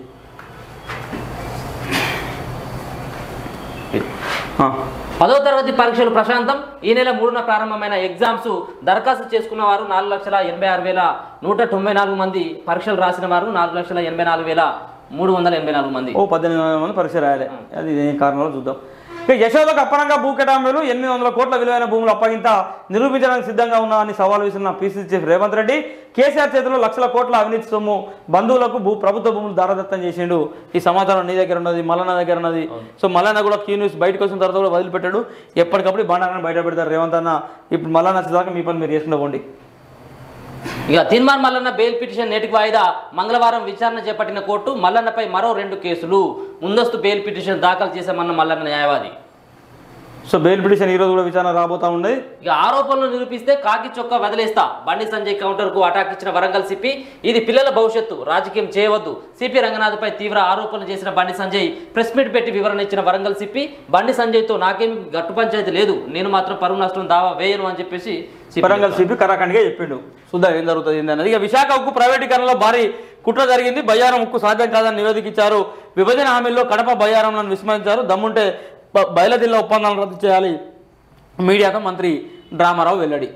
ఆ. పదో తరగతి పరీక్షలు ప్రశాంతం ఈ నెల మూడున ప్రారంభమైన ఎగ్జామ్స్ దరఖాస్తు చేసుకున్న వారు నాలుగు లక్షల ఎనభై ఆరు వేల నూట తొంభై నాలుగు మంది పరీక్షలు రాసిన వారు నాలుగు లక్షల ఎనభై నాలుగు వేల మూడు వందల ఎనభై నాలుగు మంది ఓ పద్దెనిమిది వందల మంది పరీక్ష రాయాలి అది ఏ కారణంలో చూద్దాం ఇక యశోదకు అప్పనంగా భూ కేటాయింపులు ఎనిమిది వందల కోట్ల విలువైన భూములు అప్పగింత నిరూపించడానికి సిద్ధంగా ఉన్నా అని సవాల్ విసిరిన PCC chief Revanth Reddy KCR చేతిలో లక్షల కోట్ల అవినీతి సొమ్ము బంధువులకు భూ ప్రభుత్వ భూములు దారదత్తం చేసిండు ఈ సమాచారం నీ దగ్గర ఉన్నది మల్లన్న దగ్గర ఉన్నది సో మల్లన్న కూడా క్యూ న్యూస్ బయటకు వచ్చిన తర్వాత కూడా వదిలిపెట్టాడు ఎప్పటికప్పుడు ఈ బండారాన్ని బయట పెడతారు రేవంత్ అన్న ఇప్పుడు మల్లన్న వచ్చేదాకా మీ పని మీరు చేసుకుంటూ పోండి ఇక తీన్మార్ మల్లన్న బెయిల్ పిటిషన్ నేటికి వాయిదా మంగళవారం విచారణ చేపట్టిన కోర్టు మల్లన్నపై మరో రెండు కేసులు ముందస్తు బెయిల్ పిటిషన్ దాఖలు చేశామన్న మల్లన్న న్యాయవాది సో బెయిల్ పిటిషన్ ఈ రోజు కూడా విచారణ రాబోతా ఉంది ఇక ఆరోపణలు నిరూపిస్తే కాకి చొక్క వదిలేస్తా బండి సంజయ్ కౌంటర్ కు అటాక్ ఇచ్చిన వరంగల్ సిపి ఇది పిల్లల భవిష్యత్తు రాజకీయం చేయవద్దు సిపి రంగనాథ్పై తీవ్ర ఆరోపణలు చేసిన బండి సంజయ్ ప్రెస్ మీట్ పెట్టి వివరణ ఇచ్చిన వరంగల్ సిపి బండి సంజయ్తో నాకేమి గట్టు పంచాయతీ లేదు నేను మాత్రం పరువు నష్టం దావా వేయను అని చెప్పేసి సిపి వరంగల్ సిపి కరాఖండిగా చెప్పిండు చూద్దాం ఏం జరుగుతుంది ఏంది అన్నది ఇక విశాఖ ఉక్కు ప్రైవేటీకరణలో భారీ కుట్ర జరిగింది బయ్యారం ఉక్కు సాధ్యం కాదని నివేదిక ఇచ్చారు విభజన హామీల్లో కడప బయ్యారంలను విస్మరించారు దమ్ముంటే బ- బయలుదేరిలో ఒప్పందాలను రద్దు చేయాలి మీడియాతో మంత్రి డ్రామారావు వెల్లడి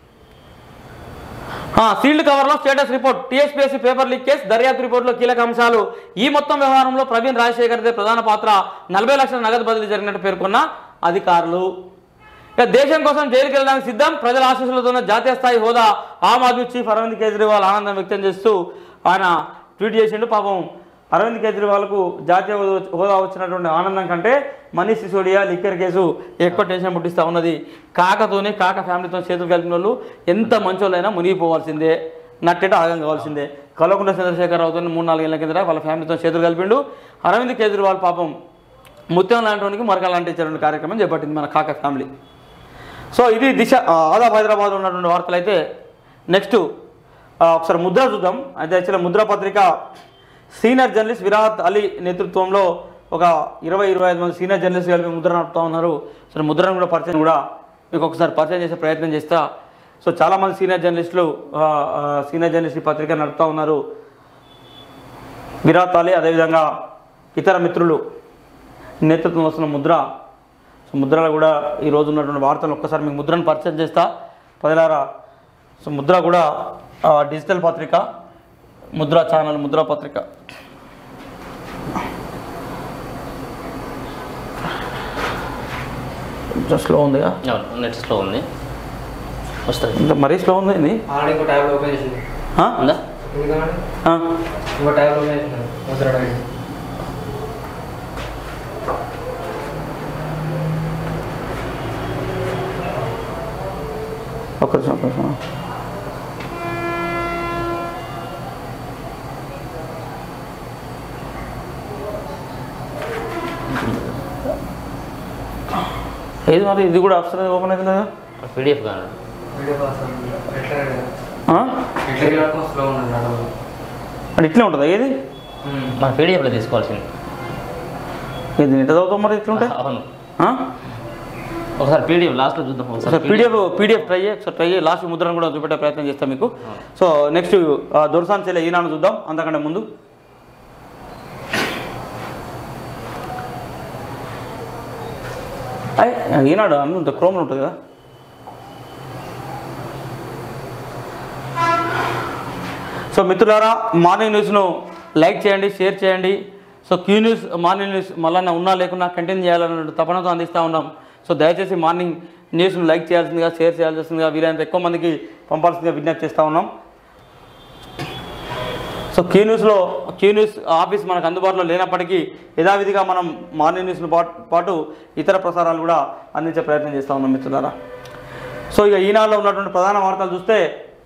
ఆ, సీల్డ్ కవర్లో status report TSPSC paper leak case దర్యాప్తు రిపోర్టులో కీలక అంశాలు ఈ మొత్తం వ్యవహారంలో ప్రవీణ్ రాజశేఖర్దే ప్రధాన పాత్ర నలభై లక్షల నగదు బదిలీ జరిగినట్టు పేర్కొన్న అధికారులు ఇక దేశం కోసం జైలుకి వెళ్ళడానికి సిద్ధం ప్రజల ఆశీస్సులతో ఉన్న జాతీయ స్థాయి హోదా ఆమ్ ఆద్మీ చీఫ్ అరవింద్ కేజ్రీవాల్ ఆనందం వ్యక్తం చేస్తూ ఆయన ట్వీట్ చేసిండు పాపం అరవింద్ కేజ్రీవాల్కు జాతీయ హోదా- హోదా వచ్చినటువంటి ఆనందం కంటే మనీష్ సిసోడియా లిక్కర్ కేసు ఎక్కువ టెన్షన్ పుట్టిస్తూ ఉన్నది కాకతోనే కాక ఫ్యామిలీతో చేతులు కలిపిన వాళ్ళు ఎంత మంచోళ్ళైనా మునిగిపోవాల్సిందే నట్టేట ఆగం కావాల్సిందే కల్వకుంట్ల చంద్రశేఖరరావుతో మూడు నాలుగు ఏళ్ళ కిందట వాళ్ళ ఫ్యామిలీతో చేతులు కలిపిండు అరవింద్ కేజ్రీవాల్ పాపం ముత్యం లాంటి వానికి మరక లాంటి ఇచ్చేటువంటి కార్యక్రమం చేపట్టింది మన కాక ఫ్యామిలీ సో ఇది దిశ ఆ, ఆదాబ్ హైదరాబాద్ ఉన్నటువంటి వార్తలు అయితే నెక్స్ట్ ఆ, ఒకసారి ముద్ర చూద్దాం అయితే యాక్చువల్గా ముద్ర పత్రిక సీనియర్ జర్నలిస్ట్ విరాట్ అలీ నేతృత్వంలో ఒక ఇరవై ఇరవై ఐదు మంది సీనియర్ జర్నలిస్ట్ కలిపి ముద్ర నడుపుతా ఉన్నారు సో ముద్రను కూడా పరిచయం కూడా మీకు ఒకసారి పరిచయం చేసే ప్రయత్నం చేస్తా సో చాలామంది సీనియర్ జర్నలిస్టులు ఆ, ఆ, సీనియర్ జర్నలిస్ట్ ఈ పత్రిక నడుపుతా ఉన్నారు విరాట్ అలీ అదేవిధంగా ఇతర మిత్రులు నేతృత్వం వస్తున్న ముద్ర సో ముద్రలో కూడా ఈ రోజు ఉన్నటువంటి వార్తలు ఒక్కసారి మీకు ముద్రను పరిచయం చేస్తా పదిలారా సో ముద్ర కూడా ఆ, డిజిటల్ పత్రిక ముద్ర ఛానల్ ముద్ర పత్రిక కొంచెం స్లో ఉందిగా నెట్ స్లో ఉంది వస్తుంది ఇంత మరీ స్లో ఉంది ఇది ఆల్రెడీ ఇంకో ట్యాబ్ ఓపెన్ చేసింది ఆ? ఉందా ఎందుకంటే ఆ. ఇంకో ట్యాబ్ ఓపెన్ చేసినారు ముద్ర ఒక్క నిమిషం ఒక్క నిమిషం ఏది మరి ఇది కూడా అప్సర ఓపెన్ అవుతుంది కదా పీడిఎఫ్ కాదు వీడియో కోసం ఎట్లా ఆ? ఎట్లా చేయడం స్లో ఉన్నది నడవదు అంటే ఇట్లే ఉంటుందా ఏది మన పీడిఎఫ్లో తీసుకోవాల్సింది ఇది ఎంత చదువుతాం మరి ఇట్లుంటే అవును ఆ? ఒకసారి పీడిఎఫ్ లాస్ట్లో చూద్దాం ఒకసారి పీడిఎఫ్ పీడిఎఫ్ ట్రై చేయి ఒకసారి ట్రై చేయి లాస్ట్ ముద్రను కూడా చూపెట్టే ప్రయత్నం చేస్తాం మీకు సో నెక్స్ట్ దొరసాన్ చెల్లె ఈనాడు చూద్దాం అంతకంటే ముందు అయ్ ఈనాడు అన్ను క్రోమ్లో ఉంటుంది కదా సో మిత్రులారా మార్నింగ్ న్యూస్ను లైక్ చేయండి షేర్ చేయండి so Q news morning news మళ్ళీ ఉన్నా లేకున్నా కంటిన్యూ చేయాలన్న తపనతో అందిస్తూ ఉన్నాం సో దయచేసి మార్నింగ్ న్యూస్ను లైక్ చేయాల్సిందిగా షేర్ చేయాల్సిందిగా వీలైనంత ఎక్కువ మందికి పంపాల్సిందిగా విజ్ఞప్తి చేస్తూ ఉన్నాం సో క్యూ న్యూస్లో క్యూ న్యూస్ ఆఫీస్ మనకు అందుబాటులో లేనప్పటికీ యథావిధిగా మనం మార్నింగ్ న్యూస్ను పాటు పాటు ఇతర ప్రసారాలు కూడా అందించే ప్రయత్నం చేస్తూ ఉన్నాం మిత్రులారా సో ఇక ఈనాడులో ఉన్నటువంటి ప్రధాన వార్తలు చూస్తే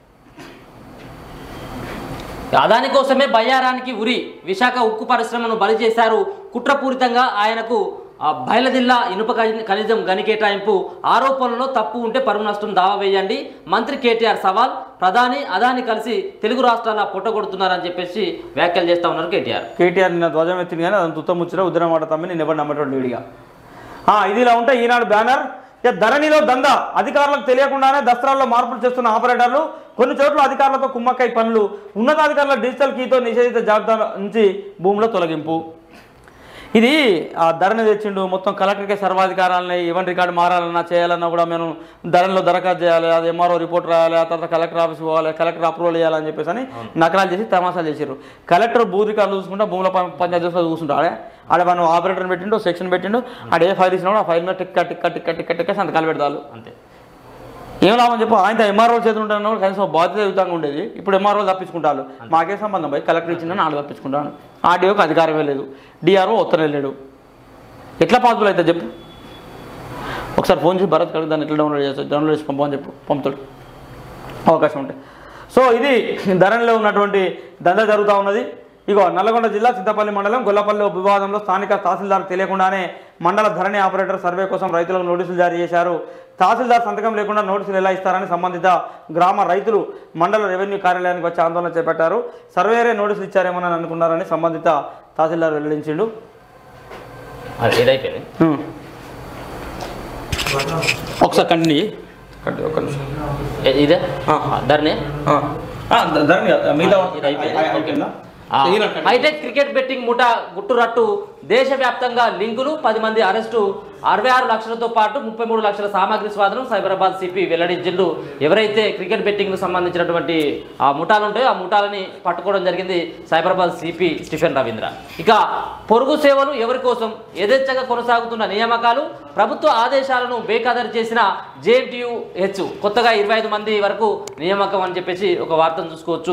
అదాని కోసమే బయ్యారానికి ఉరి విశాఖ ఉక్కు పరిశ్రమను బలి చేశారు కుట్రపూరితంగా ఆయనకు ఆ, బయలుదిల్లా ఇనుప ఖని- ఖనిజం గని కేటాయింపు ఆరోపణలో తప్పు ఉంటే పరువు నష్టం దావా వేయండి మంత్రి కేటీఆర్ సవాల్ ప్రధాని అదాని కలిసి తెలుగు రాష్ట్రాల పొట్టగొడుతున్నారని చెప్పేసి వ్యాఖ్యలు చేస్తా ఉన్నారు కేటీఆర్ కేటీఆర్ నిన్న ధ్వజం ఎత్తింది కానీ అదంత ఉత్తముచ్చిన ఉద్దరం మాట తమ్మి నేను ఎవరు నమ్మటువంటి విడిగా ఆ, ఇది ఇలా ఉంటే ఈనాడు బ్యానర్ ఇక ధరణిలో దంద అధికారులకు తెలియకుండానే దసరాల్లో మార్పులు చేస్తున్న ఆపరేటర్లు కొన్ని చోట్ల అధికారులతో కుమ్మక్కై పనులు ఉన్నతాధికారుల డిజిటల్ కీతో నిషేధిత జాబితా నుంచి భూముల తొలగింపు ఇది ఆ ధరని తెచ్చిండు మొత్తం కలెక్టర్కే సర్వాధికారాలని ఈవెన్ రికార్డు మారాలన్నా చేయాలన్నా కూడా మేము ధరలో దరఖాస్తు చేయాలి అది ఎంఆర్ఓ రిపోర్ట్ రాయాలి ఆ తర్వాత కలెక్టర్ ఆఫీస్ పోవాలి కలెక్టర్ అప్రూవల్ చేయాలని చెప్పేసి అని నకరాలు చేసి తమాషాలు చేసారు కలెక్టర్ భూ రికార్డు చూసుకుంటా భూముల పం- పంచాయతీ చూసుకుంటా చూసుకుంటా ఆడే ఆడ మనం ఆపరేటర్ పెట్టిండు సెక్షన్ పెట్టిండు ఆడ ఏ ఫైల్ ఇచ్చినా కూడా ఆ ఫైల్ మీద టిక్క టిక్క టిక్క టిక్క టిక్క సంతకాలు పెడతారు అంతే ఏం లాభం చెప్పు ఆయన ఎంఆర్ఓ చేతులు ఉంటాను కనీసం బాధ్యత యుతంగా ఉండేది ఇప్పుడు ఎంఆర్ఓ తప్పించుకుంటారు మాకే సంబంధం పోయి కలెక్టర్ ఇచ్చిందని ఆడు తప్పించుకుంటాను ఆర్డీఓకి అధికారమే లేదు డిఆర్ఓ ఉత్తరం లేడు ఎట్లా పాసిబుల్ అవుతుంది చెప్పు ఒకసారి ఫోన్ చేసి భరత్ కడిగి దాన్ని ఎట్లా డౌన్లోడ్ చేస్తాడు డౌన్లోడ్ చేసి పంపని చెప్పు పంపుతాడు అవకాశం ఉంటాయి సో ఇది ధరణిలో ఉన్నటువంటి దంద జరుగుతూ ఉన్నది ఇగో నల్లగొండ జిల్లా చింతపల్లి మండలం గొల్లపల్లి వివాదంలో స్థానిక తహసీల్దార్ తెలియకుండానే మండల ధరణి ఆపరేటర్ సర్వే కోసం రైతులకు నోటీసులు జారీ చేశారు తహసీల్దార్ సంతకం లేకుండా నోటీసులు ఎలా ఇస్తారని సంబంధిత గ్రామ రైతులు మండల రెవెన్యూ కార్యాలయానికి వచ్చి ఆందోళన చేపట్టారు సర్వేరే నోటీసులు ఇచ్చారేమోనని అనుకున్నారని సంబంధిత తహసీల్దార్ వెల్లడించిండు అది ఇదైపోయింది హ్మ్. ఒకసారి కంటిన్యూ చెయ్యి. కంటిన్యూ ఒక్క నిమిషం ఏ- ఇదే ఆ. ధరణి ఆ. ఆ, ధ- ధరణి కాదు. మిగతా ఇది అయిపోయింది. అయిపోయిందా? ఆ, ఈయన కంటిన్యూ. హైటెక్ క్రికెట్ బెట్టింగ్ ముఠా గుట్టురట్టు దేశవ్యాప్తంగా లింకులు పది మంది అరెస్టు అరవై ఆరు లక్షలతో పాటు ముప్పై మూడు లక్షల సామాగ్రి స్వాధీనం సైబరాబాద్ సిపి వెల్లడించిండు ఎవరైతే క్రికెట్ బెట్టింగ్ సంబంధించినటువంటి ఆ ముఠాలు ఉంటాయో ఆ ముఠాలని పట్టుకోవడం జరిగింది సైబరాబాద్ సిపి స్టిఫెన్ రవీంద్ర ఇక పొరుగు సేవలు ఎవరి కోసం యథేచ్ఛగా కొనసాగుతున్న నియామకాలు ప్రభుత్వ ఆదేశాలను బేఖాదరు చేసిన జేఎన్టీయు హెచ్ కొత్తగా ఇరవై ఐదు మంది వరకు నియామకం అని చెప్పేసి ఒక వార్తను చూసుకోవచ్చు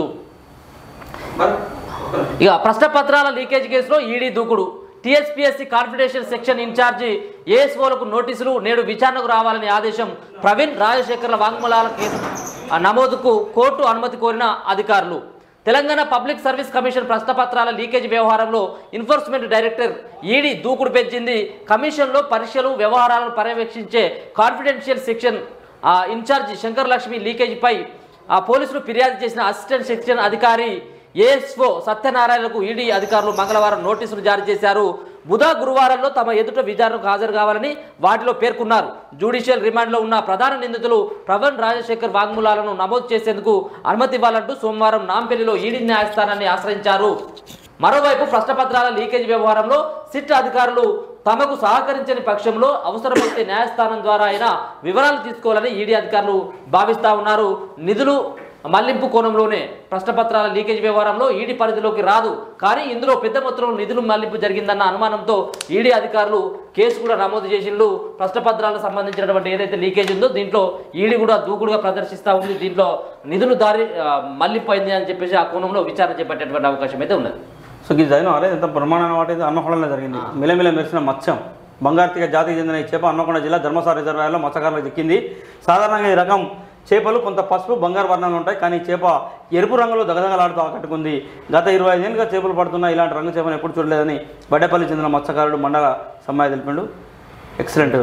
ఇక ప్రశ్నపత్రాల లీకేజ్ కేసులో ఈడీ దూకుడు టీఎస్పీఎస్సీ కాన్ఫిడెన్షియల్ సెక్షన్ ఇన్ఛార్జి ఏఎస్ఓలకు నోటీసులు నేడు విచారణకు రావాలని ఆదేశం ప్రవీణ్ రాజశేఖర్ల వాంగ్మూలాల కేసు ఆ నమోదుకు కోర్టు అనుమతి కోరిన అధికారులు తెలంగాణ పబ్లిక్ సర్వీస్ కమిషన్ ప్రశ్నపత్రాల లీకేజ్ వ్యవహారంలో ఎన్ఫోర్స్మెంట్ డైరెక్టర్ ఈడీ దూకుడు పెంచింది కమిషన్లో పరీక్షలు వ్యవహారాలను పర్యవేక్షించే కాన్ఫిడెన్షియల్ సెక్షన్ ఆ ఇన్ఛార్జి శంకర్ లక్ష్మి లీకేజీపై ఆ పోలీసులు ఫిర్యాదు చేసిన అసిస్టెంట్ సెక్షన్ అధికారి ఏఎస్ఓ సత్యనారాయణకు ఈడీ అధికారులు మంగళవారం నోటీసులు జారీ చేశారు బుధ గురువారంలో తమ ఎదుట విచారణకు హాజరు కావాలని వాటిలో పేర్కొన్నారు జ్యుడిషియల్ రిమాండ్లో ఉన్న ప్రధాన నిందితులు ప్రవణ్ రాజశేఖర్ వాంగ్మూలాలను నమోదు చేసేందుకు అనుమతి ఇవ్వాలంటూ సోమవారం నాంపల్లిలో ఈడీ న్యాయస్థానాన్ని ఆశ్రయించారు మరోవైపు ప్రశ్నపత్రాల లీకేజ్ వ్యవహారంలో సిట్ అధికారులు తమకు సహకరించని పక్షంలో అవసరమైతే న్యాయస్థానం ద్వారా అయినా వివరాలు తీసుకోవాలని ఈడీ అధికారులు భావిస్తా ఉన్నారు నిధులు మళ్లింపు కోణంలోనే ప్రశ్నపత్రాల లీకేజ్ వ్యవహారంలో ఈడీ పరిధిలోకి రాదు కానీ ఇందులో పెద్ద మొత్తంలో నిధులు మళ్లింపు జరిగిందన్న అనుమానంతో ఈడీ అధికారులు కేసు కూడా నమోదు చేసిండ్రు ప్రశ్నపత్రాలకు సంబంధించినటువంటి ఏదైతే లీకేజ్ ఉందో దీంట్లో ఈడీ కూడా దూకుడుగా ప్రదర్శిస్తూ ఉంది దీంట్లో నిధులు దారి ఆ, మళ్లింపు అయింది అని చెప్పేసి ఆ కోణంలో విచారణ చేపట్టేటువంటి అవకాశం అయితే ఉన్నది సో ఇది జైన్ అరే ఎంత బ్రహ్మాండమైన వాటి ఇది అన్నకొండలో జరిగింది మిలమిల మెరిసిన మత్స్యం బంగారుతీగ జాతికి చెందిన ఈ చేప అన్నకొండ జిల్లా ధర్మసార రిజర్వాయర్లో మత్స్యకారులకు చిక్కింది సాధారణంగా ఈ రకం చేపలు కొంత పసుపు బంగారు వర్ణంలో ఉంటాయి కానీ ఈ చేప ఎరుపు రంగులో దగదగలాడుతూ ఆకట్టుకుంది గత ఇరవై ఐదేళ్ళుగా చేపలు పడుతున్న ఇలాంటి రంగు చేపను ఎప్పుడు చూడలేదని బడ్డేపల్లి చెందిన మత్స్యకారుడు మండల సమ్మాయి తెలిపిండు ఎక్సలెంట్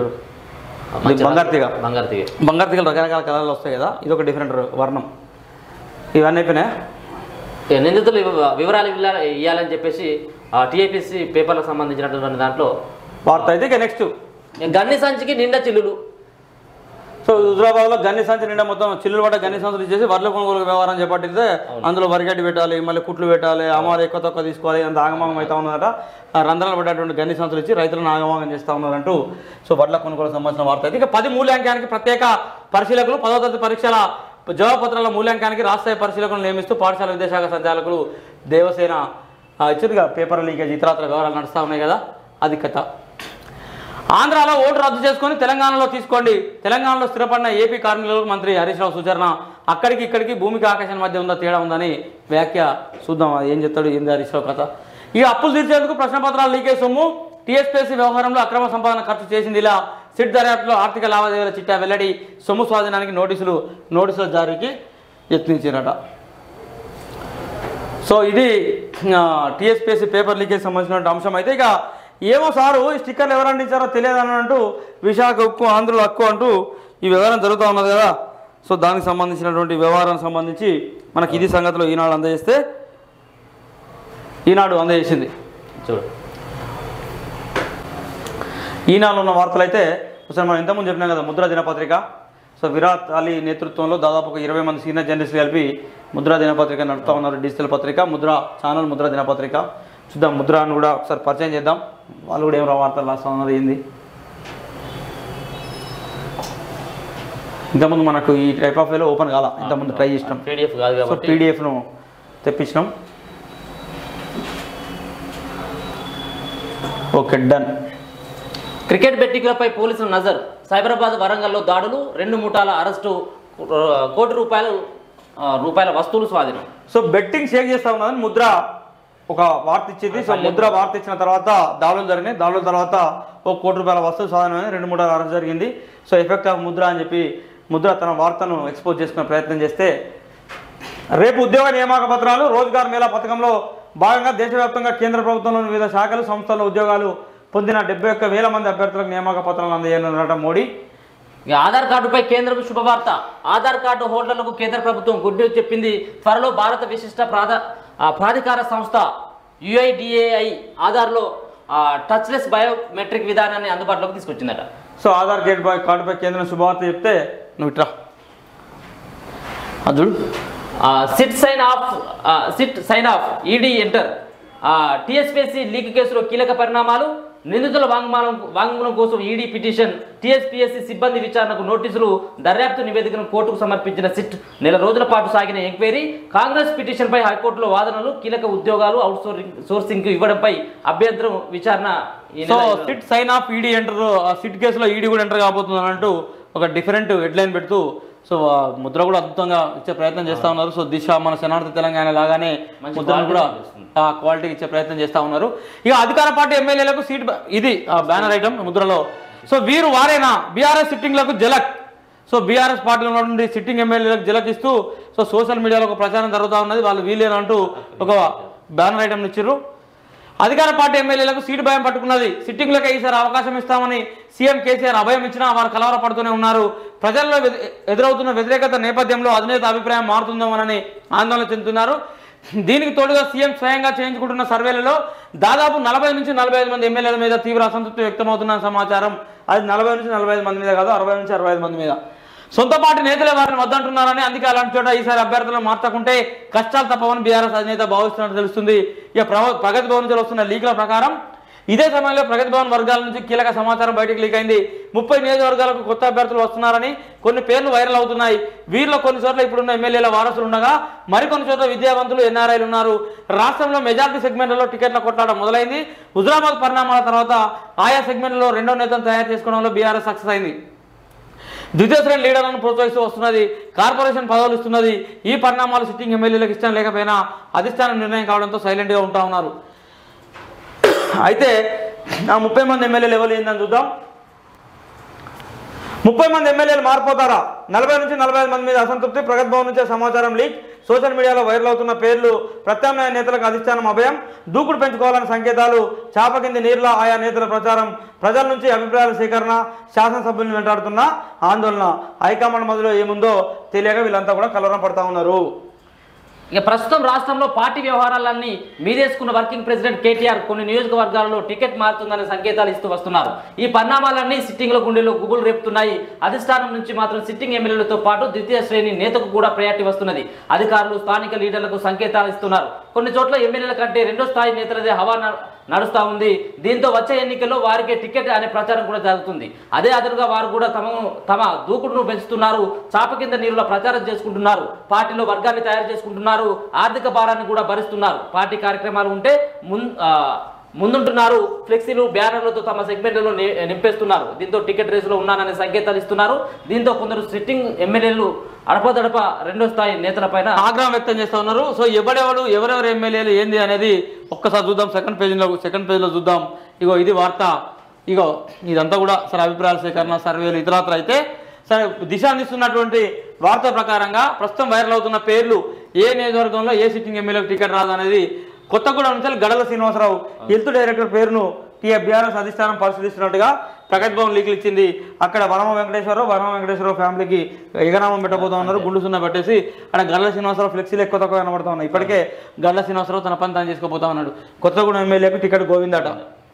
ఇది బంగారు తీగ బంగారు తీగ బంగారు తీగలు రకరకాల కలర్లు వస్తాయి కదా ఇది ఒక డిఫరెంట్ వర్ణం ఇవన్నీ అయిపోయినాయా ఇక నిందితులు ఇవ్వ- వివరాలు ఇవ్వాల- ఇవ్వాలని చెప్పేసి టీఏపీసీ పేపర్లకు సంబంధించినటువంటి దాంట్లో వార్త అయితే ఇక నెక్స్ట్ ఇక గన్ని సంచికి నిండా చిల్లులు సో హుజరాబాద్లో గన్ని సంచి నిండా మొత్తం చిల్లులు పడ్డ గన్ని సంచులు ఇచ్చేసి వడ్ల కొనుగోలు వ్యవహారం చేపట్టితే అందులో వరిగడ్డి పెట్టాలి మళ్ళీ కుట్లు పెట్టాలి అమ్మారు ఎక్కువ తక్కువ తీసుకోవాలి అంత ఆగమాగం అవుతా ఉన్నదట ఆ రంధ్రాలు పడ్డటువంటి గన్ని సంచులు ఇచ్చి రైతులను ఆగమాగం చేస్తూ ఉన్నారంటూ సో వడ్ల కొనుగోలు సంబంధించిన వార్త అయితే ఇక పది మూల్యాంకానికి ప్రత్యేక పరిశీలకులు పదో తరగతి పరీక్షల జవాబుపత్రాల మూల్యాంకానికి రాష్ట్రీయ పరిశీలకులను నియమిస్తూ పాఠశాల విద్యాశాఖ సంచాలకులు దేవసేన ఆ, ఇచ్చారుగా పేపర్ లీకేజ్ ఇతరత్ర వ్యవహారాలు నడుస్తూ ఉన్నాయి కదా అది కథ ఆంధ్రాలో ఓటు రద్దు చేసుకొని తెలంగాణలో తీసుకోండి తెలంగాణలో స్థిరపడిన ఏపీ కార్మికులకు మంత్రి హరీష్ రావు సూచన అక్కడికి ఇక్కడికి భూమికి ఆకాశం మధ్య ఉందా తేడా ఉందని వ్యాఖ్య చూద్దాం అది ఏం చెప్తాడు ఏంది హరీష్ రావు కథ ఇక అప్పులు తీర్చేందుకు ప్రశ్నపత్రాలు లీకేజ్ సొమ్ము టీఎస్పీఎస్సీ వ్యవహారంలో అక్రమ సంపాదన ఖర్చు చేసింది ఇలా సిట్ దర్యాప్తులో ఆర్థిక లావాదేవీల చిట్టా వెల్లడి సొమ్ము స్వాధీనానికి నోటీసులు నోటీసుల జారీకి యత్నించారట సో ఇది టీఎస్పీఎస్సీ పేపర్ లీకేజ్ సంబంధించిన అంశం అయితే ఇక ఏమో సారు ఈ స్టిక్కర్లు ఎవరు అందించారో తెలియదని అంటూ విశాఖ ఉక్కు ఆంధ్రుల హక్కు అంటూ ఈ వ్యవహారం జరుగుతూ ఉన్నది కదా సో దానికి సంబంధించినటువంటి వ్యవహారానికి సంబంధించి మనకి ఇది సంగతిలో ఈనాడు అందజేస్తే ఈనాడు అందజేసింది చూడు ఈనాడు ఉన్న వార్తలు అయితే ఒకసారి మనం ఇంతకుముందు చెప్పినాం కదా ముద్రా దినపత్రిక సో విరాట్ అలీ నేతృత్వంలో దాదాపు ఒక ఇరవై మంది సీనియర్ జర్నలిస్టులు కలిపి ముద్రా దినపత్రిక నడుపుతా ఉన్నారు డిజిటల్ పత్రిక ముద్రా ఛానల్ ముద్రా దినపత్రిక చూద్దాం ముద్రాను కూడా ఒకసారి పరిచయం చేద్దాం వాళ్ళు కూడా ఏం రా వార్తలు రాస్తా ఉన్నారు ఏంది ఇంతకుముందు మనకు ఈ టైప్ ఆఫ్ వేలో ఓపెన్ కాదా ఇంతకుముందు ట్రై చేసినాం పీడిఎఫ్ కాదు సో కాబట్టి పీడిఎఫ్ను తెప్పించినాం ఓకే డన్ క్రికెట్ బెట్టింగ్లపై పోలీసుల నజర్ సైబరాబాద్ వరంగల్లో దాడులు రెండు ముఠాల అరెస్టు ఆ, కోటి రూపాయలు ఆ, రూపాయల వస్తువులు స్వాధీనం సో బెట్టింగ్ షేక్ చేస్తా ఉన్నదని ముద్ర ఒక వార్త ఇచ్చింది సో ముద్ర వార్త ఇచ్చిన తర్వాత దాడులు జరిగినాయి దాడుల తర్వాత ఒక కోటి రూపాయల వస్తువు సాధనమైన రెండు మూడు అరెస్ట్ జరిగింది సో ఎఫెక్ట్ ఆఫ్ ముద్ర అని చెప్పి ముద్ర తన వార్తను ఎక్స్పోజ్ చేసుకునే ప్రయత్నం చేస్తే రేపు ఉద్యోగ నియామక పత్రాలు రోజ్గార్ మేళా పథకంలో భాగంగా దేశవ్యాప్తంగా కేంద్ర ప్రభుత్వంలోని వివిధ శాఖలు సంస్థల్లో ఉద్యోగాలు పొందిన డెబ్బై ఒక్క వేల మంది అభ్యర్థులకు నియామక పత్రాలు అందజేయనున్నట మోడీ ఇక ఆధార్ కార్డుపై కేంద్రం శుభవార్త ఆధార్ కార్డు హోల్డర్లకు కేంద్ర ప్రభుత్వం గుడ్ న్యూస్ చెప్పింది త్వరలో భారత విశిష్ట ప్రాధ ఆ, ప్రాధికార సంస్థ యుఐడిఏఐ ఆధార్లో ఆ, టచ్లెస్ బయోమెట్రిక్ విధానాన్ని అందుబాటులోకి తీసుకొచ్చిందట సో ఆధార్ కార్డు పై కార్డుపై కేంద్రం శుభవార్త చెప్తే నువ్వు ఇట్రా అది చూడు ఆ, సిట్ సైన్ ఆఫ్ ఆ, SIT sign off ED enter TSPSC leak కేసులో కీలక పరిణామాలు నిందితుల వాంగ్మూలం వాంగ్మూలం కోసం ఈడీ పిటిషన్ టీఎస్పీఎస్సీ సిబ్బంది విచారణకు నోటీసులు దర్యాప్తు నివేదికను కోర్టుకు సమర్పించిన సిట్ నెల రోజుల పాటు సాగిన ఎంక్వైరీ కాంగ్రెస్ పిటిషన్పై హైకోర్టులో వాదనలు కీలక ఉద్యోగాలు అవుట్ సోర్సింగ్ సోర్సింగ్ ఇవ్వడంపై అభ్యంతరం విచారణ ఈ సో నెల ఇరవై- SIT sign off ED enter ఆ సిట్ కేసులో ఈడీ కూడా ఎంటర్ కాబోతుంది అని అంటూ ఒక డిఫరెంట్ హెడ్లైన్ పెడుతూ సో ఆ ముద్ర కూడా అద్భుతంగా ఇచ్చే ప్రయత్నం చేస్తూ ఉన్నారు సో దిశ మన శనార్థ తెలంగాణ లాగానే మంచి ముద్రను కూడా quality కనిపిస్తుంది. ఆ క్వాలిటీ ఇచ్చే ప్రయత్నం చేస్తూ ఉన్నారు ఇక అధికార పార్టీ ఎమ్మెల్యేలకు సీట్ బ- ఇది బ్యానర్ ఐటమ్ ముద్రలో సో వీరు వారేనా బీఆర్ఎస్ సిట్టింగ్లకు జలక్ సో బీఆర్ఎస్ పార్టీలో ఉన్నటువంటి సిట్టింగ్ ఎమ్మెల్యేలకు జలక్ ఇస్తూ సో సోషల్ మీడియాలో ఒక ప్రచారం జరుగుతూ ఉన్నది వాళ్ళు వీలేనంటూ ఒక బ్యానర్ ఐటమ్ ఇచ్చారు అధికార పార్టీ ఎమ్మెల్యేలకు సీటు భయం పట్టుకున్నది సిట్టింగ్లకే ఈసారి అవకాశం ఇస్తామని సీఎం కేసీఆర్ అభయం ఇచ్చినా వారు కలవరపడుతూనే ఉన్నారు ప్రజల్లో ఎదు- ఎదురవుతున్న వ్యతిరేకత నేపథ్యంలో అధినేత అభిప్రాయం మారుతుందేమోనని ఆందోళన చెందుతున్నారు దీనికి తోడుగా సీఎం స్వయంగా చేయించుకుంటున్న సర్వేలలో దాదాపు నలభై నుంచి నలభై ఐదు మంది ఎమ్మెల్యేల మీద తీవ్ర అసంతృప్తి వ్యక్తమవుతున్న సమాచారం అది నలభై నుంచి నలభై ఐదు మంది మీద కాదు అరవై నుంచి అరవై ఐదు మంది మీద సొంత పార్టీ నేతలే వారిని వద్దంటున్నారని అందుకే అలాంటి చోట ఈసారి అభ్యర్థులను మార్చకుంటే కష్టాలు తప్పవని బీఆర్ఎస్ అధినేత భావిస్తున్నట్టు తెలుస్తుంది ఇక ప్రవ- ప్రగతి భవన్ నుంచి వస్తున్న లీకుల ప్రకారం ఇదే సమయంలో ప్రగతి భవన్ వర్గాల నుంచి కీలక సమాచారం బయటకు లీక్ అయింది ముప్పై నియోజకవర్గాలకు కొత్త అభ్యర్థులు వస్తున్నారని కొన్ని పేర్లు వైరల్ అవుతున్నాయి వీరిలో కొన్ని చోట్ల ఇప్పుడున్న ఎమ్మెల్యేల వారసులు ఉండగా మరికొన్ని చోట్ల విద్యావంతులు ఎన్ఆర్ఐలు ఉన్నారు రాష్ట్రంలో మెజార్టీ సెగ్మెంట్లలో టికెట్ల కొట్లాట మొదలైంది హుజరాబాద్ పరిణామాల తర్వాత ఆయా సెగ్మెంట్లలో రెండో నేతను తయారు చేసుకోవడంలో బీఆర్ఎస్ సక్సెస్ అయింది ద్వితీయ శ్రేణి లీడర్లను ప్రోత్సహిస్తూ వస్తున్నది కార్పొరేషన్ పదవులు ఇస్తున్నది ఈ పరిణామాలు సిట్టింగ్ ఎమ్మెల్యేలకు ఇష్టం లేకపోయినా అధిష్టానం నిర్ణయం కావడంతో సైలెంట్గా ఉంటా ఉన్నారు అయితే ఆ ముప్పై మంది ఎమ్మెల్యేలు ఎవరు ఏందని చూద్దాం ముప్పై మంది ఎమ్మెల్యేలు మారిపోతారా నలభై నుంచి నలభై ఐదు మంది మీద అసంతృప్తి ప్రగతి భవన్ నుంచే సమాచారం లీక్ సోషల్ మీడియాలో వైరల్ అవుతున్న పేర్లు ప్రత్యామ్నాయ నేతలకు అధిష్టానం అభయం దూకుడు పెంచుకోవాలని సంకేతాలు చాప కింది నీరులా ఆయా నేతల ప్రచారం ప్రజల నుంచి అభిప్రాయాల సేకరణ శాసనసభ్యులను వెంటాడుతున్న ఆందోళన హైకమాండ్ మధ్యలో ఏముందో తెలియక వీళ్ళంతా కూడా కలవరం పడతా ఉన్నారు ఇక ప్రస్తుతం రాష్ట్రంలో పార్టీ వ్యవహారాలన్నీ మీదేసుకున్న వర్కింగ్ ప్రెసిడెంట్ కేటీఆర్ కొన్ని నియోజకవర్గాలలో టికెట్ మారుతుందనే సంకేతాలు ఇస్తూ వస్తున్నారు ఈ పరిణామాలన్నీ సిట్టింగ్ల గుండెలో గుబులు రేపుతున్నాయి అధిష్టానం నుంచి మాత్రం సిట్టింగ్ ఎమ్మెల్యేలతో పాటు ద్వితీయ శ్రేణి నేతకు కూడా ప్రయారిటీ వస్తున్నది అధికారులు స్థానిక లీడర్లకు సంకేతాలు ఇస్తున్నారు కొన్ని చోట్ల ఎమ్మెల్యేల కంటే రెండో స్థాయి నేతలదే హవా న- నడుస్తా ఉంది దీంతో వచ్చే ఎన్నికల్లో వారికే టికెట్ అనే ప్రచారం కూడా జరుగుతుంది అదే అదనుగా వారు కూడా తమ తమ దూకుడును పెంచుతున్నారు చాప కింద నీరుల ప్రచారం చేసుకుంటున్నారు పార్టీలో వర్గాన్ని తయారు చేసుకుంటున్నారు ఆర్థిక భారాన్ని కూడా భరిస్తున్నారు పార్టీ కార్యక్రమాలు ఉంటే మున్ ఆ, ముందుంటున్నారు ఫ్లెక్సీలు బ్యానర్లతో తమ సెగ్మెంట్లలో ని- నింపేస్తున్నారు దీంతో టికెట్ రేసులో ఉన్నాననే సంకేతాలు ఇస్తున్నారు దీంతో కొందరు సిట్టింగ్ ఎమ్మెల్యేలు అడపదడప రెండో స్థాయి నేతలపైన ఆగ్రహం వ్యక్తం చేస్తా ఉన్నారు సో ఎవడెవడు ఎవరెవరు ఎమ్మెల్యేలు ఏంది అనేది ఒక్కసారి చూద్దాం సెకండ్ పేజీలో సెకండ్ పేజీలో చూద్దాం ఇగో ఇది వార్త ఇగో ఇదంతా కూడా సరే అభిప్రాయాల సేకరణ సర్వేలు ఇతరాత్ర అయితే సరే దిశ అందిస్తున్నటువంటి వార్త ప్రకారంగా ప్రస్తుతం వైరల్ అవుతున్న పేర్లు ఏ నియోజకవర్గంలో ఏ సిట్టింగ్ ఎమ్మెల్యేకి టికెట్ రాదు అనేది కొత్తగూడెం నుంచి గడల శ్రీనివాసరావు హెల్త్ డైరెక్టర్ పేరును టీఆర్ బీఆర్ఎస్ అధిష్టానం పరిశీలిస్తున్నట్టుగా ప్రగతి భవన్ లీకులు ఇచ్చింది అక్కడ వనమ వెంకటేశ్వరరావు వనమ వెంకటేశ్వరరావు ఫ్యామిలీకి ఎగనామం పెట్టబోతా ఉన్నారు గుండు సున్నా పెట్టేసి అక్కడ గల్ల శ్రీనివాసరావు ఫ్లెక్సీలు ఎక్కువ తక్కువ కనబడతా ఉన్నాయి ఇప్పటికే గల్ల శ్రీనివాసరావు తన పని తాను చేసుకోబోతా ఉన్నాడు కొత్తగూడెం ఎమ్మెల్యేకి టికెట్ గోవిందట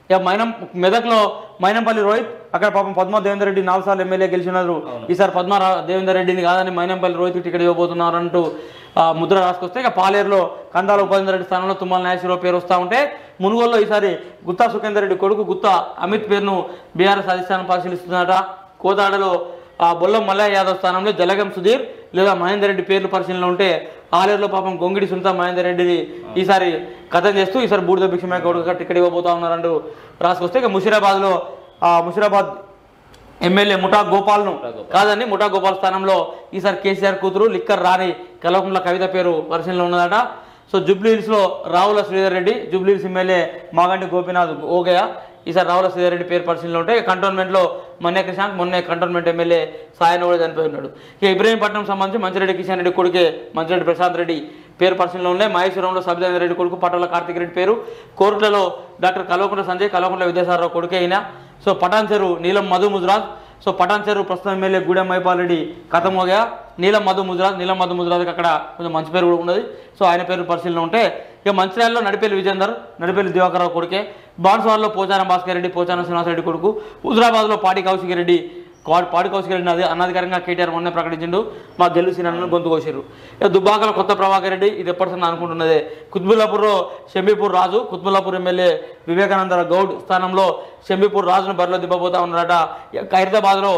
ఇక మైనం మెదక్లో మైనంపల్లి రోహిత్ అక్కడ పాపం పద్మా దేవేందర్ రెడ్డి నాలుగు సార్లు ఎమ్మెల్యే గెలిచినారు ఈసారి పద్మా రా- దేవేందర్ రెడ్డిని కాదని మైనంపల్లి రోహిత్ టికెట్ ఇవ్వబోతున్నారు అంటూ ఆ, ముద్ర రాసుకొస్తే ఇక పాలేరులో కందాల ఉపేందర్ రెడ్డి స్థానంలో తుమ్మల నాగేశ్వరరావు పేరు వస్తూ ఉంటే మునుగోలులో ఈసారి గుత్తా సుఖేందర్ రెడ్డి కొడుకు గుత్తా అమిత్ పేరును బీఆర్ఎస్ అధిష్టానం పరిశీలిస్తుందట కోదాడలో ఆ బొల్లం మల్లయ్య యాదవ్ స్థానంలో జలగం సుధీర్ లేదా మహేందర్ రెడ్డి పేర్లు పరిశీలన ఉంటే ఆలేరులో పాపం గొంగిడి సునీత మహేందర్ రెడ్డిని ఈసారి కథం చేస్తూ ఈసారి బూడిద భిక్షమే గౌడ్గా టికెట్ ఇవ్వబోతా ఉన్నారంటూ రాసుకొస్తే ఇక ముషిరాబాద్లో ఆ ముషిరాబాద్ ఎమ్మెల్యే ముఠా గోపాల్ను కాదని ముఠా గోపాల్ స్థానంలో ఈసారి కేసీఆర్ కూతురు లిక్కర్ రాణి కలవకుంట్ల కవిత పేరు పరిశీలన ఉన్నదట సో జూబ్లీ హిల్స్లో రావుల శ్రీధర్ రెడ్డి జూబ్లీ హిల్స్ ఎమ్మెల్యే మాగంటి గోపీనాథ్ ఓగయ ఈసారి రావుల శ్రీధర్ రెడ్డి పేరు పరిశీలన ఉంటే కంటోన్మెంట్లో మొన్నే ప్రశాంత్ మొన్నే కంటోన్మెంట్ ఎమ్మెల్యే సాయన కూడా చనిపోయి ఉన్నాడు ఇక ఇబ్రహీంపట్నం సంబంధించి మంచిరెడ్డి కిషన్ రెడ్డి కొడుకే మంచిరెడ్డి ప్రశాంత్ రెడ్డి పేరు పరిశీలనలో ఉన్నాయి మహేశ్వరంలో సబిదేంద్ర రెడ్డి కొడుకు పటోల కార్తిక్ రెడ్డి పేరు కోరుట్లలో డాక్టర్ కల్వకుంట్ల సంజయ్ కల్వకుంట్ల విద్యాసాగరరావు కొడుకే అయినా సో పటాన్ చెరు నీలం మధు ముజరాజ్ సో పటాన్ చెరు ప్రస్తుతం ఎమ్మెల్యే గూడెం మైపాల్ రెడ్డి కథం మోగా నీలం మధు ముజరాజ్ నీలం మధు ముజరాజ్కి అక్కడ కొంచెం మంచి పేరు కూడా ఉన్నది సో ఆయన పేరు పరిశీలన ఉంటే ఇక మంచిర్యాలలో నడిపేలి విజేందర్ నడిపేలి దివాకర్రావు కొడుకే బాన్స్వాడలో పోచారం భాస్కర్ రెడ్డి పోచారం శ్రీనివాసరెడ్డి కొడుకు హుజరాబాద్లో పాడి కౌశిక్ రెడ్డి పాడి పాడి కౌశిక్ రెడ్డి అది అనాధికారంగా కేటీఆర్ మొన్నే ప్రకటించిండు మా గెలుసి నన్ను గొంతు కోసారు ఇక దుబ్బాకలో కొత్త ప్రభాకర్ రెడ్డి ఇది ఎప్పటికన్నా అనుకుంటున్నదే కుత్బుల్లాపూర్లో షంబీపూర్ రాజు కుత్బుల్లాపూర్ ఎమ్మెల్యే వివేకానంద గౌడ్ స్థానంలో షంబీపూర్ రాజును బరిలో దిబ్బబోతా ఉన్నారట ఇక ఖైరదాబాద్లో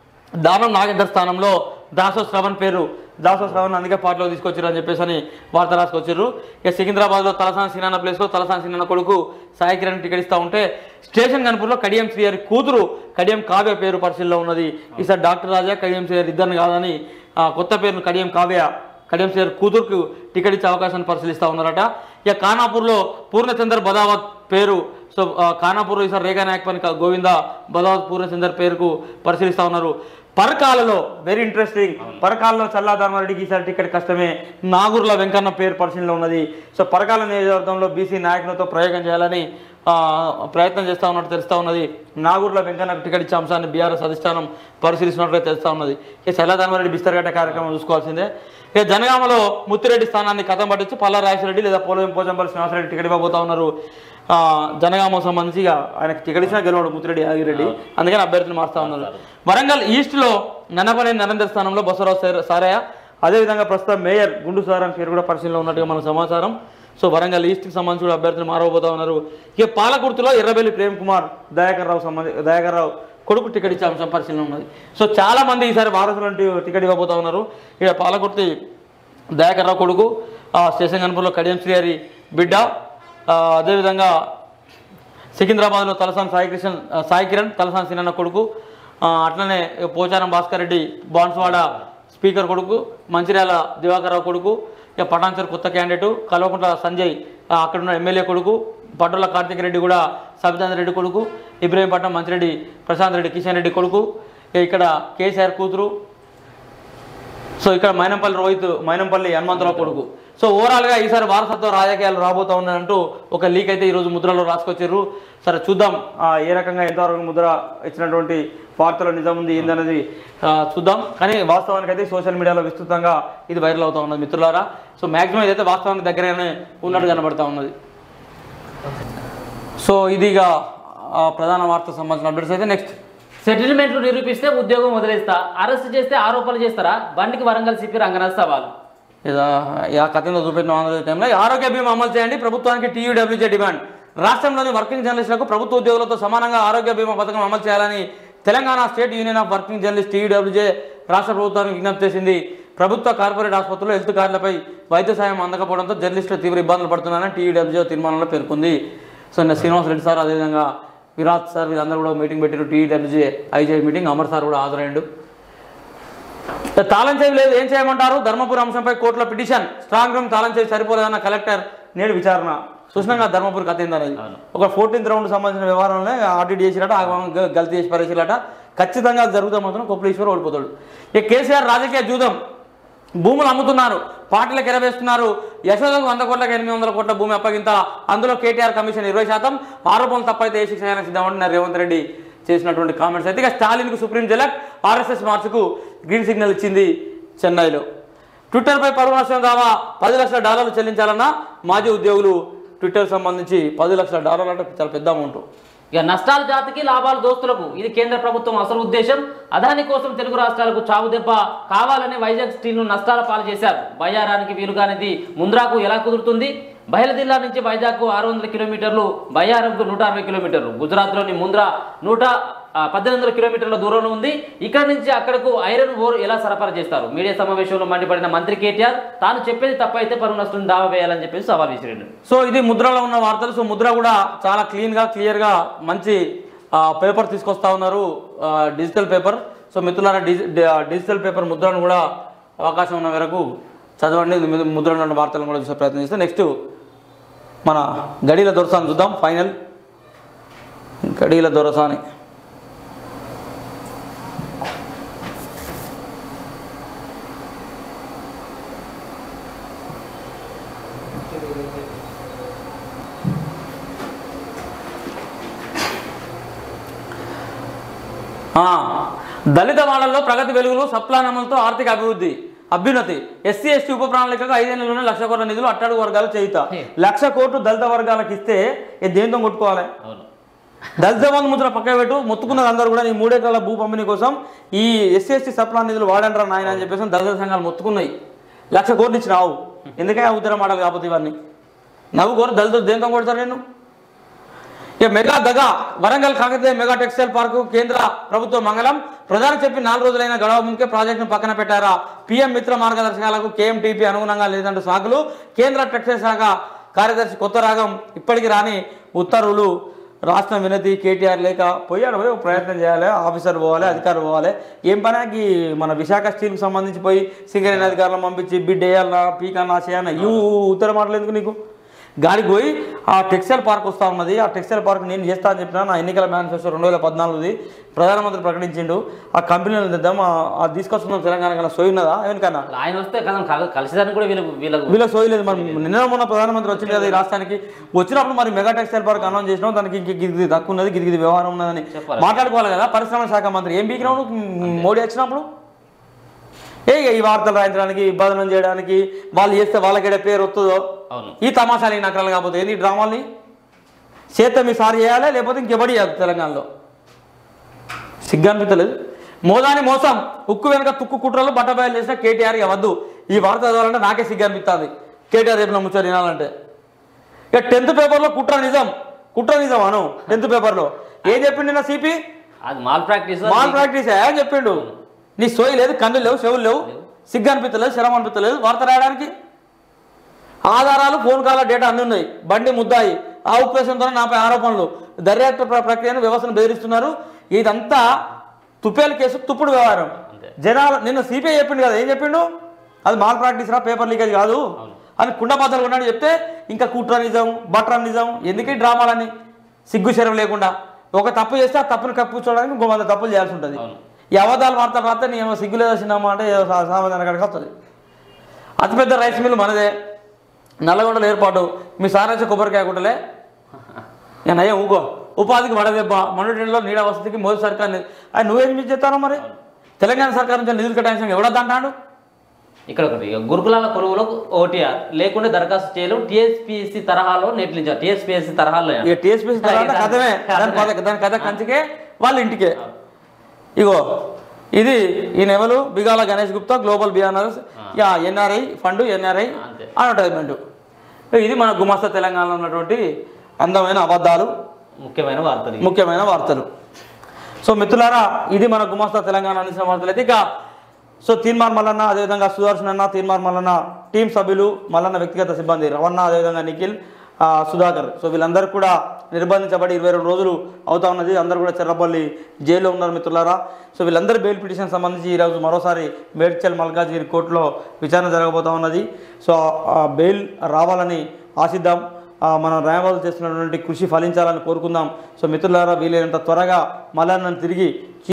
దానం నాగేందర్ స్థానంలో దాసో శ్రవణ్ పేరు దాసో శ్రవణ్ అందుకే పార్టీలో తీసుకొచ్చారు అని చెప్పేసి అని వార్త రాసుకొచ్చారు ఇక సికింద్రాబాద్లో తలసాని సినాన్న ప్లేస్లో తలసాని సినాన్న కొడుకు సాయి కిరణ్ టికెట్ ఇస్తూ ఉంటే స్టేషన్ కనుపూర్లో కడియం శ్రీహరి కూతురు కడియం కావ్య పేరు పరిశీలనలో ఉన్నది ఈసారి డాక్టర్ రాజా కడియం శ్రీహరి ఇద్దరిని కాదని ఆ, కొత్త పేరును కడియం కావ్య కడియం శ్రీహరి కూతురుకు టికెట్ ఇచ్చే అవకాశాన్ని పరిశీలిస్తూ ఉన్నారట ఇక ఖానాపూర్లో పూర్ణచందర్ బదావత్ పేరు సో ఆ, ఖానాపూర్లో ఈసారి రేఖా నాయక్ పని గోవింద బదావత్ పూర్ణచందర్ పేరుకు పరిశీలిస్తూ ఉన్నారు పరకాలలో వెరీ ఇంట్రెస్టింగ్ పరకాలలో చల్లాధర్మారెడ్డికి ఈసారి టికెట్ కష్టమే నాగూర్ల వెంకన్న పేరు పరిశీలనలో ఉన్నది సో పరకాల నియోజకవర్గంలో బీసీ నాయకులతో ప్రయోగం చేయాలని ఆ, ప్రయత్నం చేస్తూ ఉన్నట్టు తెలుస్తూ ఉన్నది నాగూర్ల వెంకన్నకు టికెట్ ఇచ్చే అంశాన్ని బీఆర్ఎస్ అధిష్టానం పరిశీలిస్తున్నట్టు తెలుస్తూ ఉన్నది ఇక చల్లాధర్మారెడ్డి బిస్తరగట్ట కార్యక్రమం చూసుకోవాల్సిందే ఇక జనగామలో ముత్తిరెడ్డి స్థానాన్ని కథం పట్టించి పల్లా రాజరెడ్డి లేదా పోలం పోచంపల్లి శ్రీనివాసరెడ్డి టికెట్ ఇవ్వబోతా ఉన్నారు ఆ, జనగామ సంబంధించి ఇక ఆయనకి టికెట్ ఇచ్చినా గెలవడు ముత్తిరెడ్డి యాదగిరెడ్డి అందుకని అభ్యర్థిని మారుతా ఉన్నారు వరంగల్ ఈస్ట్లో నన్నపనే నరేందర్ స్థానంలో బసవరావు సార- సారయ్య అదేవిధంగా ప్రస్తుతం మేయర్ గుండు సారాన్ పేరు కూడా పరిశీలనలో ఉన్నట్టుగా మన సమాచారం సో వరంగల్ ఈస్ట్కి సంబంధించి కూడా అభ్యర్థులు మారబోతా ఉన్నారు ఇక పాలకుర్తిలో ఎర్రబెల్లి ప్రేమ్ కుమార్ దయాకర్ రావు సంబంధి దయాకర్ రావు కొడుకు టికెట్ ఇచ్చే అంశం పరిశీలన ఉన్నది సో చాలా మంది ఈసారి వారసులు టికెట్ ఇవ్వబోతా ఉన్నారు ఇక పాలకుర్తి దయాకర్ రావు కొడుకు ఆ, స్టేషన్ కనుపూర్లో కడియం శ్రీహరి బిడ్డ ఆ, అదేవిధంగా సికింద్రాబాద్లో తలసాని సాయి కృష్ణ ఆ, సాయి కిరణ్ తలసాని సినన్న కొడుకు ఆ, అట్లనే పోచారం భాస్కర్ రెడ్డి బాన్స్వాడ స్పీకర్ కొడుకు మంచిర్యాల దివాకర్రావు కొడుకు ఇక పటాన్చర్ కొత్త క్యాండిడేటు కల్వకుంట్ల సంజయ్ ఆ, అక్కడున్న ఎమ్మెల్యే కొడుకు పట్టుల కార్తిక్ రెడ్డి కూడా సబితాంద్ర రెడ్డి కొడుకు ఇబ్రహీంపట్నం మంచిరెడ్డి ప్రశాంత్ రెడ్డి కిషన్ రెడ్డి కొడుకు ఇక ఇక్కడ కేసీఆర్ కూతురు సో ఇక్కడ మైనంపల్లి రోహిత్ మైనంపల్లి హనుమంతరావు కొడుకు సో ఓవరాల్గా ఈసారి వారసత్వ రాజకీయాలు రాబోతా ఉన్నాయంటూ ఒక లీక్ అయితే ఈరోజు ముద్రలో రాసుకొచ్చారు సరే చూద్దాం ఆ, ఏ రకంగా ఎంతవరకు ముద్ర ఇచ్చినటువంటి వార్తలో నిజం ఉంది ఏందనేది ఆ, చూద్దాం కానీ వాస్తవానికి అయితే సోషల్ మీడియాలో విస్తృతంగా ఇది వైరల్ అవుతా ఉన్నది మిత్రులారా సో మాక్సిమం ఇదైతే వాస్తవానికి దగ్గరగానే ఉన్నట్టు కనబడతా ఉన్నది సో ఇది ఇక ఆ, ప్రధాన వార్త సంబంధించిన అప్డేట్స్ అయితే నెక్స్ట్ సెటిల్మెంట్లు నిరూపిస్తే ఉద్యోగం వదిలేస్తా అరెస్ట్ చేస్తే ఆరోపణలు చేస్తారా బండికి వరంగల్ సిపి రంగనాథ్ సవాల్ ఇదా ఆ కథను చూపెట్టిన ఆంధ్రప్రదేశ్ టైంలో ఈ ఆరోగ్య బీమా అమలు చేయండి ప్రభుత్వానికి టీయూడబ్ల్యూజే డిమాండ్ రాష్ట్రంలోని వర్కింగ్ జర్నలిస్టులకు ప్రభుత్వ ఉద్యోగులతో సమానంగా ఆరోగ్య బీమా పథకం అమలు చేయాలని Telangana state union of working journalist TUWJ రాష్ట్ర ప్రభుత్వానికి విజ్ఞప్తి చేసింది ప్రభుత్వ కార్పొరేట్ ఆసుపత్రుల్లో హెల్త్ కార్డులపై వైద్య సాయం అందకపోవడంతో జర్నలిస్టులు తీవ్ర ఇబ్బందులు పడుతున్నారని టీయూడబ్ల్యూజే తీర్మానంలో పేర్కొంది సో నిన్న శ్రీనివాస్ రెడ్డి సార్ అదేవిధంగా విరాట్ సార్ వీళ్ళందరూ కూడా మీటింగ్ పెట్టారు TUWJ IJ meeting Amar sir కూడా హాజరైండు తాళం చేయి లేదు ఏం చేయమంటారు ధర్మపురం అంశంపై కోర్టులో పిటిషన్ స్ట్రాంగ్ రూమ్ తాళం చేయి సరిపోలేదన్న కలెక్టర్ నేడు విచారణ చూసినాక ధర్మపురి కథ ఏందనేది ఒక ఫోర్టీన్త్ రౌండ్ సంబంధించిన వ్యవహారంలో ఆడిట్ చేసిరట ఆ గ- గల్తీ చేసి పరేసిరట ఖచ్చితంగా అది జరుగుతా మాత్రం కొప్పలేశ్వరం ఓడిపోతాడు ఇక కేసీఆర్ రాజకీయ జూదం భూములు అమ్ముతున్నారు పార్టీలకు ఎరవేస్తున్నారు యశోదకు వంద కోట్లకు ఎనిమిది వందల కోట్ల భూమి అప్పగింత అందులో కేటీఆర్ కమిషన్ ఇరవై శాతం ఆరోపణలు తప్పైతే ఏ శిక్ష అయినా సిద్ధమంటున్నారు రేవంత్ రెడ్డి చేసినటువంటి కామెంట్స్ అయితే ఇక స్టాలిన్కు సుప్రీం జలక్ ఆర్ఎస్ఎస్ మార్చుకు గ్రీన్ సిగ్నల్ ఇచ్చింది చెన్నైలో ట్విట్టర్పై పరువు నష్టం దావా పది లక్షల డాలర్లు చెల్లించాలన్న మాజీ ఉద్యోగులు ట్విట్టర్ సంబంధించి పది లక్షల డాలర్లు అంటే చాలా పెద్ద అమౌంట్ ఇక నష్టాల జాతికి లాభాలు దోస్తులకు ఇది కేంద్ర ప్రభుత్వం అసలు ఉద్దేశం అదాని కోసం తెలుగు రాష్ట్రాలకు చావు దెబ్బ కావాలని వైజాగ్ స్టీల్ను నష్టాల పాలు చేశారు బయ్యారానికి వీలుగానిది ముంద్రాకు ఎలా కుదురుతుంది బయలుదిల్లా నుంచి వైజాగ్కు ఆరు వందల కిలోమీటర్లు బయ్యారంకు నూట అరవై కిలోమీటర్లు గుజరాత్లోని ముంద్రా నూట ఆ, పద్దెనిమిది వందల కిలోమీటర్ల దూరంలో ఉంది ఇక్కడ నుంచి అక్కడకు ఐరన్ ఓర్ ఎలా సరఫరా చేస్తారు మీడియా సమావేశంలో మండిపడిన మంత్రి కేటీఆర్ తాను చెప్పేది తప్పైతే పరువు నష్టం దావా వేయాలని చెప్పేసి సవాల్ విసిరిండు సో ఇది ముద్రలో ఉన్న వార్తలు సో ముద్ర కూడా చాలా క్లీన్గా క్లియర్గా మంచి ఆ, పేపర్ తీసుకొస్తా ఉన్నారు ఆ, డిజిటల్ పేపర్ సో మిత్రులారా డిజి డి- ఆ, డిజిటల్ పేపర్ ముద్రను కూడా అవకాశం ఉన్న మేరకు చదవండి ము- ముద్రలో ఉన్న వార్తలను కూడా చూసే ప్రయత్నం చేస్తే నెక్స్ట్ మన గడిల దొరసాని చూద్దాం ఫైనల్ గడిల దొరసాని ఆ, దళిత వాళ్ళల్లో ప్రగతి వెలుగులు సప్లాన్ అమలుతో ఆర్థిక అభివృద్ధి అభ్యున్నతి ఎస్సీ ఎస్టీ ఉప ప్రణాళికగా ఐదేళ్లలోనే లక్ష కోట్ల నిధులు అట్టడుగు వర్గాలు చేయుత లక్ష కోట్లు దళిత వర్గాలకు ఇస్తే ఇది దేంతో కొట్టుకోవాలి అవును దళిత బంధు ముద్ర పక్క పెట్టు మొత్తుకున్నది అందరూ కూడా నీ మూడెకరాల భూ పంపిణీ కోసం ఈ ఎస్సీ ఎస్టీ సప్లాన్ నిధులు వాడంటారా నాయన అని చెప్పేసి దళిత సంఘాలు మొత్తుకున్నాయి లక్ష కోట్లు ఇచ్చి రావు ఎందుకంటే ఉత్తర మాటలు కాకపోతే ఇవన్నీ నవ్వు కోరు దళితులు దేంతో కొడతారు నేను ఇక మెగా దగా Warangal Kakatiya mega textile park కేంద్ర ప్రభుత్వ మంగళం ప్రధాని చెప్పి నాలుగు రోజులైన గడవ ముందుకే ప్రాజెక్టును పక్కన పెట్టారా పీఎం మిత్ర మార్గదర్శకాలకు కేఎంటీపీ అనుగుణంగా లేదంటూ సాకులు కేంద్ర టెక్స్టైల్ శాఖ కార్యదర్శి కొత్త రాగం ఇప్పటికి రాని ఉత్తర్వులు రాష్ట్ర వినతి కేటీఆర్ లేక పోయాడు పోయి ఒక ప్రయత్నం చేయాలి ఆఫీసర్ పోవాలి అధికారులు పోవాలి ఏం పనాకి మన విశాఖ స్టీల్కి సంబంధించి పోయి సింగరేణి అధికారులను పంపించి బిడ్ వేయాలన్నా పీకన్నా చేయాలన్నా ఇవి ఉత్తర మాటలు ఎందుకు నీకు గాడికి పోయి ఆ టెక్స్టైల్ పార్క్ వస్తూ ఉన్నది ఆ టెక్స్టైల్ పార్క్ నేను చేస్తా అని చెప్పిన నా ఎన్నికల మేనిఫెస్టో రెండు వేల పద్నాలుగుది ప్రధానమంత్రి ప్రకటించిండు ఆ కంపెనీలు తెద్దాం ఆ- ఆ తీసుకొస్తున్నాం తెలంగాణ కన్నా సోయి ఉన్నదా ఎవరికన్నా ఆయన వస్తే కదా కల- కలిసేదానికి కూడా వీళ్ళు వీళ్ళకు వీళ్ళకి సోయి లేదు మరి నిన్న మొన్న ప్రధానమంత్రి వచ్చింది కదా ఈ రాష్ట్రానికి వచ్చినప్పుడు మరి మెగా టెక్స్టైల్ పార్క్ అనౌన్స్ చేసినాం దానికి ఇంక గిది తక్కువ ఉన్నది గిది గిది వ్యవహారం ఉన్నదని చెప్పాలి. మాట్లాడుకోవాలి కదా పరిశ్రమల శాఖ మంత్రి ఏం బీకినావు నువ్వు మోడీ వచ్చినప్పుడు ఏ ఇక ఈ వార్తలు రాయించడానికి ఇబ్బందులు చేయడానికి వాళ్ళు చేస్తే వాళ్ళకేడే పేరు వస్తుందో అవును ఈ తమాషాలు ఈ నకరాలు కాకపోతే ఏంది ఈ డ్రామాల్ని చేత మీ సార్ చేయాలి లేకపోతే ఇంకెవడి చేయదు తెలంగాణలో సిగ్గు అనిపించలేదు మోదాని మోసం ఉక్కు వెనక తుక్కు కుట్రలు బట్టబయలు చేసిన కేటీఆర్ ఇక వద్దు ఈ వార్త చదవాలంటే నాకే సిగ్గు అనిపిస్తుంది కేటీఆర్ రేపు ముచ్చట వినాలంటే ఇక టెన్త్ పేపర్లో కుట్ర నిజం కుట్ర నిజం అను టెన్త్ పేపర్లో ఏం చెప్పిండు నా సిపి అది మాల్ ప్రాక్టీస్ మాల్ ప్రాక్టీస్ ఏం చెప్పిండు నీ సోయి లేదు కన్నులు లేవు చెవులు లేవు సిగ్గు అనిపించలేదు శరం అనిపించలేదు వార్త రాయడానికి ఆధారాలు ఫోన్ కాల్ డేటా అన్ని ఉన్నాయి బండి ముద్దాయి ఆ ఉద్దేశంతో నాపై ఆరోపణలు దర్యాప్తు ప్ర- ప్రక్రియను వ్యవస్థను బెదిరిస్తున్నారు ఇదంతా తుప్పేల కేసు తుప్పుడు వ్యవహారం అంతే. జనాలు నిన్న సిపిఐ చెప్పిండు కదా ఏం చెప్పిండు అది మాల్ ప్రాక్టీస్ రా పేపర్ లీకేజ్ కాదు అని కుండపాతలు ఉన్నాడు చెప్తే ఇంకా కుట్ర నిజం బట్ర నిజం ఎందుకు ఈ డ్రామాలని సిగ్గు శరం లేకుండా ఒక తప్పు చేస్తే ఆ తప్పును కప్పించడానికి ఇంకో వంద తప్పులు చేయాల్సి ఉంటుంది అవును. ఈ అబద్ధాలు వార్త రాస్తే నీ ఏమో సిగ్గు లేదా సినిమా అంటే ఏదో సా- సామాధానం అక్కడికి వస్తుంది అతిపెద్ద రైస్ మిల్ మనదే నల్లగొండల ఏర్పాటు మీ సార్ వచ్చే కొబ్బరికాయ గుట్టలే నేను అయ్యా ఊకో ఉపాధికి వడదెబ్బ మొన్నటిలో నీడ వసతికి మోదీ సర్కార్ ని- అది నువ్వేం మీద చెప్తాను మరి తెలంగాణ సర్కార్ నుంచి నిధులు కేటాయించడం ఎవడద్దంటాడు ఇక్కడ ఒకటి ఇక గురుకులాల కొలువులకు ఓటీఆర్ లేకుండా దరఖాస్తు చేయలేం టీఎస్పీఎస్సీ తరహాలో నెట్లించారు టీఎస్పీఎస్సీ తరహాలో ఇక టీఎస్పీసీ తర్వాత కథమే దాని కథ దాని కథ కంచికే వాళ్ళ ఇంటికే ఇగో ఇది ఈయన ఎవరు బిగాల గణేష్ గుప్తా గ్లోబల్ బియానర్స్ యా ఎన్ఆర్ఐ ఫండ్ ఎన్ఆర్ఐ అంతే. అడ్వర్టైజ్మెంట్ ఇది మన గుమస్తా తెలంగాణలో ఉన్నటువంటి అందమైన అబద్ధాలు ముఖ్యమైన వార్తలు ఇవి. ముఖ్యమైన వార్తలు సో మిత్రులారా ఇది మన గుమస్తా తెలంగాణ అందించిన వార్తలు అయితే ఇక సో తీన్మార్ మల్లన్న అదేవిధంగా సుదర్శన్ అన్న తీన్మార్ మల్లన్న టీం సభ్యులు మల్లన్న వ్యక్తిగత సిబ్బంది రవణ అదేవిధంగా నిఖిల్ ఆ, సుధాకర్ సో వీళ్ళందరూ కూడా నిర్బంధించబడి ఇరవై రెండు రోజులు అవుతా ఉన్నది అందరూ కూడా చెర్రపల్లి జైల్లో ఉన్నారు మిత్రులారా సో వీళ్ళందరూ బెయిల్ పిటిషన్ సంబంధించి ఈరోజు మరోసారి మేడ్చల్ మల్కాజ్గిరి కోర్టులో విచారణ జరగబోతా ఉన్నది సో ఆ బెయిల్ రావాలని ఆశిద్దాం ఆ, మనం న్యాయవాదులు చేస్తున్నటువంటి కృషి ఫలించాలని కోరుకుందాం సో మిత్రులారా వీలైనంత త్వరగా మల్లన్నను తిరిగి